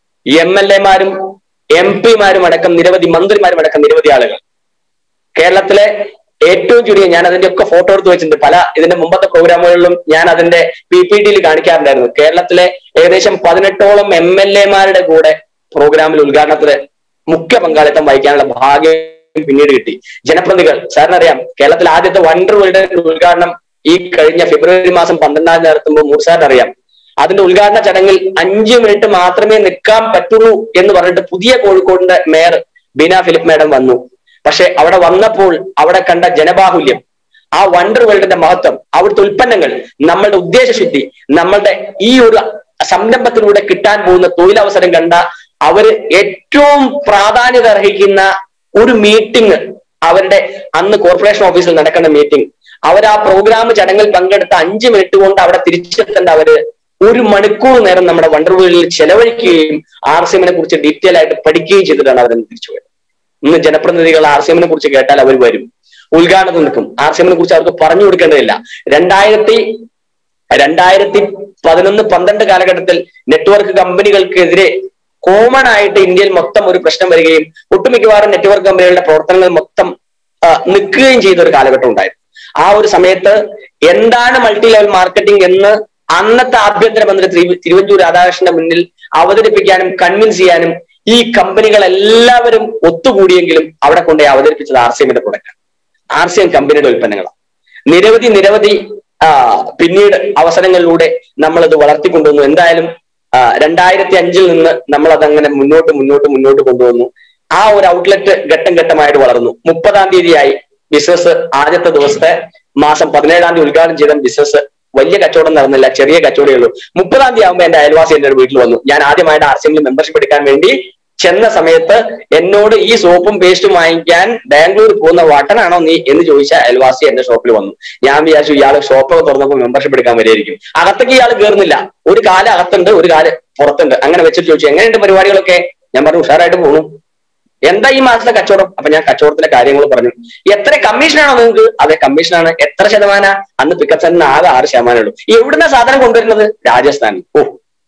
എം എൽ എമാരും എം പിമാരും അടക്കം നിരവധി മന്ത്രിമാരും അടക്കം നിരവധി ആളുകൾ കേരളത്തിലെ ഏറ്റവും ചുരുങ്ങിയ ഞാൻ അതിന്റെ ഒക്കെ ഫോട്ടോ എടുത്ത് വെച്ചിട്ടുണ്ട് പല ഇതിന്റെ മുമ്പത്തെ പ്രോഗ്രാമുകളിലും ഞാൻ അതിന്റെ പി പി ടിയിൽ കാണിക്കാറുണ്ടായിരുന്നു കേരളത്തിലെ ഏകദേശം പതിനെട്ടോളം എം എൽ എമാരുടെ കൂടെ പ്രോഗ്രാമിൽ ഉദ്ഘാടനത്തിന് മുഖ്യ പങ്കാളിത്തം വഹിക്കാനുള്ള ഭാഗ്യം പിന്നീട് കിട്ടി ജനപ്രതിനിധികൾ സാറിനറിയാം കേരളത്തിൽ ആദ്യത്തെ വണ്ടർ വേൾഡ് ഉദ്ഘാടനം ഈ കഴിഞ്ഞ ഫെബ്രുവരി മാസം പന്ത്രണ്ടാം തീയതി നടത്തുമ്പോൾ മൂർസാറിന് അറിയാം അതിന്റെ ഉദ്ഘാടന ചടങ്ങിൽ അഞ്ചു മിനിറ്റ് മാത്രമേ നിൽക്കാൻ പറ്റുള്ളൂ എന്ന് പറഞ്ഞിട്ട് പുതിയ കോഴിക്കോടിന്റെ മേയർ ബീന ഫിലിപ്പ് മാഡം വന്നു പക്ഷെ അവിടെ വന്നപ്പോൾ അവിടെ കണ്ട ജനബാഹുല്യം ആ വണ്ടർ വേൾഡിന്റെ മഹത്വം അവിടുത്തെ ഉൽപ്പന്നങ്ങൾ നമ്മളുടെ ഉദ്ദേശശുദ്ധി നമ്മളുടെ ഈ ഒരു സംരംഭത്തിലൂടെ കിട്ടാൻ പോകുന്ന തൊഴിലവസരം കണ്ട അവര് ഏറ്റവും പ്രാധാന്യത അർഹിക്കുന്ന ഒരു മീറ്റിംഗ് അവരുടെ അന്ന് കോർപ്പറേഷൻ ഓഫീസിൽ നടക്കുന്ന മീറ്റിംഗ് അവർ ആ പ്രോഗ്രാം ചടങ്ങിൽ പങ്കെടുത്ത അഞ്ച് മിനിറ്റ് കൊണ്ട് അവിടെ തിരിച്ചെത്തേണ്ട അവര് ഒരു മണിക്കൂർ നേരം നമ്മുടെ വണ്ടർ വേൾഡിൽ ചെലവഴിക്കുകയും ആർ സി എമ്മിനെ കുറിച്ച് ഡീറ്റെയിൽ ആയിട്ട് പഠിക്കുകയും ചെയ്തിട്ടാണ് അവർ തിരിച്ചു പോയത് ഇന്ന് ജനപ്രതിനിധികൾ ആർ സി എമ്മിനെ കുറിച്ച് കേട്ടാൽ അവർ വരും ഉദ്ഘാടനത്തിൽ നിൽക്കും ആർ സി എമ്മിനെ കുറിച്ച് അവർക്ക് പറഞ്ഞു കൊടുക്കേണ്ടതില്ല രണ്ടായിരത്തി രണ്ടായിരത്തി പതിനൊന്ന് പന്ത്രണ്ട് കാലഘട്ടത്തിൽ നെറ്റ്വർക്ക് കമ്പനികൾക്കെതിരെ കോമൺ ആയിട്ട് ഇന്ത്യയിൽ മൊത്തം ഒരു പ്രശ്നം വരികയും ഒട്ടുമിക്കവാറും നെറ്റ്വർക്ക് കമ്പനികളുടെ പ്രവർത്തനങ്ങൾ മൊത്തം ആ, നിൽക്കുകയും ചെയ്ത ഒരു കാലഘട്ടം ഉണ്ടായിരുന്നു ആ ഒരു സമയത്ത് എന്താണ് മൾട്ടി ലെവൽ മാർക്കറ്റിംഗ് എന്ന് അന്നത്തെ ആഭ്യന്തരമന്ത്രി തിരു- തിരുവഞ്ചൂർ രാധാകൃഷ്ണന്റെ മുന്നിൽ അവതരിപ്പിക്കാനും കൺവിൻസ് ചെയ്യാനും ഈ കമ്പനികൾ എല്ലാവരും ഒത്തുകൂടിയെങ്കിലും അവിടെ കൊണ്ടുപോയി അവതരിപ്പിച്ചത് ആർ സി എമ്മിന്റെ പ്രൊഡക്റ്റ് ആർ സി എം കമ്പനിയുടെ ഉൽപ്പന്നങ്ങളാണ് നിരവധി നിരവധി ആ, പിന്നീട് അവസരങ്ങളിലൂടെ നമ്മൾ ഇത് വളർത്തിക്കൊണ്ടുവന്നു എന്തായാലും ആ, രണ്ടായിരത്തി അഞ്ചിൽ നിന്ന് നമ്മൾ അതങ്ങനെ മുന്നോട്ട് മുന്നോട്ട് മുന്നോട്ട് കൊണ്ടുവന്നു ആ ഒരു ഔട്ട്ലെറ്റ് ഘട്ടം ഘട്ടമായിട്ട് വളർന്നു മുപ്പതാം തീയതിയായി ബിസിനസ് ആദ്യത്തെ ദിവസത്തെ മാസം പതിനേഴാം തീയതി ഉദ്ഘാടനം ചെയ്ത ബിസിനസ് വലിയ കച്ചവടം നടന്നില്ല ചെറിയ കച്ചവടമേ ഉള്ളൂ മുപ്പതാം തീയതി ആകുമ്പോൾ എന്റെ അയൽവാസി എന്റെ വീട്ടിൽ വന്നു ഞാൻ ആദ്യമായിട്ട് ആർ സി എമ്മിൽ മെമ്പർഷിപ്പ് എടുക്കാൻ വേണ്ടി ചെന്ന സമയത്ത് എന്നോട് ഈ സോപ്പും പേസ്റ്റും വാങ്ങിക്കാൻ ബാംഗ്ലൂർ പോകുന്ന വട്ടനാണോ നീ എന്ന് ചോദിച്ച അയൽവാസി എന്റെ ഷോപ്പിൽ വന്നു ഞാൻ വിചാരിച്ചു ഇയാൾ ഷോപ്പൊക്കെ തുറന്നപ്പോൾ മെമ്പർഷിപ്പ് എടുക്കാൻ വരികയായിരിക്കും അകത്തേക്ക് ഇയാൾ കയറുന്നില്ല ഒരു കാല് അകത്തുണ്ട് ഒരു കാല് പുറത്തുണ്ട് അങ്ങനെ വെച്ചിട്ട് ചോദിച്ചു എങ്ങനെയുണ്ട് പരിപാടികളൊക്കെ ഞാൻ പറഞ്ഞു ഉഷാറായിട്ട് പോണു എന്താ ഈ മാസത്തെ കച്ചവടം അപ്പൊ ഞാൻ കച്ചവടത്തിന്റെ കാര്യങ്ങൾ പറഞ്ഞു എത്ര കമ്മീഷനാണോ നിങ്ങൾക്ക് അതെ കമ്മീഷനാണ് എത്ര ശതമാന അന്ന് പിക്കപ്പ് സെന്റിന് ആകെ ആറ് ശതമാനമേ ഉള്ളൂ എവിടുന്ന സാധനം കൊണ്ടുവരുന്നത് രാജസ്ഥാനിൽ ഓ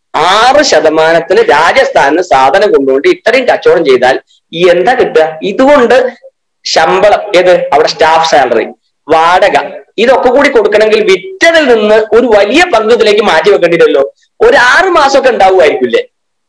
ആറ് ശതമാനത്തിന് രാജസ്ഥാനിന് സാധനം കൊണ്ടുകൊണ്ട് ഇത്രയും കച്ചവടം ചെയ്താൽ ഈ എന്താ കിട്ടുക ഇതുകൊണ്ട് ശമ്പളം ഏത് അവിടെ സ്റ്റാഫ് സാലറി വാടക ഇതൊക്കെ കൂടി കൊടുക്കണമെങ്കിൽ വിറ്റതിൽ നിന്ന് ഒരു വലിയ പങ്ക് ഇതിലേക്ക് മാറ്റി വെക്കേണ്ടിയില്ലല്ലോ ഒരു ആറ് മാസമൊക്കെ ഉണ്ടാവുമായിരിക്കില്ലേ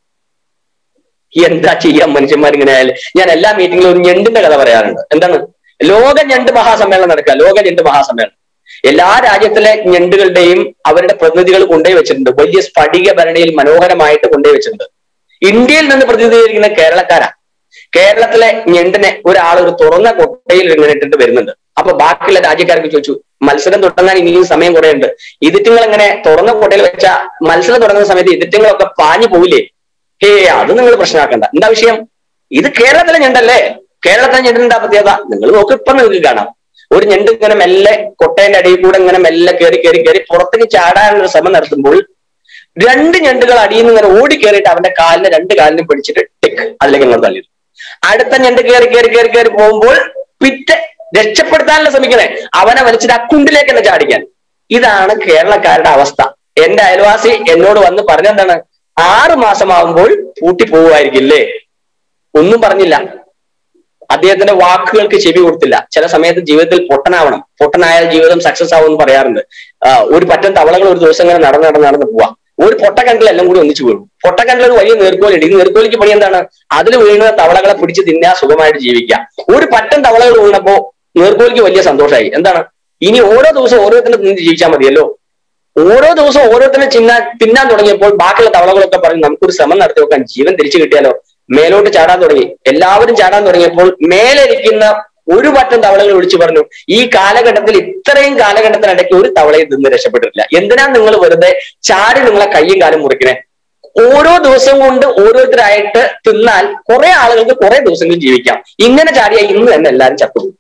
എന്താ ചെയ്യാൻ മനുഷ്യന്മാർ ഇങ്ങനെ ആയാലും ഞാൻ എല്ലാ മീറ്റിംഗിലും ഒരു ഞണ്ടിന്റെ കഥ പറയാറുണ്ട് എന്താണ് ലോക ഞണ്ട് മഹാസമ്മേളനം നടക്കുക ലോക ഞണ്ട് മഹാസമ്മേളനം എല്ലാ രാജ്യത്തിലെ ഞണ്ടുകളുടെയും അവരുടെ പ്രതിനിധികൾ കൊണ്ടുപോയി വെച്ചിട്ടുണ്ട് വലിയ സ്ഫടിക ഭരണിയിൽ മനോഹരമായിട്ട് കൊണ്ടുപോയി വെച്ചിട്ടുണ്ട് ഇന്ത്യയിൽ നിന്ന് പ്രതിനിധീകരിക്കുന്ന കേരളക്കാരാ കേരളത്തിലെ ഞണ്ടിനെ ഒരാൾ ഒരു തുറന്ന കൊട്ടയിൽ ഇങ്ങനെ ഇട്ടിട്ട് വരുന്നുണ്ട് അപ്പൊ ബാക്കിയുള്ള രാജ്യക്കാർക്ക് ചോദിച്ചു മത്സരം തുടങ്ങാൻ ഇനിയും സമയം കുറെ ഉണ്ട് ഇതിറ്റുങ്ങൾ എങ്ങനെ തുറന്ന കൊട്ടയിൽ വെച്ച മത്സരം തുടങ്ങുന്ന സമയത്ത് ഇതിറ്റുങ്ങളൊക്കെ പാഞ്ഞു പോവില്ലേ ഹേ അത് നിങ്ങൾ പ്രശ്നമാക്കണ്ട എന്താ വിഷയം ഇത് കേരളത്തിലെ ഞണ്ടല്ലേ കേരളത്തിലെ ഞണ്ടിന് എന്താ പ്രത്യേകത നിങ്ങൾ നോക്ക് ഇപ്പൊ നിങ്ങൾക്ക് കാണാം ഒരു ഞണ്ട് ഇങ്ങനെ മെല്ലെ കൊട്ടേന്റെ അടിയിൽ കൂടെ ഇങ്ങനെ മെല്ലെ കയറി കയറി കയറി പുറത്തേക്ക് ചാടാനുള്ള ശ്രമം നടത്തുമ്പോൾ രണ്ട് ഞണ്ടുകൾ അടിയിൽ നിന്ന് ഇങ്ങനെ ഓടി കയറിയിട്ട് അവന്റെ കാലിനെ രണ്ട് കാലിനും പിടിച്ചിട്ട് ടിക്ക് അതിലേക്ക് അങ്ങോട്ട് തള്ളി അടുത്ത ഞണ്ട് കയറി കയറി കയറി കയറി പോകുമ്പോൾ പിറ്റ് രക്ഷപ്പെടുത്താനല്ല ശ്രമിക്കണേ അവനെ വലിച്ചിട്ട് ആ കുണ്ടിലേക്ക് തന്നെ ചാടിക്കാൻ ഇതാണ് കേരളക്കാരുടെ അവസ്ഥ എന്റെ അയൽവാസി എന്നോട് വന്ന് പറഞ്ഞെന്താണ് ആറ് മാസമാകുമ്പോൾ പൂട്ടി പോവുമായിരിക്കില്ലേ ഒന്നും പറഞ്ഞില്ല അദ്ദേഹത്തിന്റെ വാക്കുകൾക്ക് ചെവി കൊടുത്തില്ല ചില സമയത്ത് ജീവിതത്തിൽ പൊട്ടനാവണം പൊട്ടനായാൽ ജീവിതം സക്സസ് ആവും എന്ന് പറയാറുണ്ട് ആ, ഒരു പറ്റം തവളകൾ ഒരു ദിവസം ഇങ്ങനെ നടന്ന് നടന്ന് നടന്ന് പോവാ ഒരു പൊട്ടക്കണ്ടിൽ എല്ലാം കൂടി ഒന്നിച്ചു വീഴും പൊട്ടക്കണ്ടിൽ ഒരു വലിയ നീർക്കോലുണ്ട് ഈ നീർക്കോലിക്ക് പണി എന്താണ് അതിൽ വീണ തവളകളെ പിടിച്ച് തിന്നാ സുഖമായിട്ട് ജീവിക്കാം ഒരു പറ്റം തവളകൾ വീണപ്പോ നീർക്കോലിക്ക് വലിയ സന്തോഷമായി എന്താണ് ഇനി ഓരോ ദിവസം ഓരോരുത്തരും തിന്ന് ജീവിച്ചാൽ മതിയല്ലോ ഓരോ ദിവസവും ഓരോരുത്തരും ചിന്നാൻ തിന്നാൻ തുടങ്ങിയപ്പോൾ ബാക്കിയുള്ള തവളകളൊക്കെ പറഞ്ഞു നമുക്കൊരു ശ്രമം നടത്തി നോക്കാൻ ജീവൻ തിരിച്ചു കിട്ടിയാലോ മേലോട്ട് ചാടാൻ തുടങ്ങി എല്ലാവരും ചാടാൻ തുടങ്ങിയപ്പോൾ മേലിരിക്കുന്ന ഒരു പറ്റം തവളകൾ വിളിച്ചു പറഞ്ഞു ഈ കാലഘട്ടത്തിൽ ഇത്രയും കാലഘട്ടത്തിനിടയ്ക്ക് ഒരു തവളയിൽ നിന്ന് രക്ഷപ്പെട്ടിട്ടില്ല എന്തിനാ നിങ്ങൾ വെറുതെ ചാടി നിങ്ങളെ കയ്യും കാലും മുറിക്കണേ ഓരോ ദിവസം കൊണ്ട് ഓരോരുത്തരായിട്ട് തിന്നാൽ കുറെ ആളുകൾക്ക് കുറെ ദിവസങ്ങൾ ജീവിക്കാം ഇങ്ങനെ ചാടിയാൽ ഇന്ന് തന്നെ എല്ലാവരും ചത്തുപോകും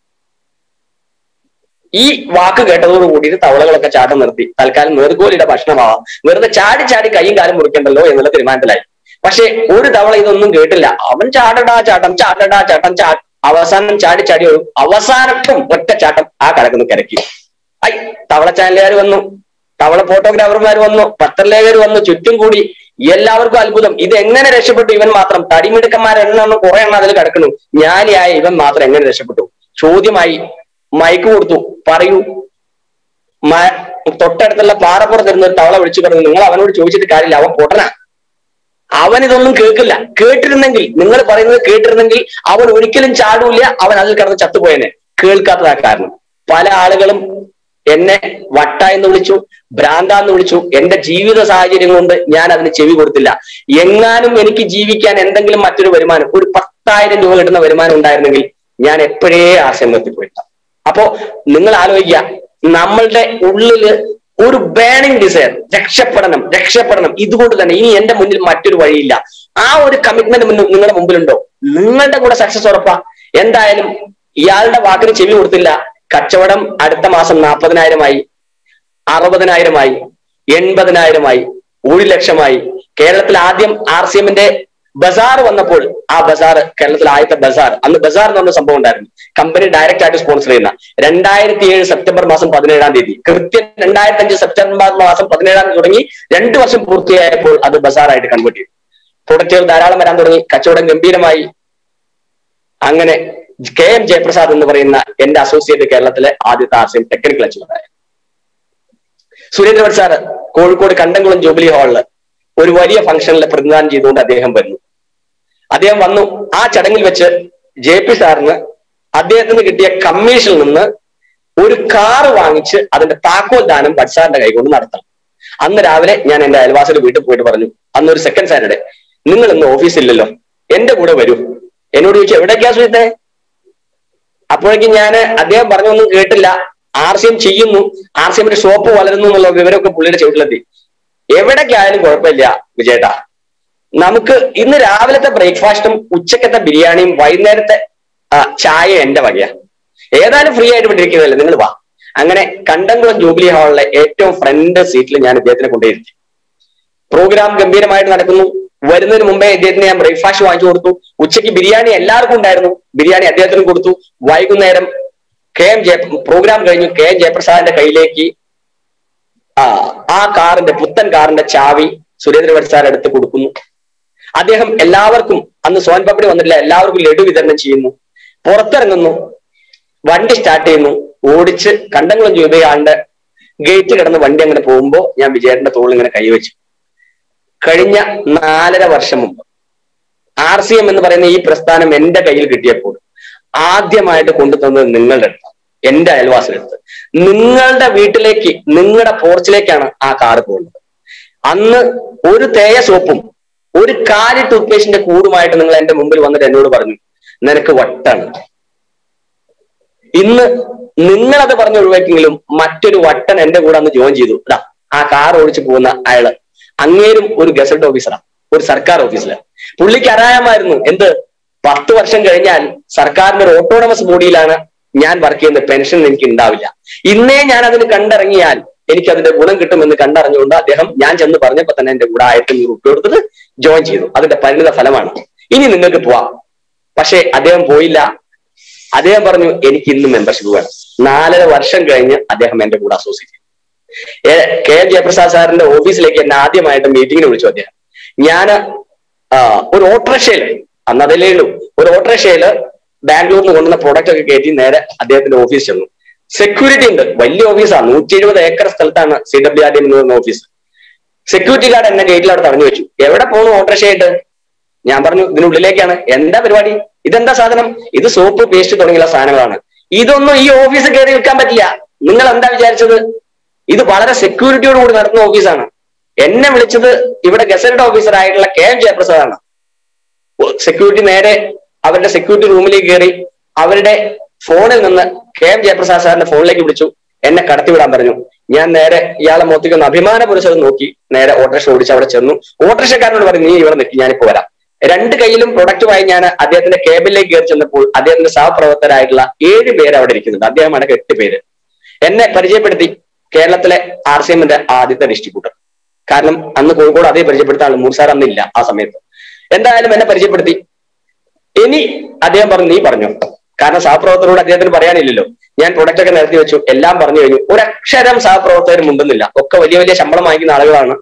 ഈ വാക്ക് കേട്ടതോട് കൂടിയിട്ട് തവളകളൊക്കെ ചാട്ടം നിർത്തി തൽക്കാലം നേർഗോലിയുടെ ഭക്ഷണമാവാം വെറുതെ ചാടി ചാടി കൈയും കാലും മുറിക്കണ്ടല്ലോ എന്നുള്ള തീരുമാനത്തിലായി പക്ഷെ ഒരു തവള ഇതൊന്നും കേട്ടില്ല അവൻ ചാടടാ ചാട്ടം ചാടടാ ചാട്ടം ചാ അവസാനം ചാടി ചാടി ഒരു അവസാനത്തും ഒറ്റ ചാട്ടം ആ കടക്കുന്നു കിടക്കി ഐ തവള ചാനലുകാർ വന്നു തവള ഫോട്ടോഗ്രാഫർമാർ വന്നു പത്രലേഖകർ വന്നു ചുറ്റും കൂടി എല്ലാവർക്കും അത്ഭുതം ഇത് എങ്ങനെ രക്ഷപ്പെട്ടു ഇവൻ മാത്രം തടിമിടുക്കന്മാരെണ്ണം കുറെ എണ്ണം അതിൽ കിടക്കുന്നു ജ്ഞാനിയായ ഇവൻ മാത്രം എങ്ങനെ രക്ഷപ്പെട്ടു ചോദ്യമായി മയക്ക് കൊടുത്തു പറയൂ മ- തൊട്ടടുത്തുള്ള പാറപ്പുറത്തിരുന്ന് ഒരു തവള വിളിച്ചു പറഞ്ഞു നിങ്ങൾ അവനോട് ചോദിച്ചിട്ട് കാര്യമില്ല അവൻ പൊട്ടനാ അവൻ ഇതൊന്നും കേൾക്കില്ല കേട്ടിരുന്നെങ്കിൽ നിങ്ങൾ പറയുന്നത് കേട്ടിരുന്നെങ്കിൽ അവൻ ഒരിക്കലും ചാടൂല അവൻ അതിൽ കിടന്ന് ചത്തുപോയനെ കേൾക്കാത്തതാ കാരണം പല ആളുകളും എന്നെ വട്ട എന്ന് വിളിച്ചു ഭ്രാന്ത എന്ന് വിളിച്ചു എന്റെ ജീവിത സാഹചര്യം കൊണ്ട് ഞാൻ അതിന് ചെവി കൊടുത്തില്ല എങ്ങാനും എനിക്ക് ജീവിക്കാൻ എന്തെങ്കിലും മറ്റൊരു വരുമാനം ഒരു പത്തായിരം രൂപ കിട്ടുന്ന വരുമാനം ഉണ്ടായിരുന്നെങ്കിൽ ഞാൻ എപ്പോഴേ ആശയം നിർത്തിപ്പോയിട്ട അപ്പോ നിങ്ങൾ ആലോചിക്കുക നമ്മളുടെ ഉള്ളില് ഒരു ബേണിംഗ് ഡിസയർ രക്ഷപ്പെടണം രക്ഷപ്പെടണം ഇതുകൊണ്ട് തന്നെ ഇനി എന്റെ മുന്നിൽ മറ്റൊരു വഴിയില്ല ആ ഒരു കമ്മിറ്റ്മെന്റ് മുന്നിൽ നിങ്ങളുടെ മുമ്പിലുണ്ടോ നിങ്ങളുടെ കൂടെ സക്സസ് ഉറപ്പാ എന്തായാലും ഇയാളുടെ വാക്കിന് ചെവി കൊടുത്തില്ല കച്ചവടം അടുത്ത മാസം നാൽപ്പതിനായിരമായി അറുപതിനായിരമായി എൺപതിനായിരമായി ഒരു ലക്ഷമായി കേരളത്തിൽ ആദ്യം ആർ സി എമ്മിന്റെ ബസാർ വന്നപ്പോൾ ആ ബസാർ കേരളത്തിൽ ആദ്യത്തെ ബസാർ അന്ന് ബസാർ എന്ന് പറഞ്ഞ സംഭവം ഉണ്ടായിരുന്നു കമ്പനി ഡയറക്റ്റ് ആയിട്ട് സ്പോൺസർ ചെയ്യുന്ന രണ്ടായിരത്തി ഏഴ് സെപ്റ്റംബർ മാസം പതിനേഴാം തീയതി കൃത്യം രണ്ടായിരത്തി അഞ്ച് സെപ്റ്റംബർ മാസം പതിനേഴാം തീയതി തുടങ്ങി രണ്ടു വർഷം പൂർത്തിയായപ്പോൾ അത് ബസാറായിട്ട് കൺവേർട്ട് ചെയ്തു പ്രൊഡക്റ്റുകൾ ധാരാളം വരാൻ തുടങ്ങി കച്ചവടം ഗംഭീരമായി അങ്ങനെ കെ എം ജയപ്രസാദ് എന്ന് പറയുന്ന എന്റെ അസോസിയേറ്റ് കേരളത്തിലെ ആദ്യത്തെ ആർ സി എം ടെക്നിക്കൽ അച്ചീവറായ സുരേന്ദ്രഭട്ട് സാറ് കോഴിക്കോട് കണ്ടംകുളം ജൂബിലി ഹാളില് ഒരു വലിയ ഫംഗ്ഷനിൽ പ്രതിദാനം ചെയ്തുകൊണ്ട് അദ്ദേഹം വരുന്നു അദ്ദേഹം വന്നു ആ ചടങ്ങിൽ വെച്ച് ജെ പി സാറിന് അദ്ദേഹത്തിന് കിട്ടിയ കമ്മീഷനിൽ നിന്ന് ഒരു കാറ് വാങ്ങിച്ച് അതിന്റെ താക്കോൽ ദാനം ഭട്ട് സാറിന്റെ കൈകൊണ്ട് നടത്തണം അന്ന് രാവിലെ ഞാൻ എന്റെ അയൽവാസിയുടെ വീട്ടിൽ പോയിട്ട് പറഞ്ഞു അന്ന് ഒരു സെക്കൻഡ് സാറ്റർഡേ നിങ്ങൾ ഇന്ന് ഓഫീസില്ലല്ലോ എന്റെ കൂടെ വരൂ എന്നോട് ചോദിച്ചു എവിടേക്കാ സുഹൃത്തെ അപ്പോഴേക്കും ഞാൻ അദ്ദേഹം പറഞ്ഞൊന്നും കേട്ടില്ല ആർ സി എം ചെയ്യുന്നു ആർ സി എമ്മിന്റെ ഷോപ്പ് വളരുന്നു എന്നുള്ള വിവരമൊക്കെ പുള്ളിയുടെ ചുവട്ടിലെത്തി എവിടേക്കായാലും കുഴപ്പമില്ല വിജയേട്ടാ നമുക്ക് ഇന്ന് രാവിലത്തെ ബ്രേക്ക്ഫാസ്റ്റും ഉച്ചക്കത്തെ ബിരിയാണിയും വൈകുന്നേരത്തെ ആ, ചായ എന്റെ വകയാ ഏതായാലും ഫ്രീ ആയിട്ട് വിട്ടിരിക്കുന്നതല്ലേ നിങ്ങൾ വാ അങ്ങനെ കണ്ടംകുളം ജൂബിലി ഹാളിലെ ഏറ്റവും ഫ്രണ്ട് സീറ്റിൽ ഞാൻ ഇദ്ദേഹത്തിനെ കൊണ്ടുപോയിരുത്തി പ്രോഗ്രാം ഗംഭീരമായിട്ട് നടക്കുന്നു വരുന്നതിന് മുമ്പേ ഇദ്ദേഹത്തിന് ഞാൻ ബ്രേക്ക്ഫാസ്റ്റ് വാങ്ങിച്ചു കൊടുത്തു ഉച്ചയ്ക്ക് ബിരിയാണി എല്ലാവർക്കും ഉണ്ടായിരുന്നു ബിരിയാണി അദ്ദേഹത്തിന് കൊടുത്തു വൈകുന്നേരം കെ എം ജയ പ്രോഗ്രാം കഴിഞ്ഞു കെ എം ജയപ്രസാദിന്റെ കയ്യിലേക്ക് ആ ആ കാറിന്റെ പുത്തൻ കാറിന്റെ ചാവി സുരേന്ദ്രഭട്ട് സാർ എടുത്ത് കൊടുക്കുന്നു അദ്ദേഹം എല്ലാവർക്കും അന്ന് സോൻ പപ്പടി വന്നിട്ടില്ല എല്ലാവർക്കും ലഡു വിതരണം ചെയ്യുന്നു പുറത്തിറങ്ങുന്നു വണ്ടി സ്റ്റാർട്ട് ചെയ്യുന്നു ഓടിച്ച് കണ്ടംകുളം ജൂബിയാളുടെ ഗേറ്റ് കിടന്ന് വണ്ടി അങ്ങനെ പോകുമ്പോ ഞാൻ വിജയേട്ടന്റെ തോളിൽ ഇങ്ങനെ കൈവച്ചു കഴിഞ്ഞ നാലര വർഷം മുമ്പ് ആർ സി എം എന്ന് പറയുന്ന ഈ പ്രസ്ഥാനം എന്റെ കയ്യിൽ കിട്ടിയപ്പോൾ ആദ്യമായിട്ട് കൊണ്ടുതന്നത് നിങ്ങളുടെ അടുത്താണ് എന്റെ അയൽവാസിയുടെ അടുത്ത് നിങ്ങളുടെ വീട്ടിലേക്ക് നിങ്ങളുടെ പോർച്ചിലേക്കാണ് ആ കാറ് പോകുന്നത് അന്ന് ഒരു തേയ സോപ്പും ഒരു കാലി ടൂത്ത് പേസ്റ്റിന്റെ കൂടുമായിട്ട് നിങ്ങൾ എന്റെ മുമ്പിൽ വന്നിട്ട് എന്നോട് പറഞ്ഞു നിനക്ക് വട്ടാണ് ഇന്ന് നിങ്ങളത് പറഞ്ഞ് ഒഴിവാക്കിയെങ്കിലും മറ്റൊരു വട്ടൻ എന്റെ കൂടെ അന്ന് ജോയിൻ ചെയ്തു ഇതാ ആ കാർ ഓടിച്ചു പോകുന്ന അയാള് അങ്ങേരും ഒരു ഗസറ്റ് ഓഫീസറാണ് ഒരു സർക്കാർ ഓഫീസിലാണ് പുള്ളിക്ക് അറിയാമായിരുന്നു എന്ത് പത്ത് വർഷം കഴിഞ്ഞാൽ സർക്കാരിന്റെ ഒരു ഓട്ടോണമസ് ബോഡിയിലാണ് ഞാൻ വർക്ക് ചെയ്യുന്ന പെൻഷൻ എനിക്ക് ഉണ്ടാവില്ല ഇന്നേ ഞാൻ അതിന് കണ്ടിറങ്ങിയാൽ എനിക്ക് അതിന്റെ ഗുണം കിട്ടുമെന്ന് കണ്ടറിഞ്ഞുകൊണ്ട് അദ്ദേഹം ഞാൻ ചെന്ന് പറഞ്ഞപ്പോ തന്നെ എന്റെ കൂടെ ആയിരത്തി അഞ്ഞൂറ് റുപ്യ കൊടുത്തത് ജോയിൻ ചെയ്തു അതിന്റെ പരിണിത ഫലമാണ് ഇനി നിങ്ങൾക്ക് പോവാം പക്ഷേ അദ്ദേഹം പോയില്ല അദ്ദേഹം പറഞ്ഞു എനിക്ക് ഇന്ന് മെമ്പർഷിപ്പ് വേണം നാലര വർഷം കഴിഞ്ഞ് അദ്ദേഹം എന്റെ കൂടെ അസോസിയേറ്റ് ചെയ്തു ഏ- കെ എം ജയപ്രസാദ് സാറിന്റെ ഓഫീസിലേക്ക് എന്നെ ആദ്യമായിട്ട് മീറ്റിംഗിന് വിളിച്ചു അദ്ദേഹം ഞാന് ആ, ഒരു ഓട്ടോറിക്ഷയില് അന്ന് അതല്ലേ ഉള്ളൂ ഒരു ഓട്ടോറിക്ഷയില് ബാംഗ്ലൂരിൽ നിന്ന് കൊണ്ടുവന്ന പ്രൊഡക്റ്റ് ഒക്കെ കയറ്റി നേരെ അദ്ദേഹത്തിന്റെ ഓഫീസ് ചെന്നു സെക്യൂരിറ്റി ഉണ്ട് വലിയ ഓഫീസാണ് നൂറ്റി എഴുപത് ഏക്കർ സ്ഥലത്താണ് സി ഡബ്ല്യു ആർ ഡി എന്ന് പറയുന്ന ഓഫീസ് സെക്യൂരിറ്റി ഗാർഡ് എന്നെ ഗേറ്റിൽ അവിടെ തടഞ്ഞു വെച്ചു എവിടെ പോണു ഓട്ടോറിക്ഷയായിട്ട് ഞാൻ പറഞ്ഞു ഇതിനുള്ളിലേക്കാണ് എന്താ പരിപാടി ഇതെന്താ സാധനം ഇത് സോപ്പ് പേസ്റ്റ് തുടങ്ങിയുള്ള സാധനങ്ങളാണ് ഇതൊന്നും ഈ ഓഫീസിൽ കയറി വിൽക്കാൻ പറ്റില്ല നിങ്ങൾ എന്താ വിചാരിച്ചത് ഇത് വളരെ സെക്യൂരിറ്റിയോട് കൂടി നടത്തുന്ന ഓഫീസാണ് എന്നെ വിളിച്ചത് ഇവിടെ ഗസറ്റഡ് ഓഫീസർ ആയിട്ടുള്ള കെ എം ജയപ്രസാദാണ് സെക്യൂരിറ്റി നേരെ അവരുടെ സെക്യൂരിറ്റി റൂമിലേക്ക് കയറി അവരുടെ ഫോണിൽ നിന്ന് കെ എം ജയപ്രസാദ് സാറിന്റെ ഫോണിലേക്ക് വിളിച്ചു എന്നെ കടത്തിവിടാൻ പറഞ്ഞു ഞാൻ നേരെ ഇയാളെ മുഖത്തേക്ക് ഒന്ന് അഭിമാന പുരുഷത് നോക്കി നേരെ ഓട്ടോറിക്ഷ ഓടിച്ച് അവിടെ ചെന്നു ഓട്ടോറിക്ഷക്കാരനോട് പറഞ്ഞു നീ ഇവിടെ നിൽക്കി ഞാനിപ്പോ വരാം രണ്ട് കയ്യിലും പ്രൊഡക്റ്റുമായി ഞാൻ അദ്ദേഹത്തിന്റെ കേബിളിലേക്ക് കയറി ചെന്നപ്പോൾ അദ്ദേഹത്തിന്റെ സഹപ്രവർത്തകരായിട്ടുള്ള ഏഴ് പേര് അവിടെ ഇരിക്കുന്നുണ്ട് അദ്ദേഹം അടക്കം എട്ട് പേര് എന്നെ പരിചയപ്പെടുത്തി കേരളത്തിലെ ആർ സി എമ്മിന്റെ ആദ്യത്തെ ഡിസ്ട്രിബ്യൂട്ടർ കാരണം അന്ന് കോഴിക്കോട് അതേ പരിചയപ്പെടുത്താൻ ആൾ മൂർ സാർ അന്നില്ല ആ സമയത്ത് എന്തായാലും എന്നെ പരിചയപ്പെടുത്തി ഇനി അദ്ദേഹം പറഞ്ഞു നീ പറഞ്ഞു കാരണം സഹപ്രവർത്തകരോട് അദ്ദേഹത്തിന് പറയാനില്ലല്ലോ ഞാൻ പ്രൊഡക്റ്റ് ഒക്കെ നിരത്തി വെച്ചു എല്ലാം പറഞ്ഞു കഴിഞ്ഞു ഒരക്ഷരം സഹപ്രവർത്തകരും ഉണ്ടെന്നില്ല ഒക്കെ വലിയ വലിയ ശമ്പളം വാങ്ങിക്കുന്ന ആളുകളാണ്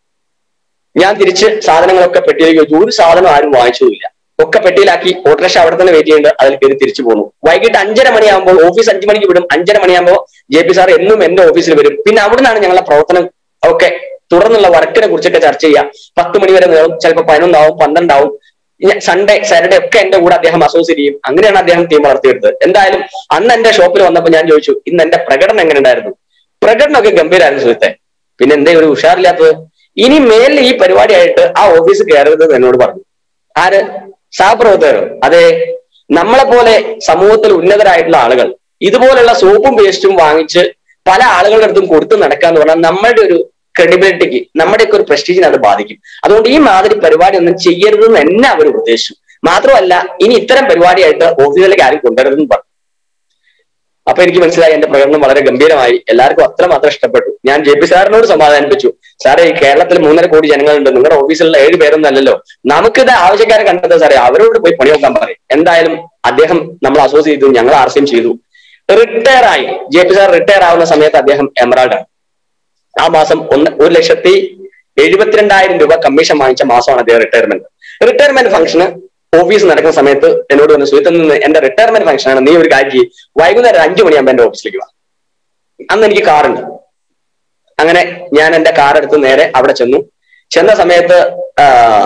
ഞാൻ തിരിച്ച് സാധനങ്ങളൊക്കെ പെട്ടിയിലേക്ക് വെച്ചു ഒരു സാധനം ആരും വാങ്ങിച്ചതുമില്ല ഒക്കെ പെട്ടിയിലാക്കി ഓട്ടോറിക്ഷ അവിടെ തന്നെ വെയിറ്റ് ചെയ്യുന്നുണ്ട് അതിൽ കയറി തിരിച്ചു പോകുന്നു വൈകിട്ട് അഞ്ചര മണിയാകുമ്പോൾ ഓഫീസ് അഞ്ചു മണിക്ക് വിടും അഞ്ചര മണിയാകുമ്പോൾ ജെ പി സാർ എന്നും എന്റെ ഓഫീസിൽ വരും പിന്നെ അവിടുന്നാണ് ഞങ്ങളെ പ്രവർത്തനം ഒക്കെ തുടർന്നുള്ള വർക്കിനെ കുറിച്ചൊക്കെ ചർച്ച ചെയ്യുക പത്ത് മണി വരെ നീളും ചിലപ്പോൾ പതിനൊന്നാവും പന്ത്രണ്ടാവും സൺഡേ സാറ്റർഡേ ഒക്കെ എന്റെ കൂടെ അദ്ദേഹം അസോസിയേറ്റ് ചെയ്യും അങ്ങനെയാണ് അദ്ദേഹം ടീം വളർത്തിയെടുത്തത് എന്തായാലും അന്ന് എന്റെ ഷോപ്പിൽ വന്നപ്പോൾ ഞാൻ ചോദിച്ചു ഇന്ന് എന്റെ പ്രകടനം എങ്ങനെ ഉണ്ടായിരുന്നു പ്രകടനമൊക്കെ ഗംഭീരമായിരുന്നു സുഹൃത്തെ പിന്നെ എന്തേ ഒരു ഉഷാറില്ലാത്തത് ഇനി മേലിൽ ഈ പരിപാടിയായിട്ട് ആ ഓഫീസ് കയറരുത് എന്ന് എന്നോട് പറഞ്ഞു ആര് സഹപ്രവർത്തകരോ അതെ നമ്മളെ പോലെ സമൂഹത്തിൽ ഉന്നതരായിട്ടുള്ള ആളുകൾ ഇതുപോലുള്ള സോപ്പും പേസ്റ്റും വാങ്ങിച്ച് പല ആളുകളുടെ അടുത്തും കൊടുത്ത് നടക്കാന്ന് പറഞ്ഞാൽ നമ്മളുടെ ഒരു ക്രെഡിബിലിറ്റിക്ക് നമ്മുടെയൊക്കെ ഒരു പ്രസ്റ്റീജിനെ അത് ബാധിക്കും അതുകൊണ്ട് ഈ മാതിരി പരിപാടി ഒന്നും ചെയ്യരുതെന്ന് എന്നെ അവർ ഉദ്ദേശിച്ചു മാത്രമല്ല ഇനി ഇത്തരം പരിപാടിയായിട്ട് ഓഫീസിലേക്ക് ആരും കൊണ്ടുവരരുതെന്ന് പറഞ്ഞു അപ്പൊ എനിക്ക് മനസ്സിലായി എന്റെ പ്രകടനം വളരെ ഗംഭീരമായി എല്ലാവർക്കും അത്രമാത്രം ഇഷ്ടപ്പെട്ടു ഞാൻ ജെ പി സാറിനോട് സമാധാനിപ്പിച്ചു സാറേ ഈ കേരളത്തിൽ മൂന്നര കോടി ജനങ്ങളുണ്ട് നിങ്ങളുടെ ഓഫീസിലുള്ള ഏഴ് പേരൊന്നും അല്ലല്ലോ നമുക്കിത് ആവശ്യക്കാരെ കണ്ടെത്താൻ സാറേ അവരോട് പോയി പണി നോക്കാൻ പറയും എന്തായാലും അദ്ദേഹം നമ്മൾ അസോസിയേറ്റ് ചെയ്തു ഞങ്ങൾ ആർസ്യം ചെയ്തു റിട്ടയർ ആയി ജെ പി സാർ റിട്ടയർ ആവുന്ന സമയത്ത് അദ്ദേഹം എമറാൾഡ് ആണ് ആ മാസം ഒന്ന് ഒരു ലക്ഷത്തി എഴുപത്തിരണ്ടായിരം രൂപ കമ്മീഷൻ വാങ്ങിച്ച മാസമാണ് അദ്ദേഹം റിട്ടയർമെന്റ് റിട്ടയർമെന്റ് ഫംഗ്ഷന് ഓഫീസ് നടക്കുന്ന സമയത്ത് എന്നോട് പറഞ്ഞു സുഹൃത്തിൽ നിന്ന് എന്റെ റിട്ടയർമെന്റ് ഫംഗ്ഷൻ ആണ് നീ ഒരു കാര്യം ചെയ്യ്. വൈകുന്നേരം അഞ്ചു മണിയാകുമ്പോൾ എന്റെ ഓഫീസിലേക്ക് വാ അന്ന് എനിക്ക് കാറുണ്ട് അങ്ങനെ ഞാൻ എന്റെ കാർ എടുത്ത് നേരെ അവിടെ ചെന്നു ചെന്ന സമയത്ത് ആ,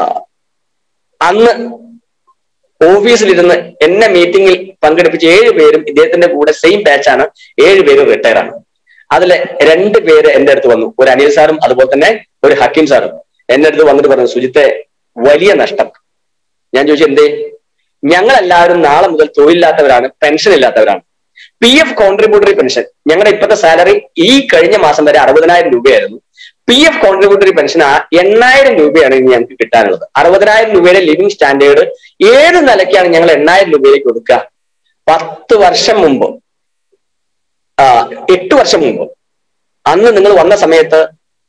അന്ന് ഓഫീസിലിരുന്ന് എന്നെ മീറ്റിംഗിൽ പങ്കെടുപ്പിച്ച ഏഴ് പേരും ഇദ്ദേഹത്തിന്റെ കൂടെ സെയിം ബാച്ചാണ് ഏഴ് പേരും റിട്ടയർ ആണ് അതിലെ രണ്ട് പേര് എന്റെ അടുത്ത് വന്നു ഒരു അനിൽ സാറും അതുപോലെ തന്നെ ഒരു ഹക്കീം സാറും എന്റെ അടുത്ത് വന്നിട്ട് പറഞ്ഞു സുജിത്തെ വലിയ നഷ്ടം ഞാൻ ചോദിച്ചു എന്തേ ഞങ്ങൾ എല്ലാവരും നാളെ മുതൽ തൊഴിലില്ലാത്തവരാണ് പെൻഷൻ ഇല്ലാത്തവരാണ് പി എഫ് കോൺട്രിബ്യൂട്ടറി പെൻഷൻ ഞങ്ങളുടെ ഇപ്പോഴത്തെ സാലറി ഈ കഴിഞ്ഞ മാസം വരെ അറുപതിനായിരം രൂപയായിരുന്നു പി എഫ് കോൺട്രിബ്യൂട്ടറി പെൻഷൻ ആ എണ്ണായിരം രൂപയാണ് ഇനി ഞങ്ങൾക്ക് കിട്ടാനുള്ളത് അറുപതിനായിരം രൂപയുടെ ലിവിംഗ് സ്റ്റാൻഡേർഡ് ഏത് നിലയ്ക്കാണ് ഞങ്ങൾ എണ്ണായിരം രൂപയിലേക്ക് കൊടുക്കുക പത്ത് വർഷം മുമ്പ് ആ എട്ട് വർഷം മുമ്പ് അന്ന് നിങ്ങൾ വന്ന സമയത്ത്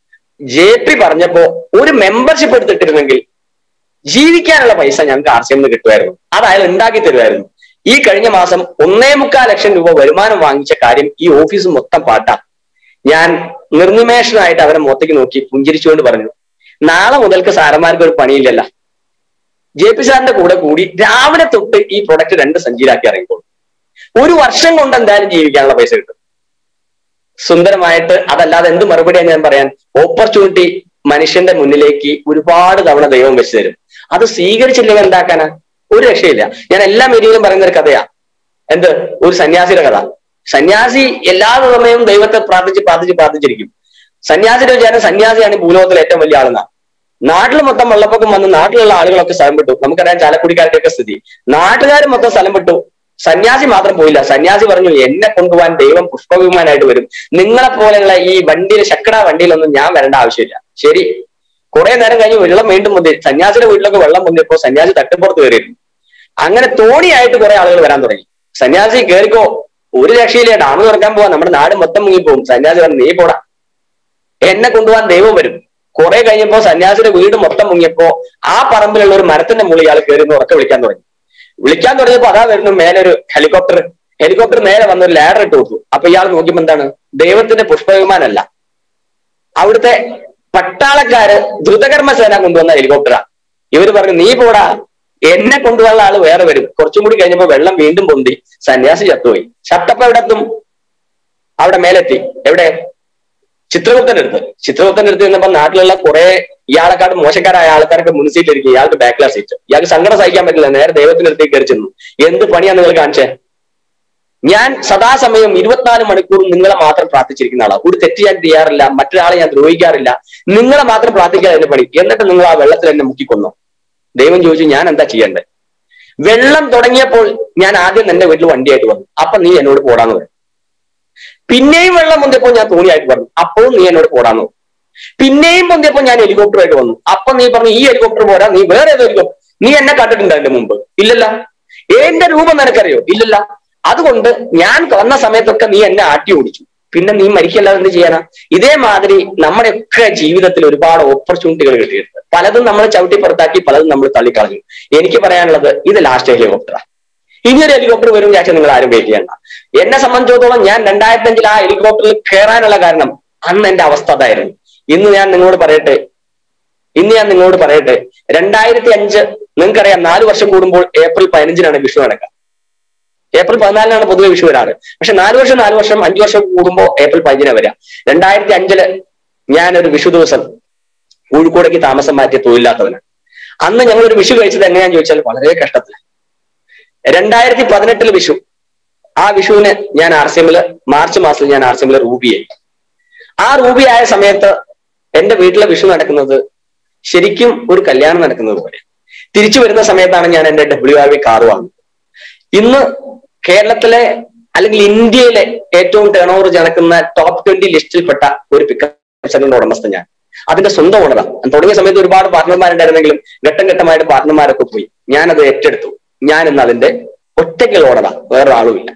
ജെ പി പറഞ്ഞപ്പോ ഒരു മെമ്പർഷിപ്പ് എടുത്തിട്ടിരുന്നെങ്കിൽ ജീവിക്കാനുള്ള പൈസ ഞങ്ങൾക്ക് ആർ സി എം കിട്ടുമായിരുന്നു അത് അയാൾ ഉണ്ടാക്കി തരുമായിരുന്നു ഈ കഴിഞ്ഞ മാസം ഒന്നേ മുക്കാൽ ലക്ഷം രൂപ വരുമാനം വാങ്ങിച്ച കാര്യം ഈ ഓഫീസ് മൊത്തം പാട്ടാ ഞാൻ നിർനിമേഷനായിട്ട് അവരെ മുഖത്തേക്ക് നോക്കി പുഞ്ചിരിച്ചുകൊണ്ട് പറഞ്ഞു നാളെ മുതൽക്ക് സാറന്മാർക്ക് ഒരു പണിയില്ലല്ല ജെ പി സാറിന്റെ കൂടെ കൂടി രാവിലെ തൊട്ട് ഈ പ്രൊഡക്റ്റ് രണ്ട് സഞ്ചിയിലാക്കി ഇറങ്ങിക്കോളും ഒരു വർഷം കൊണ്ട് എന്തായാലും ജീവിക്കാനുള്ള പൈസ കിട്ടും സുന്ദരമായിട്ട് അതല്ലാതെ എന്ത് മറുപടിയാണ് ഞാൻ പറയാൻ ഓപ്പർച്യൂണിറ്റി മനുഷ്യന്റെ മുന്നിലേക്ക് ഒരുപാട് തവണ ദൈവം വെച്ച് തരും അത് സ്വീകരിച്ചില്ലെങ്കിൽ എന്താക്കാനാ ഒരു രക്ഷയില്ല ഞാൻ എല്ലാ മീഡിയയിലും പറയുന്ന ഒരു കഥയാ എന്ത് ഒരു സന്യാസിയുടെ കഥ സന്യാസി എല്ലാ സമയവും ദൈവത്തെ പ്രാർത്ഥിച്ച് പ്രാർത്ഥിച്ച് പ്രാർത്ഥിച്ചിരിക്കും സന്യാസിയുടെ വിചാരം സന്യാസിയാണ് ഈ ഭൂലോകത്തിലെ ഏറ്റവും വലിയ ആളെന്നാ നാട്ടിൽ മൊത്തം വെള്ളപ്പൊക്കം വന്ന് നാട്ടിലുള്ള ആളുകളൊക്കെ സ്ഥലം വിട്ടു നമുക്കറിയാം ചാലക്കുടിക്കാരുടെയൊക്കെ സ്ഥിതി നാട്ടുകാർ മൊത്തം സ്ഥലം വിട്ടു സന്യാസി മാത്രം പോയില്ല സന്യാസി പറഞ്ഞു എന്നെ കൊണ്ടുപോകാൻ ദൈവം പുഷ്പവിമാനായിട്ട് വരും നിങ്ങളെ പോലെയുള്ള ഈ വണ്ടിയിൽ ശക്കട വണ്ടിയിലൊന്നും ഞാൻ വരേണ്ട ആവശ്യമില്ല ശരി കുറെ നേരം കഴിഞ്ഞ് വെള്ളം വീണ്ടും പൊന്തി സന്യാസിയുടെ വീട്ടിലൊക്കെ വെള്ളം പൊന്തിയപ്പോ സന്യാസി തട്ടിപ്പുറത്ത് കയറിയിരുന്നു അങ്ങനെ തോണിയായിട്ട് കുറെ ആളുകൾ വരാൻ തുടങ്ങി സന്യാസി കേറിക്കോ ഒരു രക്ഷയില്ല ഡാം തുറക്കാൻ പോവാ നമ്മുടെ നാട് മൊത്തം മുങ്ങിപ്പോവും സന്യാസി പറഞ്ഞു നീ പോടാ എന്നെ കൊണ്ടുപോകാൻ ദൈവം വരും കുറെ കഴിഞ്ഞപ്പോ സന്യാസിയുടെ വീട് മൊത്തം മുങ്ങിയപ്പോ ആ പറമ്പിലുള്ള ഒരു മരത്തിന്റെ മുകളിൽ ഇയാൾ കയറി നിന്ന് ഉറക്കെ വിളിക്കാൻ തുടങ്ങി വിളിക്കാൻ തുടങ്ങിയപ്പോ അതാ വരുന്നു മേലെ ഒരു ഹെലികോപ്റ്റർ ഹെലികോപ്റ്റർ നേരെ വന്ന് ഒരു ലാഡർ ഇട്ട് കൊടുത്തു അപ്പൊ ഇയാൾ നോക്കിയപ്പോ എന്താണ് ദൈവത്തിന്റെ പുഷ്പവിമാനല്ല അവിടുത്തെ പട്ടാളക്കാര് ദ്രുതകർമ്മ സേന കൊണ്ടുവന്ന ഹെലികോപ്റ്ററാ ഇവര് പറഞ്ഞു നീ പോടാ എന്നെ കൊണ്ടുപോകാനുള്ള ആള് വേറെ വരും കുറച്ചും കൂടി കഴിഞ്ഞപ്പോ വെള്ളം വീണ്ടും പൊന്തി സന്യാസി ചത്തുപോയി ചത്തപ്പ എവിടെ എത്തും അവിടെ മേലെത്തി എവിടെ ചിത്രഗുപ്തന്റെ അടുത്ത് ചിത്രഗുപ്തന്റെ അടുത്ത് ചെന്നപ്പോ നാട്ടിലുള്ള കുറെ ഇയാളെക്കാട് മോശക്കാരായ ആൾക്കാരൊക്കെ മുൻസീറ്റിലിരിക്കും ഇയാൾക്ക് ബാക്കിലാ സീറ്റ് ഇയാൾക്ക് സങ്കടം സഹിക്കാൻ പറ്റില്ല നേരെ ദൈവത്തിന്റെ അടുത്തേക്ക് കയറി ചെന്നു എന്ത് പണിയാ നിങ്ങൾ കാണിച്ചേ ഞാൻ സദാസമയം ഇരുപത്തിനാല് മണിക്കൂർ നിങ്ങളെ മാത്രം പ്രാർത്ഥിച്ചിരിക്കുന്ന ആളാണ് ഒരു തെറ്റ് ഞാൻ ചെയ്യാറില്ല മറ്റൊരാളെ ഞാൻ ദ്രോഹിക്കാറില്ല നിങ്ങളെ മാത്രം പ്രാർത്ഥിക്കാൻ എന്റെ പണി എന്നിട്ട് നിങ്ങൾ ആ വെള്ളത്തിൽ എന്നെ മുക്കിക്കൊന്നു ദൈവം ചോദിച്ചു ഞാൻ എന്താ ചെയ്യേണ്ടത് വെള്ളം തുടങ്ങിയപ്പോൾ ഞാൻ ആദ്യം നിന്റെ വീട്ടിൽ വണ്ടിയായിട്ട് വന്നു അപ്പൊ നീ എന്നോട് പോടാന്ന് പറഞ്ഞു പിന്നെയും വെള്ളം പൊന്തിയപ്പോൾ ഞാൻ തോണിയായിട്ട് പറഞ്ഞു അപ്പോഴും നീ എന്നോട് പോടാന്ന് പറഞ്ഞു പിന്നെയും പൊന്തിയപ്പോൾ ഞാൻ ഹെലികോപ്റ്ററായിട്ട് വന്നു അപ്പൊ നീ പറഞ്ഞു ഈ ഹെലികോപ്റ്റർ പോരാ നീ വേറെ ഏതോ ഹെലികോപ്റ്റർ നീ എന്നെ കണ്ടിട്ടുണ്ടോ എന്റെ മുമ്പ് ഇല്ലല്ല എന്റെ രൂപം നിനക്കറിയോ ഇല്ലല്ല അതുകൊണ്ട് ഞാൻ വന്ന സമയത്തൊക്കെ നീ എന്നെ ആട്ടി ഓടിച്ചു പിന്നെ നീ മരിക്കല്ലാതെ എന്ത് ചെയ്യാനാ ഇതേമാതിരി നമ്മുടെയൊക്കെ ജീവിതത്തിൽ ഒരുപാട് ഓപ്പർച്യൂണിറ്റികൾ കിട്ടിയിട്ടുണ്ട് പലതും നമ്മൾ ചവിട്ടി പുറത്താക്കി പലതും നമ്മൾ തള്ളിക്കളഞ്ഞു എനിക്ക് പറയാനുള്ളത് ഇത് ലാസ്റ്റ് ഹെലികോപ്റ്ററാ ഇനിയൊരു ഹെലികോപ്റ്റർ വരും വിചാരിച്ചാൽ നിങ്ങൾ ആരും വെയിറ്റ് ചെയ്യണ്ട എന്നെ സംബന്ധിച്ചിടത്തോളം ഞാൻ രണ്ടായിരത്തി അഞ്ചിൽ ആ ഹെലികോപ്റ്ററിൽ കയറാനുള്ള കാരണം അന്ന് എന്റെ അവസ്ഥ അതായിരുന്നു ഇന്ന് ഞാൻ നിങ്ങളോട് പറയട്ടെ ഇന്ന് ഞാൻ നിങ്ങളോട് പറയട്ടെ രണ്ടായിരത്തി അഞ്ച് നിങ്ങൾക്കറിയാം നാല് വർഷം കൂടുമ്പോൾ ഏപ്രിൽ പതിനഞ്ചിനാണ് വിഷു നടക്കുക ഏപ്രിൽ പതിനാലിനാണ് പൊതുവെ വിഷു വരാറ് പക്ഷെ നാല് വർഷം നാല് വർഷം അഞ്ചു വർഷം കൂടുമ്പോൾ ഏപ്രിൽ പതിനഞ്ചിനാ വരിക രണ്ടായിരത്തി അഞ്ചില് ഞാനൊരു വിഷു ദിവസം കോഴിക്കോടേക്ക് താമസം മാറ്റിയ തൊഴിലില്ലാത്തവന് അന്ന് ഞങ്ങൾ ഒരു വിഷു കഴിച്ചത് എങ്ങനെയാന്ന് ചോദിച്ചാൽ വളരെ കഷ്ടത്തിൽ രണ്ടായിരത്തി പതിനെട്ടില് വിഷു ആ വിഷുവിന് ഞാൻ ആർ സി എമ്മില് മാർച്ച് മാസത്തിൽ ഞാൻ ആർ സി എമ്മില് റൂബിയായി ആ റൂബി ആയ സമയത്ത് എന്റെ വീട്ടിലെ വിഷു നടക്കുന്നത് ശരിക്കും ഒരു കല്യാണം നടക്കുന്നത് പോലെ തിരിച്ചു വരുന്ന സമയത്താണ് ഞാൻ എന്റെ ഡബ്ല്യു ആർ വി കാർ വാങ്ങുന്നത് ഇന്ന് കേരളത്തിലെ അല്ലെങ്കിൽ ഇന്ത്യയിലെ ഏറ്റവും ടേൺ ഓവർ നടക്കുന്ന ടോപ്പ് ട്വന്റി ലിസ്റ്റിൽപ്പെട്ട ഒരു പിക്കപ്പ് സെന്ററിന്റെ ഉടമസ്ഥൻ ഞാൻ അതിന്റെ സ്വന്തം ഓണറാണ് തുടങ്ങിയ സമയത്ത് ഒരുപാട് പാർട്ട്ണർമാരുണ്ടായിരുന്നെങ്കിലും ഘട്ടം ഘട്ടമായിട്ട് പാർട്ട്ണർമാരൊക്കെ പോയി ഞാനത് ഏറ്റെടുത്തു ഞാൻ ഇന്ന് അതിന്റെ ഒറ്റയ്ക്കുള്ള ഓണറാ വേറെ ആളുമില്ല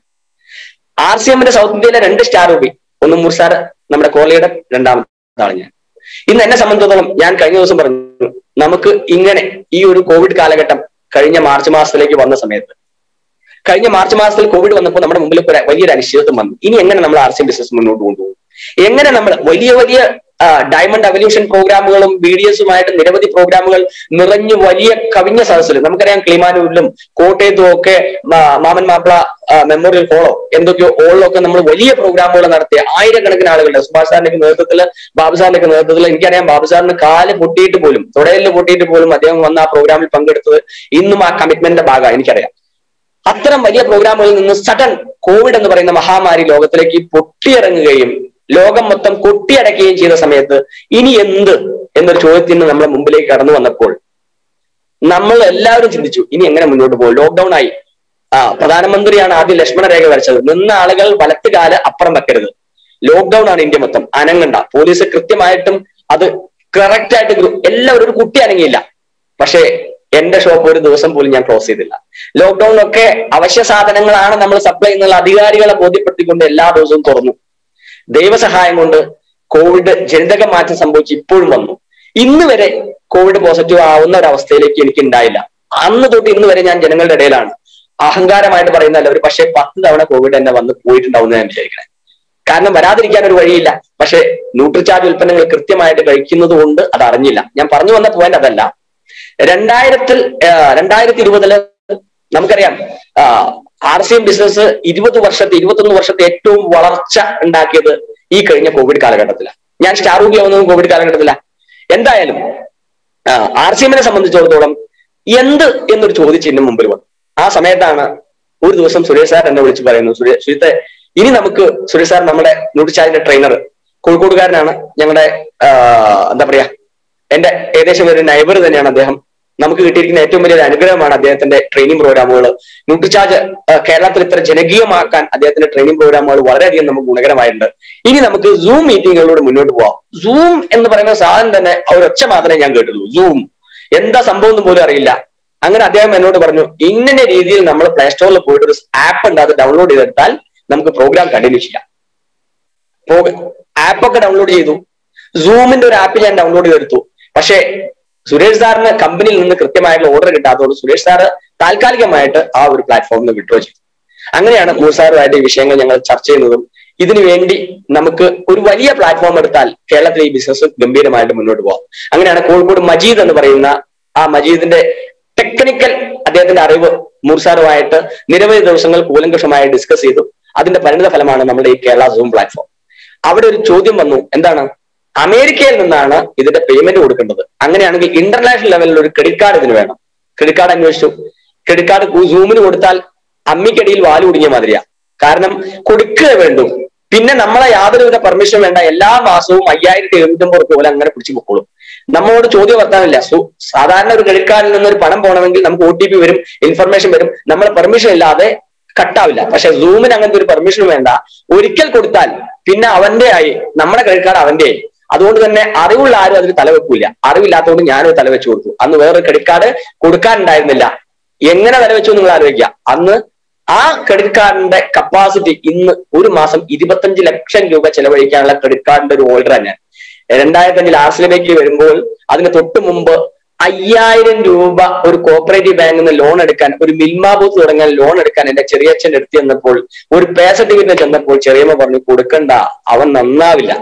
ആർ സി എമ്മിന്റെ സൗത്ത് ഇന്ത്യയിലെ രണ്ട് സ്റ്റാർ രൂപി ഒന്ന് മുർസാർ നമ്മുടെ കോഹ്ലിയുടെ രണ്ടാമത്തെ ആള് ഞാൻ ഇന്ന് എന്നെ സംബന്ധിച്ചിടത്തോളം ഞാൻ കഴിഞ്ഞ ദിവസം പറഞ്ഞു നമുക്ക് ഇങ്ങനെ ഈ ഒരു കോവിഡ് കാലഘട്ടം കഴിഞ്ഞ മാർച്ച് മാസത്തിലേക്ക് വന്ന സമയത്ത് കഴിഞ്ഞ മാർച്ച് മാസത്തിൽ കോവിഡ് വന്നപ്പോൾ നമ്മുടെ മുമ്പിൽ ഒരു വലിയൊരു അനിശ്ചിതത്വം വന്നു ഇനി എങ്ങനെ നമ്മൾ ആർ സി ബിസിനസ് മുന്നോട്ട് കൊണ്ടുപോകും എങ്ങനെ നമ്മൾ വലിയ വലിയ ഡയമണ്ട് അവല്യൂഷൻ പ്രോഗ്രാമുകളും ബി ഡി എസുമായിട്ട് നിരവധി പ്രോഗ്രാമുകൾ നിറഞ്ഞു വലിയ കവിഞ്ഞ സദസ്സിൽ നമുക്കറിയാം കിളിമാനൂരിലും കോട്ടയത്തും ഒക്കെ മാ- മാമൻ മാപ്പിള മെമ്മോറിയൽ ഹോളോ എന്തൊക്കെയോ ഹോളിലൊക്കെ നമ്മൾ വലിയ പ്രോഗ്രാമുകൾ നടത്തി ആയിരക്കണക്കിന് ആളുകളുടെ സുഭാഷ് സാറിന്റെ നേതൃത്വത്തിൽ ബാബു സാറിന്റെ നേതൃത്വത്തിൽ എനിക്കറിയാം ബാബു സാറിന് കാല് പൊട്ടിയിട്ട് പോലും തുടയിൽ പൊട്ടിയിട്ട് പോലും അദ്ദേഹം വന്ന ആ പ്രോഗ്രാമിൽ പങ്കെടുത്തത് ഇന്നും ആ കമ്മിറ്റ്മെന്റിന്റെ ഭാഗമാണ് എനിക്കറിയാം അത്തരം വലിയ പ്രോഗ്രാമുകളിൽ നിന്ന് സഡൻ കോവിഡ് എന്ന് പറയുന്ന മഹാമാരി ലോകത്തിലേക്ക് പൊട്ടിയിറങ്ങുകയും ലോകം മൊത്തം കൊട്ടിയടക്കുകയും ചെയ്ത സമയത്ത് ഇനി എന്ത് എന്നൊരു ചോദ്യത്തിന് നമ്മുടെ മുമ്പിലേക്ക് കടന്നു വന്നപ്പോൾ നമ്മൾ എല്ലാവരും ചിന്തിച്ചു ഇനി എങ്ങനെ മുന്നോട്ട് പോകും ലോക്ക്ഡൌൺ ആയി ആ പ്രധാനമന്ത്രിയാണ് ആദ്യം ലക്ഷ്മണ രേഖ വരച്ചത് നിന്ന ആളുകൾ വലത്ത് കാല് അപ്പുറം വെക്കരുത് ലോക്ക്ഡൌൺ ആണ് ഇന്ത്യ മൊത്തം അനങ്ങണ്ട പോലീസ് കൃത്യമായിട്ടും അത് കറക്റ്റ് ആയിട്ട് ഗ്രൂ- എല്ലാവരും ഒരു കുട്ടി അനങ്ങിയില്ല പക്ഷേ എന്റെ ഷോപ്പ് ഒരു ദിവസം പോലും ഞാൻ ക്ലോസ് ചെയ്തില്ല ലോക്ക്ഡൌണിലൊക്കെ അവശ്യ സാധനങ്ങളാണ് നമ്മൾ സപ്ലൈ ചെയ്യുന്നുള്ള അധികാരികളെ ബോധ്യപ്പെടുത്തിക്കൊണ്ട് എല്ലാ ദിവസവും തുറന്നു ദൈവസഹായം കൊണ്ട് കോവിഡ് ജനിതക മാറ്റം സംഭവിച്ച് ഇപ്പോഴും വന്നു ഇന്ന് വരെ കോവിഡ് പോസിറ്റീവ് ആവുന്ന ഒരു അവസ്ഥയിലേക്ക് എനിക്ക് ഉണ്ടായില്ല അന്ന് തൊട്ട് ഇന്ന് വരെ ഞാൻ ജനങ്ങളുടെ ഇടയിലാണ് അഹങ്കാരമായിട്ട് പറയുന്നതല്ല ഒരു പക്ഷേ പത്ത് തവണ കോവിഡ് എന്നെ വന്ന് പോയിട്ടുണ്ടാവും ഞാൻ വിചാരിക്കണേ കാരണം വരാതിരിക്കാൻ ഒരു വഴിയില്ല പക്ഷെ ന്യൂട്രിചാർജ് ഉൽപ്പന്നങ്ങൾ കൃത്യമായിട്ട് കഴിക്കുന്നത് കൊണ്ട് അത് അറിഞ്ഞില്ല ഞാൻ പറഞ്ഞു വന്ന പോയിന്റ് അതല്ല രണ്ടായിരത്തിൽ രണ്ടായിരത്തി ഇരുപതില് നമുക്കറിയാം ആർ സി എം ബിസിനസ് ഇരുപത് വർഷത്തെ ഇരുപത്തൊന്ന് വർഷത്തെ ഏറ്റവും വളർച്ച ഉണ്ടാക്കിയത് ഈ കഴിഞ്ഞ കോവിഡ് കാലഘട്ടത്തിലാണ് ഞാൻ സ്റ്റാർ റൂബി ആവുന്നതും കോവിഡ് കാലഘട്ടത്തില എന്തായാലും ആർ സി എമ്മിനെ സംബന്ധിച്ചിടത്തോളം എന്ത് എന്നൊരു ചോദിച്ചിന് മുമ്പിൽ വന്നു ആ സമയത്താണ് ഒരു ദിവസം സുരേഷ് സാർ എന്നെ വിളിച്ച് പറയുന്നു സുരേഷ് സുജിത്തെ ഇനി നമുക്ക് സുരേഷ് സാർ നമ്മുടെ ന്യൂട്രിചാർജിന്റെ ട്രെയിനർ കോഴിക്കോടുകാരനാണ് ഞങ്ങളുടെ എന്താ പറയാ എന്റെ ഏകദേശം ഒരു നൈബർ തന്നെയാണ് അദ്ദേഹം നമുക്ക് കിട്ടിയിരിക്കുന്ന ഏറ്റവും വലിയൊരു അനുഗ്രഹമാണ് അദ്ദേഹത്തിന്റെ ട്രെയിനിങ് പ്രോഗ്രാമുകൾ ന്യൂട്രിചാർജ് കേരളത്തിൽ ഇത്ര ജനകീയമാക്കാൻ അദ്ദേഹത്തിന്റെ ട്രെയിനിങ് പ്രോഗ്രാമുകൾ വളരെയധികം നമുക്ക് ഗുണകരമായിട്ടുണ്ട് ഇനി നമുക്ക് സൂം മീറ്റിങ്ങുകളിലൂടെ മുന്നോട്ട് പോവാം സൂം എന്ന് പറയുന്ന സാധനം തന്നെ ഒരൊച്ച മാത്രമേ ഞാൻ കേട്ടുള്ളൂ സൂം എന്താ സംഭവം എന്ന് പോലും അറിയില്ല അങ്ങനെ അദ്ദേഹം എന്നോട് പറഞ്ഞു ഇങ്ങനെ രീതിയിൽ നമ്മൾ പ്ലേ സ്റ്റോറിൽ പോയിട്ട് ഒരു ആപ്പ് ഉണ്ട് അത് ഡൗൺലോഡ് ചെയ്തെടുത്താൽ നമുക്ക് പ്രോഗ്രാം കണ്ടിന്യൂ ചെയ്യാം ആപ്പൊക്കെ ഡൗൺലോഡ് ചെയ്തു സൂമിന്റെ ഒരു ആപ്പ് ഞാൻ ഡൗൺലോഡ് ചെയ്തെടുത്തു പക്ഷേ സുരേഷ് സാറിന് കമ്പനിയിൽ നിന്ന് കൃത്യമായിട്ടുള്ള ഓർഡർ കിട്ടാത്തതുകൊണ്ട് സുരേഷ് സാറ് താൽക്കാലികമായിട്ട് ആ ഒരു പ്ലാറ്റ്ഫോമിൽ നിന്ന് വിഡ്രോ ചെയ്തു അങ്ങനെയാണ് മൂസാറുമായിട്ട് ഈ വിഷയങ്ങൾ ഞങ്ങൾ ചർച്ച ചെയ്യുന്നതും ഇതിനു വേണ്ടി നമുക്ക് ഒരു വലിയ പ്ലാറ്റ്ഫോം എടുത്താൽ കേരളത്തിൽ ഈ ബിസിനസ് ഗംഭീരമായിട്ട് മുന്നോട്ട് പോകാം അങ്ങനെയാണ് കോഴിക്കോട് മജീദ് എന്ന് പറയുന്ന ആ മജീദിന്റെ ടെക്നിക്കൽ അദ്ദേഹത്തിന്റെ അറിവ് മൂർസാറുമായിട്ട് നിരവധി ദിവസങ്ങൾ കൂലങ്കഷമായി ഡിസ്കസ് ചെയ്തു അതിന്റെ പരിണിത ഫലമാണ് നമ്മുടെ ഈ കേരള സൂം പ്ലാറ്റ്ഫോം അവിടെ ഒരു ചോദ്യം വന്നു എന്താണ് അമേരിക്കയിൽ നിന്നാണ് ഇതിന്റെ പേയ്മെന്റ് കൊടുക്കേണ്ടത് അങ്ങനെയാണെങ്കിൽ ഇന്റർനാഷണൽ ലെവലിൽ ഒരു ക്രെഡിറ്റ് കാർഡ് ഇതിന് വേണം ക്രെഡിറ്റ് കാർഡ് അന്വേഷിച്ചു ക്രെഡിറ്റ് കാർഡ് സൂമിന് കൊടുത്താൽ അമ്മിക്കടിയിൽ വാല് കുടുങ്ങിയ മാതിരിയാ കാരണം കൊടുക്കുക വേണ്ടു പിന്നെ നമ്മളെ യാതൊരുവിധ പെർമിഷൻ വേണ്ട എല്ലാ മാസവും അയ്യായിരത്തി എഴുന്നൂറ്റമ്പത് റുപ്യ പോലെ അങ്ങനെ പിടിച്ചു പൊക്കോളും നമ്മളോട് ചോദ്യം വർത്താനില്ല സു- സാധാരണ ഒരു ക്രെഡിറ്റ് കാർഡിൽ നിന്ന് ഒരു പണം പോകണമെങ്കിൽ നമുക്ക് ഒ ടി പി വരും ഇൻഫർമേഷൻ വരും നമ്മൾ പെർമിഷൻ ഇല്ലാതെ കട്ടാവില്ല പക്ഷെ സൂമിന് അങ്ങനത്തെ ഒരു പെർമിഷൻ വേണ്ട ഒരിക്കൽ കൊടുത്താൽ പിന്നെ അവന്റെ ആയി നമ്മുടെ ക്രെഡിറ്റ് കാർഡ് അവന്റെ ആയി അതുകൊണ്ട് തന്നെ അറിവുള്ള ആരും അതിന് തലവെക്കൂല അറിവില്ലാത്തതുകൊണ്ട് ഞാനൊരു തലവെച്ച് കൊടുത്തു അന്ന് വേറൊരു ക്രെഡിറ്റ് കാർഡ് കൊടുക്കാനുണ്ടായിരുന്നില്ല എങ്ങനെ തലവെച്ചു നിങ്ങൾ ആലോചിക്കുക അന്ന് ആ ക്രെഡിറ്റ് കാർഡിന്റെ കപ്പാസിറ്റി ഇന്ന് ഒരു മാസം ഇരുപത്തഞ്ച് ലക്ഷം രൂപ ചെലവഴിക്കാനുള്ള ക്രെഡിറ്റ് കാർഡിന്റെ ഒരു ഹോൾഡർ തന്നെ രണ്ടായിരത്തി അഞ്ചിൽ ആർസിലേക്ക് വരുമ്പോൾ അതിന് തൊട്ട് മുമ്പ് അയ്യായിരം രൂപ ഒരു കോപ്പറേറ്റീവ് ബാങ്കിൽ നിന്ന് ലോൺ എടുക്കാൻ ഒരു മിൽമ ബൂത്ത് തുടങ്ങാൻ ലോൺ എടുക്കാൻ എന്റെ ചെറിയച്ഛൻ എടുത്തു ചെന്നപ്പോൾ ഒരു പേ സർട്ടിഫിക്കറ്റ് ചെന്നപ്പോൾ ചെറിയമ്മ പറഞ്ഞു കൊടുക്കണ്ട അവൻ നന്നാവില്ല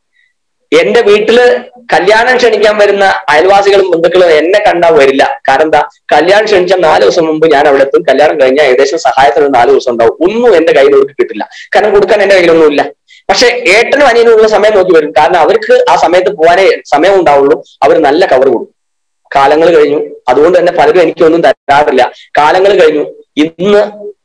എന്റെ വീട്ടില് കല്യാണം ക്ഷണിക്കാൻ വരുന്ന അയൽവാസികളും ബന്ധുക്കളും എന്നെ കണ്ടാ വരില്ല കാരണം എന്താ കല്യാണം ക്ഷണിച്ച നാല് ദിവസം മുമ്പ് ഞാൻ അവിടെ എത്തും കല്യാണം കഴിഞ്ഞാൽ ഏകദേശം സഹായത്തിന് നാല് ദിവസം ഉണ്ടാവും ഒന്നും എന്റെ കയ്യിൽ അവർക്ക് കിട്ടില്ല കാരണം കൊടുക്കാൻ എന്റെ കയ്യിലൊന്നുമില്ല പക്ഷെ ഏട്ടനും അനിയനും ഉള്ള സമയം നോക്കി വരും കാരണം അവർക്ക് ആ സമയത്ത് പോകാനേ സമയം ഉണ്ടാവുള്ളൂ അവർ നല്ല കവർ കൊടുക്കും കാലങ്ങൾ കഴിഞ്ഞു അതുകൊണ്ട് തന്നെ പലരും എനിക്കൊന്നും തരാറില്ല കാലങ്ങൾ കഴിഞ്ഞു ഇന്ന്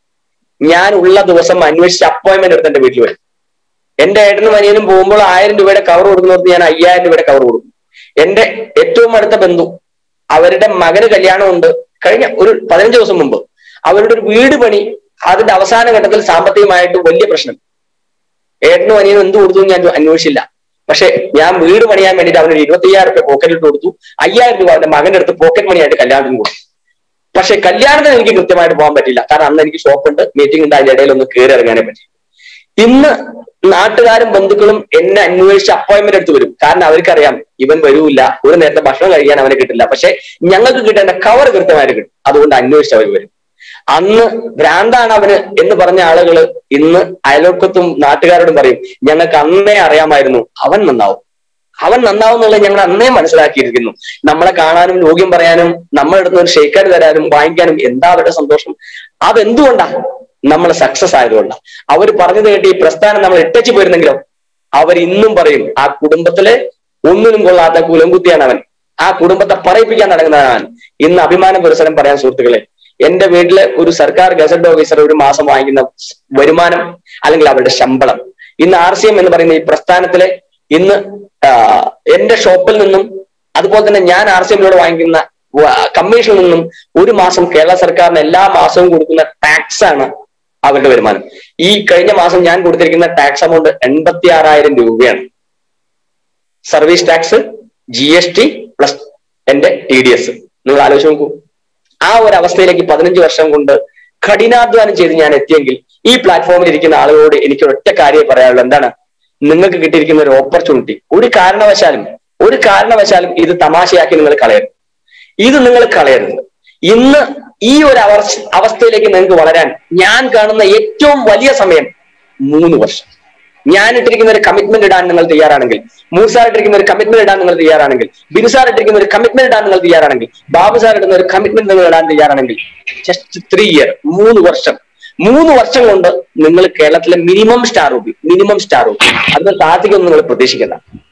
ഞാൻ ഉള്ള ദിവസം അന്വേഷിച്ച് അപ്പോയിന്റ്മെന്റ് എടുത്ത് എന്റെ വീട്ടിൽ വരും എന്റെ ഏട്ടനും അനിയനും പോകുമ്പോൾ ആയിരം രൂപയുടെ കവർ കൊടുക്കുന്നവർക്ക് ഞാൻ അയ്യായിരം രൂപയുടെ കവർ കൊടുക്കും എന്റെ ഏറ്റവും അടുത്ത ബന്ധു അവരുടെ മകന് കല്യാണമുണ്ട് കഴിഞ്ഞ ഒരു പതിനഞ്ച് ദിവസം മുമ്പ് അവരുടെ ഒരു വീട് പണി അതിന്റെ അവസാന ഘട്ടത്തിൽ സാമ്പത്തികമായിട്ട് വലിയ പ്രശ്നം ഏട്ടനും അനിയനും എന്ത് കൊടുത്തു എന്ന് ഞാൻ അന്വേഷിച്ചില്ല പക്ഷെ ഞാൻ വീട് പണിയാൻ വേണ്ടിയിട്ട് അവനൊരു ഇരുപത്തിയ്യായിരം രൂപ പോക്കറ്റിൽ കൊടുത്തു അയ്യായിരം രൂപ അവന്റെ മകന്റെ അടുത്ത് പോക്കറ്റ് മണിയായിട്ട് കല്യാണത്തിന് കൊടുത്തു പക്ഷെ കല്യാണത്തിന് എനിക്ക് കൃത്യമായിട്ട് പോകാൻ പറ്റില്ല കാരണം അന്ന് എനിക്ക് ഷോപ്പുണ്ട് മീറ്റിംഗ് ഉണ്ട് അതിന്റെ ഇടയിൽ ഒന്ന് കയറി ഇറങ്ങാനേ പറ്റി ഇന്ന് നാട്ടുകാരും ബന്ധുക്കളും എന്നെ അന്വേഷിച്ച് അപ്പോയിന്റ്മെന്റ് എടുത്ത് വരും കാരണം അവർക്കറിയാം ഇവൻ വരൂല്ല ഒരു നേരത്തെ ഭക്ഷണം കഴിക്കാൻ അവന് കിട്ടില്ല പക്ഷെ ഞങ്ങൾക്ക് കിട്ടേണ്ട കവർ കൃത്യമായിട്ട് കിട്ടും അതുകൊണ്ട് അന്വേഷിച്ച് അവർ വരും അന്ന് ഭ്രാന്താണ് അവന് എന്ന് പറഞ്ഞ ആളുകൾ ഇന്ന് അയൽവക്കത്തും നാട്ടുകാരോടും പറയും ഞങ്ങൾക്ക് അന്നേ അറിയാമായിരുന്നു അവൻ നന്നാവും അവൻ നന്നാവും എന്നുള്ളത് ഞങ്ങൾ അന്നേ മനസ്സിലാക്കിയിരിക്കുന്നു നമ്മളെ കാണാനും രോഗ്യം പറയാനും നമ്മളെ അടുത്ത് ഒരു ഷെയ്ക്കാട് തരാനും വാങ്ങിക്കാനും എന്താ അവരുടെ സന്തോഷം അതെന്തുകൊണ്ടാ നമ്മൾ സക്സസ് ആയതുകൊണ്ടാണ് അവർ പറഞ്ഞത് കേട്ട് ഈ പ്രസ്ഥാനം നമ്മൾ ഇട്ടച്ചു പോയിരുന്നെങ്കിലോ അവർ ഇന്നും പറയും ആ കുടുംബത്തിലെ ഒന്നിനും കൊള്ളാത്ത കുലംകുത്തിയാണ് അവൻ ആ കുടുംബത്തെ പറയിപ്പിക്കാൻ നടക്കുന്നതാണ് അവൻ ഇന്ന് അഭിമാന പുരസരം പറയാൻ സുഹൃത്തുക്കളെ എന്റെ വീട്ടിലെ ഒരു സർക്കാർ ഗസറ്റ് ഓഫീസർ ഒരു മാസം വാങ്ങിക്കുന്ന വരുമാനം അല്ലെങ്കിൽ അവരുടെ ശമ്പളം ഇന്ന് ആർ സി എം എന്ന് പറയുന്ന ഈ പ്രസ്ഥാനത്തിലെ ഇന്ന് ആ, എന്റെ ഷോപ്പിൽ നിന്നും അതുപോലെ തന്നെ ഞാൻ ആർ സി എമ്മിനോട് വാങ്ങിക്കുന്ന വ- കമ്മീഷനിൽ നിന്നും ഒരു മാസം കേരള സർക്കാരിന് എല്ലാ മാസവും കൊടുക്കുന്ന ടാക്സ് ആണ് അവരുടെ വരുമാനം ഈ കഴിഞ്ഞ മാസം ഞാൻ കൊടുത്തിരിക്കുന്ന ടാക്സ് എമൗണ്ട് എൺപത്തി ആറായിരം രൂപയാണ് service tax G S T plus എന്റെ ടി ഡി എസ് നിങ്ങൾ ആലോചിച്ച് നോക്കൂ ആ ഒരു അവസ്ഥയിലേക്ക് പതിനഞ്ച് വർഷം കൊണ്ട് കഠിനാധ്വാനം ചെയ്ത് ഞാൻ എത്തിയെങ്കിൽ ഈ പ്ലാറ്റ്ഫോമിൽ ഇരിക്കുന്ന ആളുകളോട് എനിക്ക് ഒറ്റ കാര്യം പറയാനുള്ളൂ എന്താണ് നിങ്ങൾക്ക് കിട്ടിയിരിക്കുന്ന ഒരു ഓപ്പർച്യൂണിറ്റി ഒരു കാരണവശാലും ഒരു കാരണവശാലും ഇത് തമാശയാക്കി നിങ്ങൾ കളയരുത് ഇത് നിങ്ങൾ കളയരുത് ഇന്ന് ഈ ഒരു അവസ്ഥ അവസ്ഥയിലേക്ക് നിങ്ങൾക്ക് വളരാൻ ഞാൻ കാണുന്ന ഏറ്റവും വലിയ സമയം മൂന്ന് വർഷം ഞാൻ ഇട്ടിരിക്കുന്ന ഒരു കമ്മിറ്റ്മെന്റ് ഇടാൻ നിങ്ങൾ തയ്യാറാണെങ്കിൽ മൂസാർ ഇട്ടിരിക്കുന്ന ഒരു കമ്മിറ്റ്മെന്റ് ഇടാൻ നിങ്ങൾ തയ്യാറാണെങ്കിൽ ബിനു സാർ ഇട്ടിരിക്കുന്ന ഒരു കമ്മിറ്റ്മെന്റ് ഇടാൻ നിങ്ങൾ തയ്യാറാണെങ്കിൽ ബാബു സാർ ഇടുന്ന ഒരു കമ്മിറ്റ്മെന്റ് നിങ്ങൾ ഇടാൻ തയ്യാറാണെങ്കിൽ ജസ്റ്റ് ത്രീ ഇയർ മൂന്ന് വർഷം മൂന്ന് വർഷം കൊണ്ട് നിങ്ങൾ കേരളത്തിലെ minimum star rupee minimum star rupee അതിന് താഴത്തേക്കൊന്നും നിങ്ങൾ പ്രതീക്ഷിക്കണ്ട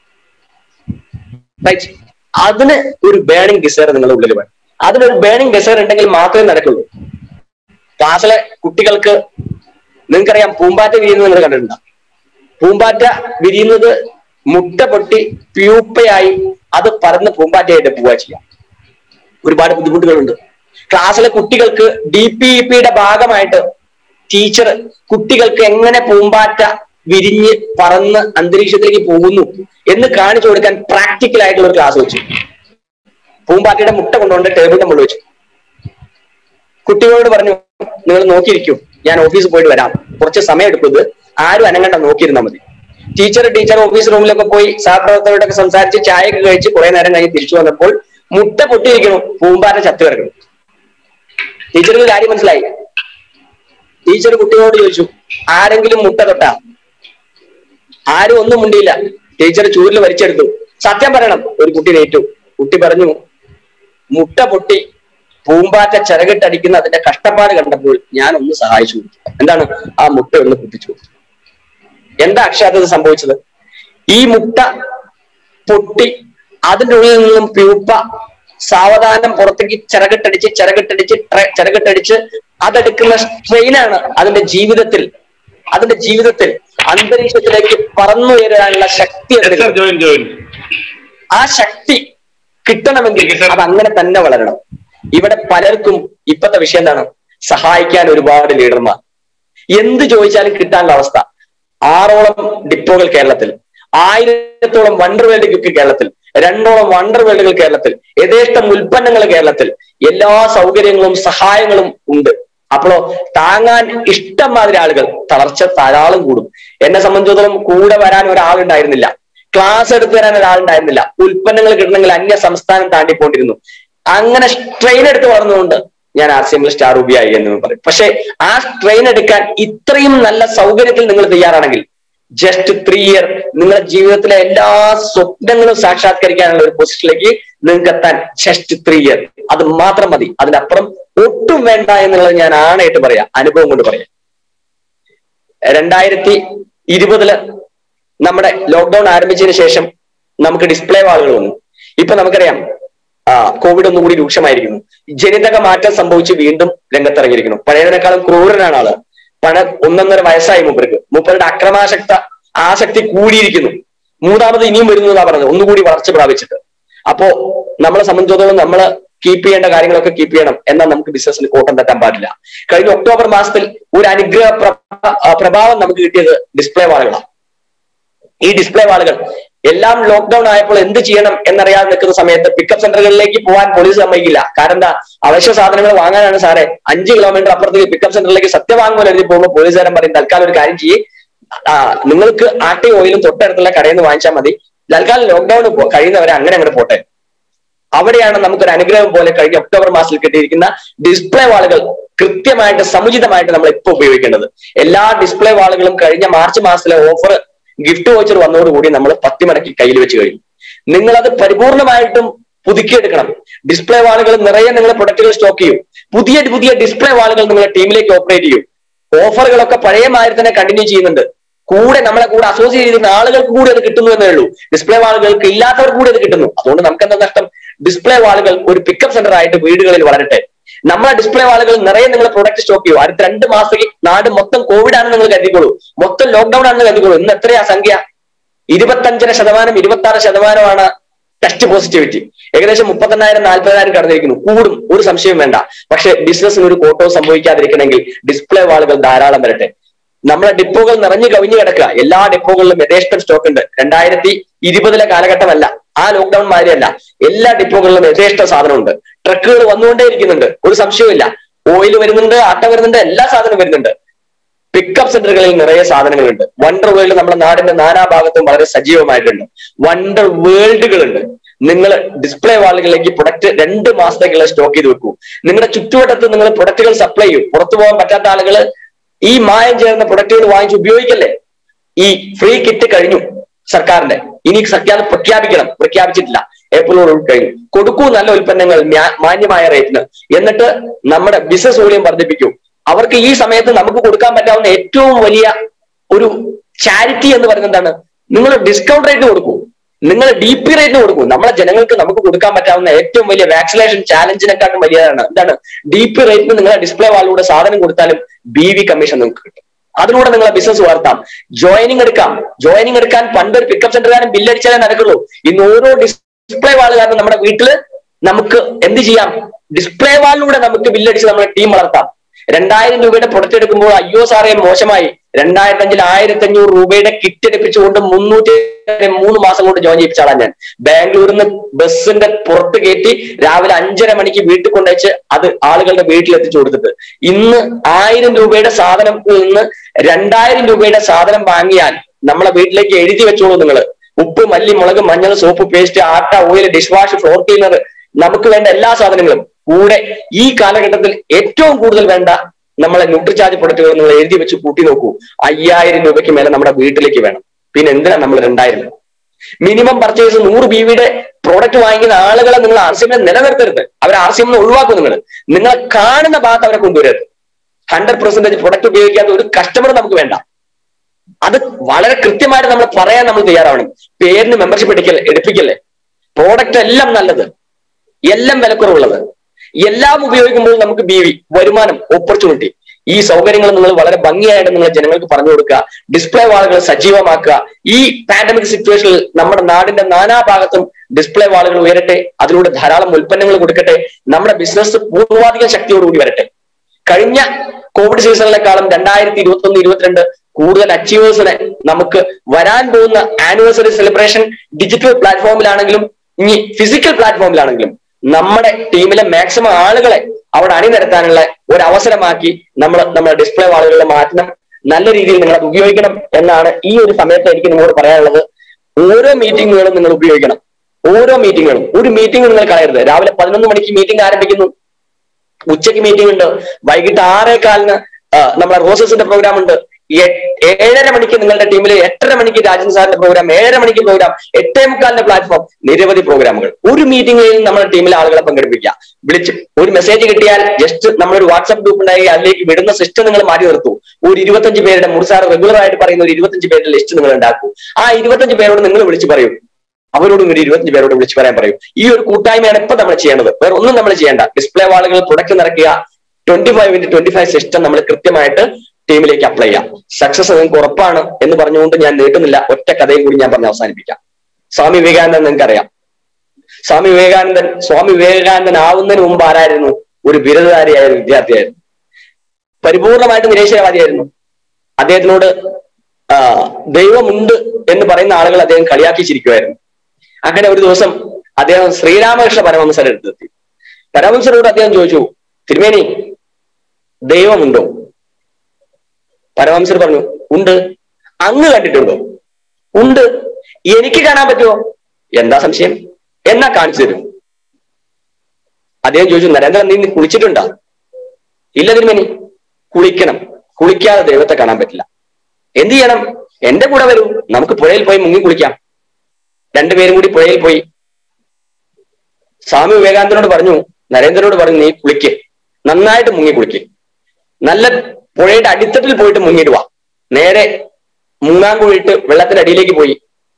റൈറ്റ് അതിന് ഒരു ബേണിംഗ് ഡിസയർ നിങ്ങളുടെ ഉള്ളിൽ വേണം അതിനൊരു ബേണിംഗ് ഡിസയർ ഉണ്ടെങ്കിൽ മാത്രമേ നടക്കുള്ളൂ ക്ലാസ്സിലെ കുട്ടികൾക്ക് നിങ്ങൾക്കറിയാം പൂമ്പാറ്റ വിരിയുന്നത് നിങ്ങൾ കണ്ടിട്ടുണ്ടോ പൂമ്പാറ്റ വിരിയുന്നത് മുട്ട പൊട്ടി പ്യൂപ്പയായി അത് പറന്ന് പൂമ്പാറ്റയായിട്ട് പോവുക ചെയ്യാം ഒരുപാട് ബുദ്ധിമുട്ടുകളുണ്ട് ക്ലാസ്സിലെ കുട്ടികൾക്ക് ഡി പി ഇ പിയുടെ ഭാഗമായിട്ട് ടീച്ചർ കുട്ടികൾക്ക് എങ്ങനെ പൂമ്പാറ്റ വിരിഞ്ഞ് പറന്ന് അന്തരീക്ഷത്തിലേക്ക് പോകുന്നു എന്ന് കാണിച്ചു കൊടുക്കാൻ പ്രാക്ടിക്കൽ ആയിട്ടുള്ള ഒരു ക്ലാസ് വെച്ചു പൂമ്പാറ്റയുടെ മുട്ട കൊണ്ടുകൊണ്ട് ടേബിളിന്റെ മുകളിൽ വെച്ചു കുട്ടികളോട് പറഞ്ഞു നിങ്ങൾ നോക്കിയിരിക്കും ഞാൻ ഓഫീസിൽ പോയിട്ട് വരാം കുറച്ച് സമയം എടുക്കും ഇത് ആരും അനങ്ങണ്ട നോക്കിയിരുന്നാൽ മതി ടീച്ചർ ടീച്ചർ ഓഫീസ് റൂമിലൊക്കെ പോയി സഹപ്രവർത്തകരോടൊക്കെ സംസാരിച്ച് ചായയൊക്കെ കഴിച്ച് കുറെ നേരം കഴിഞ്ഞ് തിരിച്ചു വന്നപ്പോൾ മുട്ട പൊട്ടിയിരിക്കണം പൂമ്പാറ്റ ചത്തു കിടക്കണം ടീച്ചർക്ക് കാര്യം മനസ്സിലായി ടീച്ചർ കുട്ടികളോട് ചോദിച്ചു ആരെങ്കിലും മുട്ട തൊട്ടാ ആരും ഒന്നും മുണ്ടിയില്ല ടീച്ചർ ചൂരിൽ വലിച്ചെടുത്തു സത്യം പറയണം ഒരു കുട്ടി ഏറ്റു കുട്ടി പറഞ്ഞു മുട്ട പൊട്ടി പൂമ്പാറ്റ ചിറകിട്ടടിക്കുന്ന അതിന്റെ കഷ്ടപ്പാട് കണ്ടപ്പോൾ ഞാൻ ഒന്ന് സഹായിച്ചു കൊടുത്തു. എന്താണ് ആ മുട്ട ഒന്ന് പൊട്ടിച്ചു കൊടുത്തു. എന്താ അക്ഷാതത് സംഭവിച്ചത് ഈ മുട്ട പൊട്ടി അതിന്റെ ഉള്ളിൽ നിന്നും പ്യൂപ്പ സാവധാനം പുറത്തേക്ക് ചിറകിട്ടടിച്ച് ചിറകിട്ടടിച്ച് ട്ര- ചിറകിട്ടടിച്ച് അതെടുക്കുന്ന സ്ട്രെയിനാണ് അതിന്റെ ജീവിതത്തിൽ അതിന്റെ ജീവിതത്തിൽ അന്തരീക്ഷത്തിലേക്ക് പറന്നുയരാനുള്ള ശക്തി Yes, അതിന് sir, join, join. ആ ശക്തി കിട്ടണമെങ്കിൽ അത് അങ്ങനെ തന്നെ വളരണം ഇവിടെ പലർക്കും ഇപ്പത്തെ വിഷയം എന്താണ് സഹായിക്കാൻ ഒരുപാട് ലീഡർമാർ എന്ത് ചോദിച്ചാലും കിട്ടാനുള്ള അവസ്ഥ ആറോളം ഡിപ്പോകൾ കേരളത്തിൽ ആയിരത്തോളം വണ്ടർ വേൾഡ് ഗിഫ്റ്റ് കേരളത്തിൽ രണ്ടോളം വണ്ടർ വേൾഡുകൾ കേരളത്തിൽ യഥേഷ്ടം ഉൽപ്പന്നങ്ങൾ കേരളത്തിൽ എല്ലാ സൗകര്യങ്ങളും സഹായങ്ങളും ഉണ്ട് അപ്പോഴോ താങ്ങാൻ ഇഷ്ടം മാതിരി ആളുകൾ തളർച്ച ധാരാളം കൂടും എന്നെ സംബന്ധിച്ചിടത്തോളം കൂടെ വരാൻ ഒരാളുണ്ടായിരുന്നില്ല ക്ലാസ് എടുത്തു തരാൻ ഒരാളുണ്ടായിരുന്നില്ല ഉൽപ്പന്നങ്ങൾ കിട്ടണമെങ്കിൽ അന്യ സംസ്ഥാനം താണ്ടിക്കൊണ്ടിരുന്നു അങ്ങനെ ട്രെയിൻ എടുത്ത് വളർന്നുകൊണ്ട് ഞാൻ ആർ സി എമ്മിൽ സ്റ്റാർ ഉപയായി എന്ന് പറയും പക്ഷെ ആ ട്രെയിൻ എടുക്കാൻ ഇത്രയും നല്ല സൗകര്യത്തിൽ നിങ്ങൾ തയ്യാറാണെങ്കിൽ ജസ്റ്റ് ത്രീ ഇയർ നിങ്ങളുടെ ജീവിതത്തിലെ എല്ലാ സ്വപ്നങ്ങളും സാക്ഷാത്കരിക്കാനുള്ള ഒരു പൊസിഷനിലേക്ക് നിങ്ങൾക്ക് എത്താൻ ജസ്റ്റ് ത്രീ ഇയർ അത് മാത്രം മതി അതിനപ്പുറം ഒട്ടും വേണ്ട എന്നുള്ളത് ഞാൻ ആണായിട്ട് പറയാം അനുഭവം കൊണ്ട് പറയാം രണ്ടായിരത്തി ഇരുപതില് നമ്മുടെ ലോക്ക്ഡൌൺ ആരംഭിച്ചതിന് ശേഷം നമുക്ക് ഡിസ്പ്ലേ വാളുകൾ വന്നു ഇപ്പൊ നമുക്കറിയാം ആ കോവിഡ് ഒന്നും കൂടി രൂക്ഷമായിരിക്കുന്നു ജനിതക മാറ്റം സംഭവിച്ച് വീണ്ടും രംഗത്തിറങ്ങിയിരിക്കുന്നു പഴയതിനേക്കാളും ക്രൂരനാണ് ആള് പണ ഒന്നൊന്നര വയസ്സായി മൂപ്പർക്ക് മൂപ്പരുടെ അക്രമാസക്ത ആസക്തി കൂടിയിരിക്കുന്നു മൂന്നാമത് ഇനിയും വരുന്നതാ പറഞ്ഞത് ഒന്നുകൂടി വളർച്ച പ്രാപിച്ചിട്ട് അപ്പോ നമ്മളെ സംബന്ധിച്ചിടത്തോളം നമ്മൾ കീപ്പ് ചെയ്യേണ്ട കാര്യങ്ങളൊക്കെ കീപ്പ് ചെയ്യണം എന്നാൽ നമുക്ക് ബിസിനസ്സിന് കോട്ടം തട്ടാൻ പാടില്ല കഴിഞ്ഞ ഒക്ടോബർ മാസത്തിൽ ഒരു അനുഗ്രഹ പ്രഭ- ആ, പ്രഭാവം നമുക്ക് കിട്ടിയത് ഡിസ്പ്ലേ വാളുകളാണ് ഈ ഡിസ്പ്ലേ വാളുകൾ എല്ലാം ലോക്ക്ഡൌൺ ആയപ്പോൾ എന്ത് ചെയ്യണം എന്നറിയാതെ നിൽക്കുന്ന സമയത്ത് പിക്കപ്പ് സെന്ററുകളിലേക്ക് പോകാൻ പോലീസ് സമ്മതിക്കില്ല കാരണം എന്താ അവശ്യ സാധനങ്ങൾ വാങ്ങാനാണ് സാറേ അഞ്ച് കിലോമീറ്റർ അപ്പുറത്തേക്ക് പിക്കപ്പ് സെന്ററിലേക്ക് സത്യം വാങ്ങുമ്പോൾ എഴുതി പോകുമ്പോൾ പോലീസുകാരൻ പറയും തൽക്കാലം ഒരു കാര്യം ചെയ്യ് ആ നിങ്ങൾക്ക് ആട്ടി ഓയിലും തൊട്ടടുത്തുള്ള കടയിൽ നിന്ന് വാങ്ങിച്ചാൽ മതി തൽക്കാലം ലോക്ക്ഡൌൺ കഴിയുന്നവരെ അങ്ങനെ അങ്ങനെ പോട്ടെ അവിടെയാണ് നമുക്കൊരു അനുഗ്രഹം പോലെ കഴിഞ്ഞ ഒക്ടോബർ മാസത്തിൽ കിട്ടിയിരിക്കുന്ന ഡിസ്പ്ലേ വാളുകൾ കൃത്യമായിട്ട് സമുചിതമായിട്ട് നമ്മൾ ഇപ്പൊ ഉപയോഗിക്കേണ്ടത് എല്ലാ ഡിസ്പ്ലേ വാളുകളും കഴിഞ്ഞ മാർച്ച് മാസത്തിലെ ഓഫർ ഗിഫ്റ്റ് വോച്ചർ വന്നതോടുകൂടി നമ്മൾ പത്തി മടക്കി കയ്യിൽ വെച്ച് കഴിഞ്ഞു നിങ്ങളത് പരിപൂർണമായിട്ടും പുതുക്കിയെടുക്കണം ഡിസ്പ്ലേ വാളുകൾ നിറയെ നിങ്ങൾ പ്രൊഡക്റ്റുകൾ സ്റ്റോക്ക് ചെയ്യും പുതിയ പുതിയ ഡിസ്പ്ലേ വാളുകൾ നിങ്ങളുടെ ടീമിലേക്ക് ഓപ്പറേറ്റ് ചെയ്യും ഓഫറുകളൊക്കെ പഴയ മാതിരി തന്നെ കണ്ടിന്യൂ ചെയ്യുന്നുണ്ട് കൂടെ നമ്മളെ കൂടെ അസോസിയേറ്റ് ചെയ്തിരുന്ന ആളുകൾക്ക് കൂടി അത് കിട്ടുന്നു എന്നേ ഉള്ളൂ ഡിസ്പ്ലേ വാളുകൾക്ക് ഇല്ലാത്തവർക്ക് കൂടി അത് കിട്ടുന്നു അതുകൊണ്ട് നമുക്ക് എന്താ നഷ്ടം ഡിസ്പ്ലേ വാളുകൾ ഒരു പിക്കപ്പ് സെന്റർ ആയിട്ട് വീടുകളിൽ വളരട്ടെ നമ്മളെ ഡിസ്പ്ലേ വാളുകൾ നിറയെ നിങ്ങൾ പ്രൊഡക്റ്റ് സ്റ്റോക്ക് ചെയ്യും അടുത്ത രണ്ട് മാസത്തേക്ക് നാട് മൊത്തം കോവിഡ് ആണെന്ന് നിങ്ങൾ കരുതിക്കോളൂ മൊത്തം ലോക്ക്ഡൌൺ ആണെന്ന് കരുതിക്കോളൂ ഇന്ന് എത്രയാ സംഖ്യ ഇരുപത്തഞ്ചര ശതമാനം ഇരുപത്തി ആറ് ശതമാനമാണ് ടെസ്റ്റ് പോസിറ്റിവിറ്റി ഏകദേശം മുപ്പത്തെണ്ണായിരം നാൽപ്പതിനായിരം കടന്നിരിക്കുന്നു കൂടും ഒരു സംശയം വേണ്ട പക്ഷെ ബിസിനസ്സിന് ഒരു കോട്ടവും സംഭവിക്കാതിരിക്കണമെങ്കിൽ ഡിസ്പ്ലേ വാളുകൾ ധാരാളം വരട്ടെ നമ്മളെ ഡിപ്പോകൾ നിറഞ്ഞു കവിഞ്ഞു കിടക്കുക എല്ലാ ഡിപ്പോകളിലും യഥേഷ്ടം സ്റ്റോക്ക് ഉണ്ട് രണ്ടായിരത്തി ഇരുപതിലെ കാലഘട്ടമല്ല ആ ലോക്ക്ഡൌൺ മാതിരിയല്ല എല്ലാ ഡിപ്പോകളിലും യഥേഷ്ട സാധനമുണ്ട് ട്രക്കുകൾ വന്നുകൊണ്ടേ ഇരിക്കുന്നുണ്ട് ഒരു സംശയവുമില്ല ഓയിൽ വരുന്നുണ്ട് ആട്ട വരുന്നുണ്ട് എല്ലാ സാധനവും വരുന്നുണ്ട് പിക്കപ്പ് സെന്ററുകളിൽ നിറയെ സാധനങ്ങളുണ്ട് വണ്ടർ വേൾഡ് നമ്മുടെ നാടിന്റെ നാനാഭാഗത്തും വളരെ സജീവമായിട്ടുണ്ട് വണ്ടർ വേൾഡുകളുണ്ട് നിങ്ങൾ ഡിസ്പ്ലേ വാളുകളിലേക്ക് പ്രൊഡക്റ്റ് രണ്ട് മാസത്തേക്കുള്ള സ്റ്റോക്ക് ചെയ്ത് വെക്കൂ നിങ്ങളുടെ ചുറ്റുവട്ടത്ത് നിങ്ങൾ പ്രൊഡക്റ്റുകൾ സപ്ലൈ ചെയ്യും പുറത്തു പോകാൻ പറ്റാത്ത ആളുകൾ ഈ മായം ചേർന്ന പ്രൊഡക്റ്റുകൾ വാങ്ങിച്ച് ഉപയോഗിക്കല്ലേ ഈ ഫ്രീ കിറ്റ് കഴിഞ്ഞു സർക്കാരിന്റെ ഇനി സർക്കാർ പ്രഖ്യാപിക്കണം പ്രഖ്യാപിച്ചിട്ടില്ല ഏപ്രിലോട് കഴിഞ്ഞു കൊടുക്കൂ നല്ല ഉൽപ്പന്നങ്ങൾ മ്യാ- മാന്യമായ റേറ്റിന് എന്നിട്ട് നമ്മുടെ ബിസിനസ് മൂല്യം വർദ്ധിപ്പിക്കൂ അവർക്ക് ഈ സമയത്ത് നമുക്ക് കൊടുക്കാൻ പറ്റാവുന്ന ഏറ്റവും വലിയ ഒരു ചാരിറ്റി എന്ന് പറയുന്നത് എന്താണ് നിങ്ങൾ ഡിസ്കൗണ്ട് റേറ്റ് കൊടുക്കൂ നിങ്ങൾ ഡി പി റേറ്റിന് കൊടുക്കൂ നമ്മളെ ജനങ്ങൾക്ക് നമുക്ക് കൊടുക്കാൻ പറ്റാവുന്ന ഏറ്റവും വലിയ വാക്സിനേഷൻ ചാലഞ്ചിനെക്കാട്ടും വലിയതാണ് എന്താണ് ഡി പി റേറ്റിന് നിങ്ങളെ ഡിസ്പ്ലേ വാളിലൂടെ സാധനം കൊടുത്താലും ബി വി കമ്മീഷൻ നിങ്ങൾക്ക് കിട്ടും അതിലൂടെ നിങ്ങളെ ബിസിനസ് വളർത്താം ജോയിനിങ് എടുക്കാം ജോയിനിങ് എടുക്കാൻ പണ്ട് ഒരു പിക്കപ്പ് സെന്ററുകാരൻ ബില്ലടിച്ചാലേ നടക്കുള്ളൂ ഇന്ന് ഓരോ ഡിസ്പ്ലേ വാൾ കാരണം നമ്മുടെ വീട്ടില് നമുക്ക് എന്ത് ചെയ്യാം ഡിസ്പ്ലേ വാളിലൂടെ നമുക്ക് ബില്ലടിച്ച് നമ്മുടെ ടീം വളർത്താം രണ്ടായിരം രൂപയുടെ പ്രൊഡക്റ്റ് എടുക്കുമ്പോൾ അയ്യോ സാറേ മോശമായി രണ്ടായിരത്തി അഞ്ചിൽ ആയിരത്തി അഞ്ഞൂറ് രൂപയുടെ കിറ്റ് എടുപ്പിച്ചുകൊണ്ട് മുന്നൂറ്റി മൂന്ന് മാസം കൊണ്ട് ജോയിൻ ചെയ്യിപ്പിച്ച ആളാണ് ഞാൻ ബാംഗ്ലൂരിൽ നിന്ന് ബസ്സിന്റെ പുറത്ത് കയറ്റി രാവിലെ അഞ്ചര മണിക്ക് വീട്ടിൽ കൊണ്ടുവച്ച് അത് ആളുകളുടെ വീട്ടിലെത്തിച്ചു കൊടുത്തിട്ട് ഇന്ന് ആയിരം രൂപയുടെ സാധനത്തിൽ നിന്ന് രണ്ടായിരം രൂപയുടെ സാധനം വാങ്ങിയാൽ നമ്മളെ വീട്ടിലേക്ക് എഴുതി വെച്ചോളൂ നിങ്ങൾ ഉപ്പ് മല്ലി മുളക് മഞ്ഞൾ soap paste atta oil dish wash floor cleaner നമുക്ക് വേണ്ട എല്ലാ സാധനങ്ങളും കൂടെ ഈ കാലഘട്ടത്തിൽ ഏറ്റവും കൂടുതൽ വേണ്ട നമ്മളെ ന്യൂട്രിചാർജ് പ്രൊഡക്റ്റുകൾ നിങ്ങൾ എഴുതി വെച്ച് കൂട്ടി നോക്കൂ അയ്യായിരം രൂപയ്ക്ക് മേലെ നമ്മുടെ വീട്ടിലേക്ക് വേണം പിന്നെ എന്തിനാ നമ്മൾ രണ്ടായിരം മിനിമം പർച്ചേസ് നൂറ് ബി വിയുടെ പ്രോഡക്റ്റ് വാങ്ങിക്കുന്ന ആളുകളെ നിങ്ങൾ ആർ സി എമ്മിനെ നിലനിർത്തരുത് അവർ ആർ സി എമ്മിനെ ഒഴിവാക്കും നിങ്ങൾ നിങ്ങളെ കാണുന്ന ഭാഗത്ത് അവരെ കൊണ്ടുവരരുത് ഹൺഡ്രഡ് പെർസെന്റേജ് പ്രൊഡക്റ്റ് ഉപയോഗിക്കാത്ത ഒരു കസ്റ്റമർ നമുക്ക് വേണ്ട അത് വളരെ കൃത്യമായിട്ട് നമ്മൾ പറയാൻ നമ്മൾ തയ്യാറാവണം പേരിന് മെമ്പർഷിപ്പ് എടുക്കല്ലേ എടുപ്പിക്കല്ലേ പ്രോഡക്റ്റ് എല്ലാം നല്ലത് എല്ലാം വിലക്കുറവുള്ളത് എല്ലാം ഉപയോഗിക്കുമ്പോൾ നമുക്ക് ബി വി വരുമാനം ഓപ്പർച്യൂണിറ്റി ഈ സൗകര്യങ്ങൾ നിങ്ങൾ വളരെ ഭംഗിയായിട്ട് നിങ്ങൾ ജനങ്ങൾക്ക് പറഞ്ഞു കൊടുക്കുക ഡിസ്പ്ലേ വാളുകൾ സജീവമാക്കുക ഈ പാൻഡമിക് സിറ്റുവേഷനിൽ നമ്മുടെ നാടിന്റെ നാനാഭാഗത്തും ഡിസ്പ്ലേ വാളുകൾ ഉയരട്ടെ അതിലൂടെ ധാരാളം ഉൽപ്പന്നങ്ങൾ കൊടുക്കട്ടെ നമ്മുടെ ബിസിനസ് പൂർവാധികം ശക്തിയോടുകൂടി വരട്ടെ കഴിഞ്ഞ കോവിഡ് സീസണിലെക്കാളും രണ്ടായിരത്തി ഇരുപത്തി ഒന്ന് ഇരുപത്തിരണ്ട് കൂടുതൽ അച്ചീവേഴ്സിനെ നമുക്ക് വരാൻ പോകുന്ന ആനിവേഴ്സറി സെലിബ്രേഷൻ ഡിജിറ്റൽ പ്ലാറ്റ്ഫോമിലാണെങ്കിലും ഇനി ഫിസിക്കൽ പ്ലാറ്റ്ഫോമിലാണെങ്കിലും നമ്മുടെ ടീമിലെ മാക്സിമം ആളുകളെ അവിടെ അണിനിരത്താനുള്ള ഒരു അവസരമാക്കി നമ്മൾ നമ്മുടെ ഡിസ്പ്ലേ വാളുകളിൽ മാറ്റണം നല്ല രീതിയിൽ നിങ്ങൾ അത് ഉപയോഗിക്കണം എന്നാണ് ഈ ഒരു സമയത്ത് എനിക്ക് നിങ്ങളോട് പറയാനുള്ളത് ഓരോ മീറ്റിങ്ങുകളും നിങ്ങൾ ഉപയോഗിക്കണം ഓരോ മീറ്റിങ്ങുകളും ഒരു മീറ്റിംഗ് നിങ്ങൾ കളയരുത് രാവിലെ പതിനൊന്ന് മണിക്ക് മീറ്റിംഗ് ആരംഭിക്കുന്നു ഉച്ചയ്ക്ക് മീറ്റിംഗ് ഉണ്ട് വൈകിട്ട് ആറേകാലിന് ആ, നമ്മുടെ റോസസിന്റെ പ്രോഗ്രാം ഉണ്ട് എ- ഏഴര മണിക്ക് നിങ്ങളുടെ ടീമിൽ എട്ടര മണിക്ക് രാജൻ സാറിന്റെ പ്രോഗ്രാം ഏഴര മണിക്ക് പ്രോഗ്രാം എട്ടേ മുക്കാലിന്റെ പ്ലാറ്റ്ഫോം നിരവധി പ്രോഗ്രാമുകൾ ഒരു മീറ്റിംഗിൽ നമ്മുടെ ടീമിലെ ആളുകളെ പങ്കെടുപ്പിക്കുക വിളിച്ച് ഒരു മെസ്സേജ് കിട്ടിയാൽ ജസ്റ്റ് നമ്മളൊരു വാട്സ്ആപ്പ് ഗ്രൂപ്പ് ഉണ്ടായി അതിലേക്ക് വിടുന്ന സിസ്റ്റം നിങ്ങൾ മാറ്റി നിർത്തൂ ഒരു ഇരുപത്തഞ്ച് പേരുടെ മുർസാർ റെഗുലർ ആയിട്ട് പറയുന്ന ഒരു ഇരുപത്തഞ്ച് പേരുടെ ലിസ്റ്റ് നിങ്ങൾ ഉണ്ടാക്കൂ ആ ഇരുപത്തഞ്ച് പേരോട് നിങ്ങൾ വിളിച്ച് പറയൂ അവരോടും ഒരു ഇരുപത്തഞ്ച് പേരോട് വിളിച്ച് പറയാൻ പറയും ഈ ഒരു കൂട്ടായ്മയാണ് ഇപ്പൊ നമ്മൾ ചെയ്യേണ്ടത് വേറെ ഒന്നും നമ്മൾ ചെയ്യേണ്ട ഡിസ്പ്ലേ വാളുകൾ തുടക്കി നിറയ്ക്കുക twenty five into twenty five system നമ്മൾ കൃത്യമായിട്ട് ടീമിലേക്ക് അപ്ലൈ ചെയ്യാം സക്സസ് നിങ്ങൾക്ക് ഉറപ്പാണ് എന്ന് പറഞ്ഞുകൊണ്ട് ഞാൻ നീട്ടുന്നില്ല ഒറ്റ കഥയും കൂടി ഞാൻ പറഞ്ഞ് അവസാനിപ്പിക്കാം സ്വാമി വിവേകാനന്ദൻ നിങ്ങൾക്ക് അറിയാം സ്വാമി വിവേകാനന്ദൻ സ്വാമി വിവേകാനന്ദൻ ആവുന്നതിന് മുമ്പ് ആരായിരുന്നു ഒരു ബിരുദധാരിയായ ഒരു വിദ്യാർത്ഥിയായിരുന്നു പരിപൂർണമായിട്ട് നിരീശ്വരവാദിയായിരുന്നു അദ്ദേഹത്തിനോട് ആ, ദൈവമുണ്ട് എന്ന് പറയുന്ന ആളുകൾ അദ്ദേഹം കളിയാക്കി ചിരിക്കുമായിരുന്നു അങ്ങനെ ഒരു ദിവസം അദ്ദേഹം ശ്രീരാമകൃഷ്ണ പരമഹംസരെ അടുത്തെത്തി പരമഹംസരോട് അദ്ദേഹം ചോദിച്ചു തിരുമേനി ദൈവമുണ്ടോ പരമഹംസർ പറഞ്ഞു ഉണ്ട് അങ്ങ് കണ്ടിട്ടുണ്ടോ ഉണ്ട് എനിക്ക് കാണാൻ പറ്റുമോ എന്താ സംശയം എന്നാ കാണിച്ചു തരും അദ്ദേഹം ചോദിച്ചു നരേന്ദ്രൻ നീ കുളിച്ചിട്ടുണ്ടോ ഇല്ല തിരുമേനി കുളിക്കണം കുളിക്കാതെ ദൈവത്തെ കാണാൻ പറ്റില്ല എന്ത് ചെയ്യണം എന്റെ കൂടെ വരൂ നമുക്ക് പുഴയിൽ പോയി മുങ്ങി കുളിക്കാം രണ്ടുപേരും കൂടി പുഴയിൽ പോയി സ്വാമി വിവേകാനന്ദനോട് പറഞ്ഞു നരേന്ദ്രനോട് പറഞ്ഞു നീ കുളിക്ക് നന്നായിട്ട് മുങ്ങി കുളിക്ക് നല്ല പുഴയുടെ അടിത്തട്ടിൽ പോയിട്ട് മുങ്ങിടുക നേരെ മുങ്ങാൻ പോയിട്ട് വെള്ളത്തിന്റെ അടിയിലേക്ക് പോയി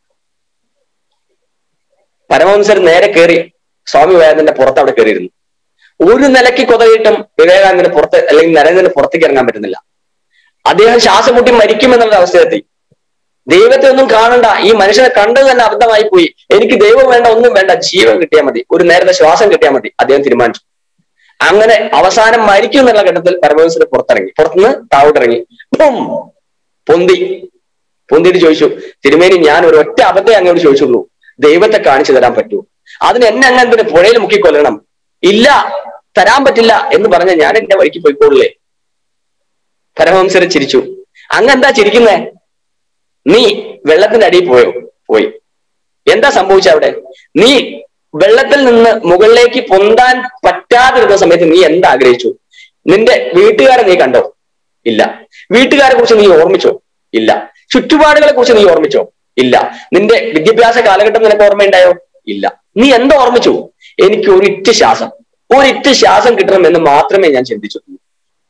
പരമഹംസർ നേരെ കയറി സ്വാമി വിവേകാനന്ദന്റെ പുറത്ത് അവിടെ കയറിയിരുന്നു ഒരു നിലയ്ക്ക് കൊതകിട്ടും വിവേകാനന്ദന് പുറത്ത് അല്ലെങ്കിൽ നരേന്ദ്രന് പുറത്തേക്ക് ഇറങ്ങാൻ പറ്റുന്നില്ല അദ്ദേഹം ശ്വാസം മുട്ടി മരിക്കുമെന്നുള്ള അവസ്ഥയെത്തി ദൈവത്തെ ഒന്നും കാണണ്ട ഈ മനുഷ്യനെ കണ്ടത് തന്നെ അബദ്ധമായി പോയി എനിക്ക് ദൈവം വേണ്ട ഒന്നും വേണ്ട ജീവൻ കിട്ടിയാൽ മതി ഒരു നേരത്തെ ശ്വാസം കിട്ടിയാൽ മതി അദ്ദേഹം തീരുമാനിച്ചു അങ്ങനെ അവസാനം മരിക്കും എന്നുള്ള ഘട്ടത്തിൽ പരമഹംസര് പുറത്തിറങ്ങി പുറത്തുനിന്ന് താഴോട്ടിറങ്ങി പും പൊന്തി പൊന്തിയിട്ട് ചോദിച്ചു തിരുമേനി ഞാൻ ഒരു ഒറ്റ അബദ്ധം അങ്ങോട്ട് ചോദിച്ചുള്ളൂ ദൈവത്തെ കാണിച്ചു തരാൻ പറ്റുമോ അതിന് എന്നെ അങ്ങനെ എന്തിന് പുഴയിൽ മുക്കിക്കൊല്ലണം ഇല്ല തരാൻ പറ്റില്ല എന്ന് പറഞ്ഞ ഞാൻ എന്റെ വഴിക്ക് പോയിക്കോളില്ലേ പരമഹംസര് ചിരിച്ചു അങ്ങ് എന്താ ചിരിക്കുന്നേ നീ വെള്ളത്തിന്റെ അടിയിൽ പോയോ പോയി എന്താ സംഭവിച്ച അവിടെ നീ വെള്ളത്തിൽ നിന്ന് മുകളിലേക്ക് പൊന്താൻ പറ്റാതിരുന്ന സമയത്ത് നീ എന്താ ആഗ്രഹിച്ചു നിന്റെ വീട്ടുകാരെ നീ കണ്ടോ ഇല്ല വീട്ടുകാരെ കുറിച്ച് നീ ഓർമ്മിച്ചോ ഇല്ല ചുറ്റുപാടുകളെ കുറിച്ച് നീ ഓർമ്മിച്ചോ ഇല്ല നിന്റെ വിദ്യാഭ്യാസ കാലഘട്ടം നിനക്ക് ഓർമ്മയുണ്ടായോ ഇല്ല നീ എന്താ ഓർമ്മിച്ചു എനിക്ക് ഒരിറ്റ് ശ്വാസം ഒരിറ്റ് ശ്വാസം കിട്ടണം എന്ന് മാത്രമേ ഞാൻ ചിന്തിച്ചിട്ടുള്ളൂ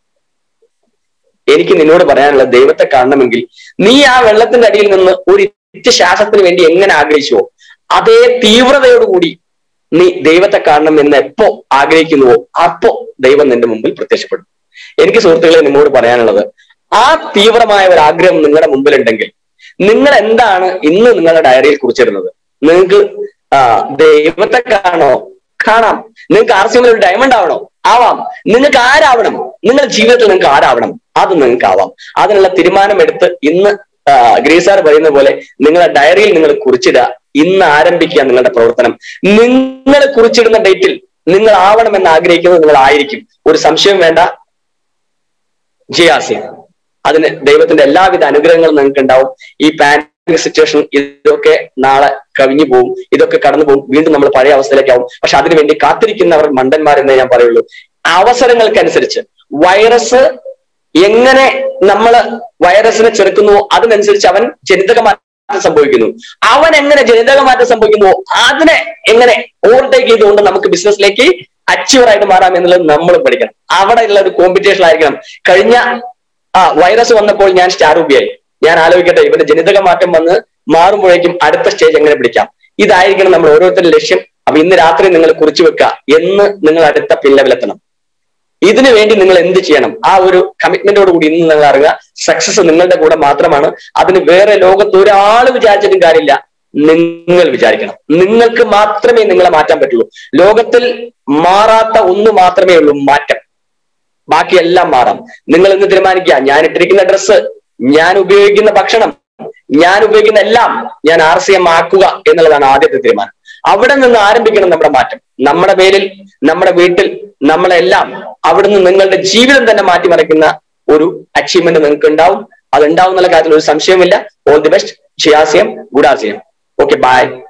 എനിക്ക് നിന്നോട് പറയാനുള്ള ദൈവത്തെ കാണണമെങ്കിൽ നീ ആ വെള്ളത്തിന്റെ അടിയിൽ നിന്ന് ഒരു ഇറ്റ് ശ്വാസത്തിന് വേണ്ടി എങ്ങനെ ആഗ്രഹിച്ചുവോ അതേ തീവ്രതയോടുകൂടി നീ ദൈവത്തെ കാണണം എന്ന് എപ്പോ ആഗ്രഹിക്കുന്നുവോ അപ്പോ ദൈവം നിന്റെ മുമ്പിൽ പ്രത്യക്ഷപ്പെടും എനിക്ക് സുഹൃത്തുക്കളെ നിങ്ങളോട് പറയാനുള്ളത് ആ തീവ്രമായ ഒരു ആഗ്രഹം നിങ്ങളുടെ മുമ്പിലുണ്ടെങ്കിൽ നിങ്ങൾ എന്താണ് ഇന്ന് നിങ്ങളുടെ ഡയറിയിൽ കുറിച്ചിരുന്നത് നിങ്ങൾക്ക് ആ ദൈവത്തെ കാണോ കാണാം നിങ്ങൾക്ക് ആർ സി ഒരു ഡയമണ്ട് ആവണോ ആവാം നിങ്ങൾക്ക് ആരാവണം നിങ്ങളുടെ ജീവിതത്തിൽ നിങ്ങൾക്ക് ആരാവണം അത് നിങ്ങൾക്ക് ആവാം അതിനുള്ള തീരുമാനമെടുത്ത് ഇന്ന് ആ, ഗ്രീസ് സാർ പറയുന്ന പോലെ നിങ്ങളുടെ ഡയറിയിൽ നിങ്ങൾ കുറിച്ചിടുക ഇന്ന് ആരംഭിക്കുക നിങ്ങളുടെ പ്രവർത്തനം നിങ്ങൾ കുറിച്ചിടുന്ന ഡേറ്റിൽ നിങ്ങൾ ആവണമെന്ന് ആഗ്രഹിക്കുന്നത് നിങ്ങൾ ആയിരിക്കും ഒരു സംശയം വേണ്ട ജിയാസി അതിന് ദൈവത്തിന്റെ എല്ലാവിധ അനുഗ്രഹങ്ങളും നിങ്ങൾക്ക് ഉണ്ടാവും ഈ പാൻഡമിക് സിറ്റുവേഷൻ ഇതൊക്കെ നാളെ കവിഞ്ഞു പോകും ഇതൊക്കെ കടന്നു പോകും വീണ്ടും നമ്മൾ പഴയ അവസ്ഥയിലേക്കാവും പക്ഷെ അതിനുവേണ്ടി കാത്തിരിക്കുന്നവർ മണ്ടന്മാരെന്നേ ഞാൻ പറയുള്ളൂ അവസരങ്ങൾക്കനുസരിച്ച് വൈറസ് എങ്ങനെ നമ്മൾ വൈറസിനെ ചെറുക്കുന്നുവോ അതിനനുസരിച്ച് അവൻ ജനിതക മാറ്റം സംഭവിക്കുന്നു അവൻ എങ്ങനെ ജനിതക മാറ്റം സംഭവിക്കുന്നുവോ അതിനെ എങ്ങനെ ഓവർടേക്ക് ചെയ്തുകൊണ്ട് നമുക്ക് ബിസിനസ്സിലേക്ക് അച്ചീവർ ആയിട്ട് മാറാം എന്നുള്ളത് നമ്മൾ പഠിക്കണം അവിടെ ഉള്ള ഒരു കോമ്പറ്റീഷൻ ആയിരിക്കണം കഴിഞ്ഞ ആ വൈറസ് വന്നപ്പോൾ ഞാൻ സ്റ്റാറുബിയായി ഞാൻ ആലോചിക്കട്ടെ ഇവന്റെ ജനിതക മാറ്റം വന്ന് മാറുമ്പോഴേക്കും അടുത്ത സ്റ്റേജ് എങ്ങനെ പിടിക്കാം ഇതായിരിക്കണം നമ്മൾ ഓരോരുത്തരുടെ ലക്ഷ്യം അപ്പൊ ഇന്ന് രാത്രി നിങ്ങൾ കുറിച്ചു വെക്കുക എന്ന് നിങ്ങൾ അടുത്ത പില്ലവിലെത്തണം ഇതിനു വേണ്ടി നിങ്ങൾ എന്ത് ചെയ്യണം ആ ഒരു കമ്മിറ്റ്മെന്റോട് കൂടി ഇന്ന് നിങ്ങൾ അറിയുക സക്സസ് നിങ്ങളുടെ കൂടെ മാത്രമാണ് അതിന് വേറെ ലോകത്ത് ഒരാൾ വിചാരിച്ചിട്ടും കാര്യമില്ല നിങ്ങൾ വിചാരിക്കണം നിങ്ങൾക്ക് മാത്രമേ നിങ്ങളെ മാറ്റാൻ പറ്റുള്ളൂ ലോകത്തിൽ മാറാത്ത ഒന്ന് മാത്രമേ ഉള്ളൂ മാറ്റം ബാക്കിയെല്ലാം മാറാം നിങ്ങൾ ഇന്ന് തീരുമാനിക്കുക ഞാൻ ഇട്ടിരിക്കുന്ന ഡ്രസ്സ് ഞാൻ ഉപയോഗിക്കുന്ന ഭക്ഷണം ഞാൻ ഉപയോഗിക്കുന്ന എല്ലാം ഞാൻ ആർ സി എം ആക്കുക എന്നുള്ളതാണ് ആദ്യത്തെ തീരുമാനം അവിടെ നിന്ന് ആരംഭിക്കണം നമ്മുടെ മാറ്റം നമ്മുടെ പേരിൽ നമ്മുടെ വീട്ടിൽ നമ്മളെല്ലാം അവിടുന്ന് നിങ്ങളുടെ ജീവിതം തന്നെ മാറ്റിമറിക്കുന്ന ഒരു അച്ചീവ്മെന്റ് നിങ്ങൾക്ക് ഉണ്ടാവും അത് ഉണ്ടാവും എന്നുള്ള കാര്യത്തിൽ ഒരു സംശയമില്ല ഓൾ ദി ബെസ്റ്റ് ഷിയാസിയം ഗുഡ് ആസിയം ഓക്കെ ബൈ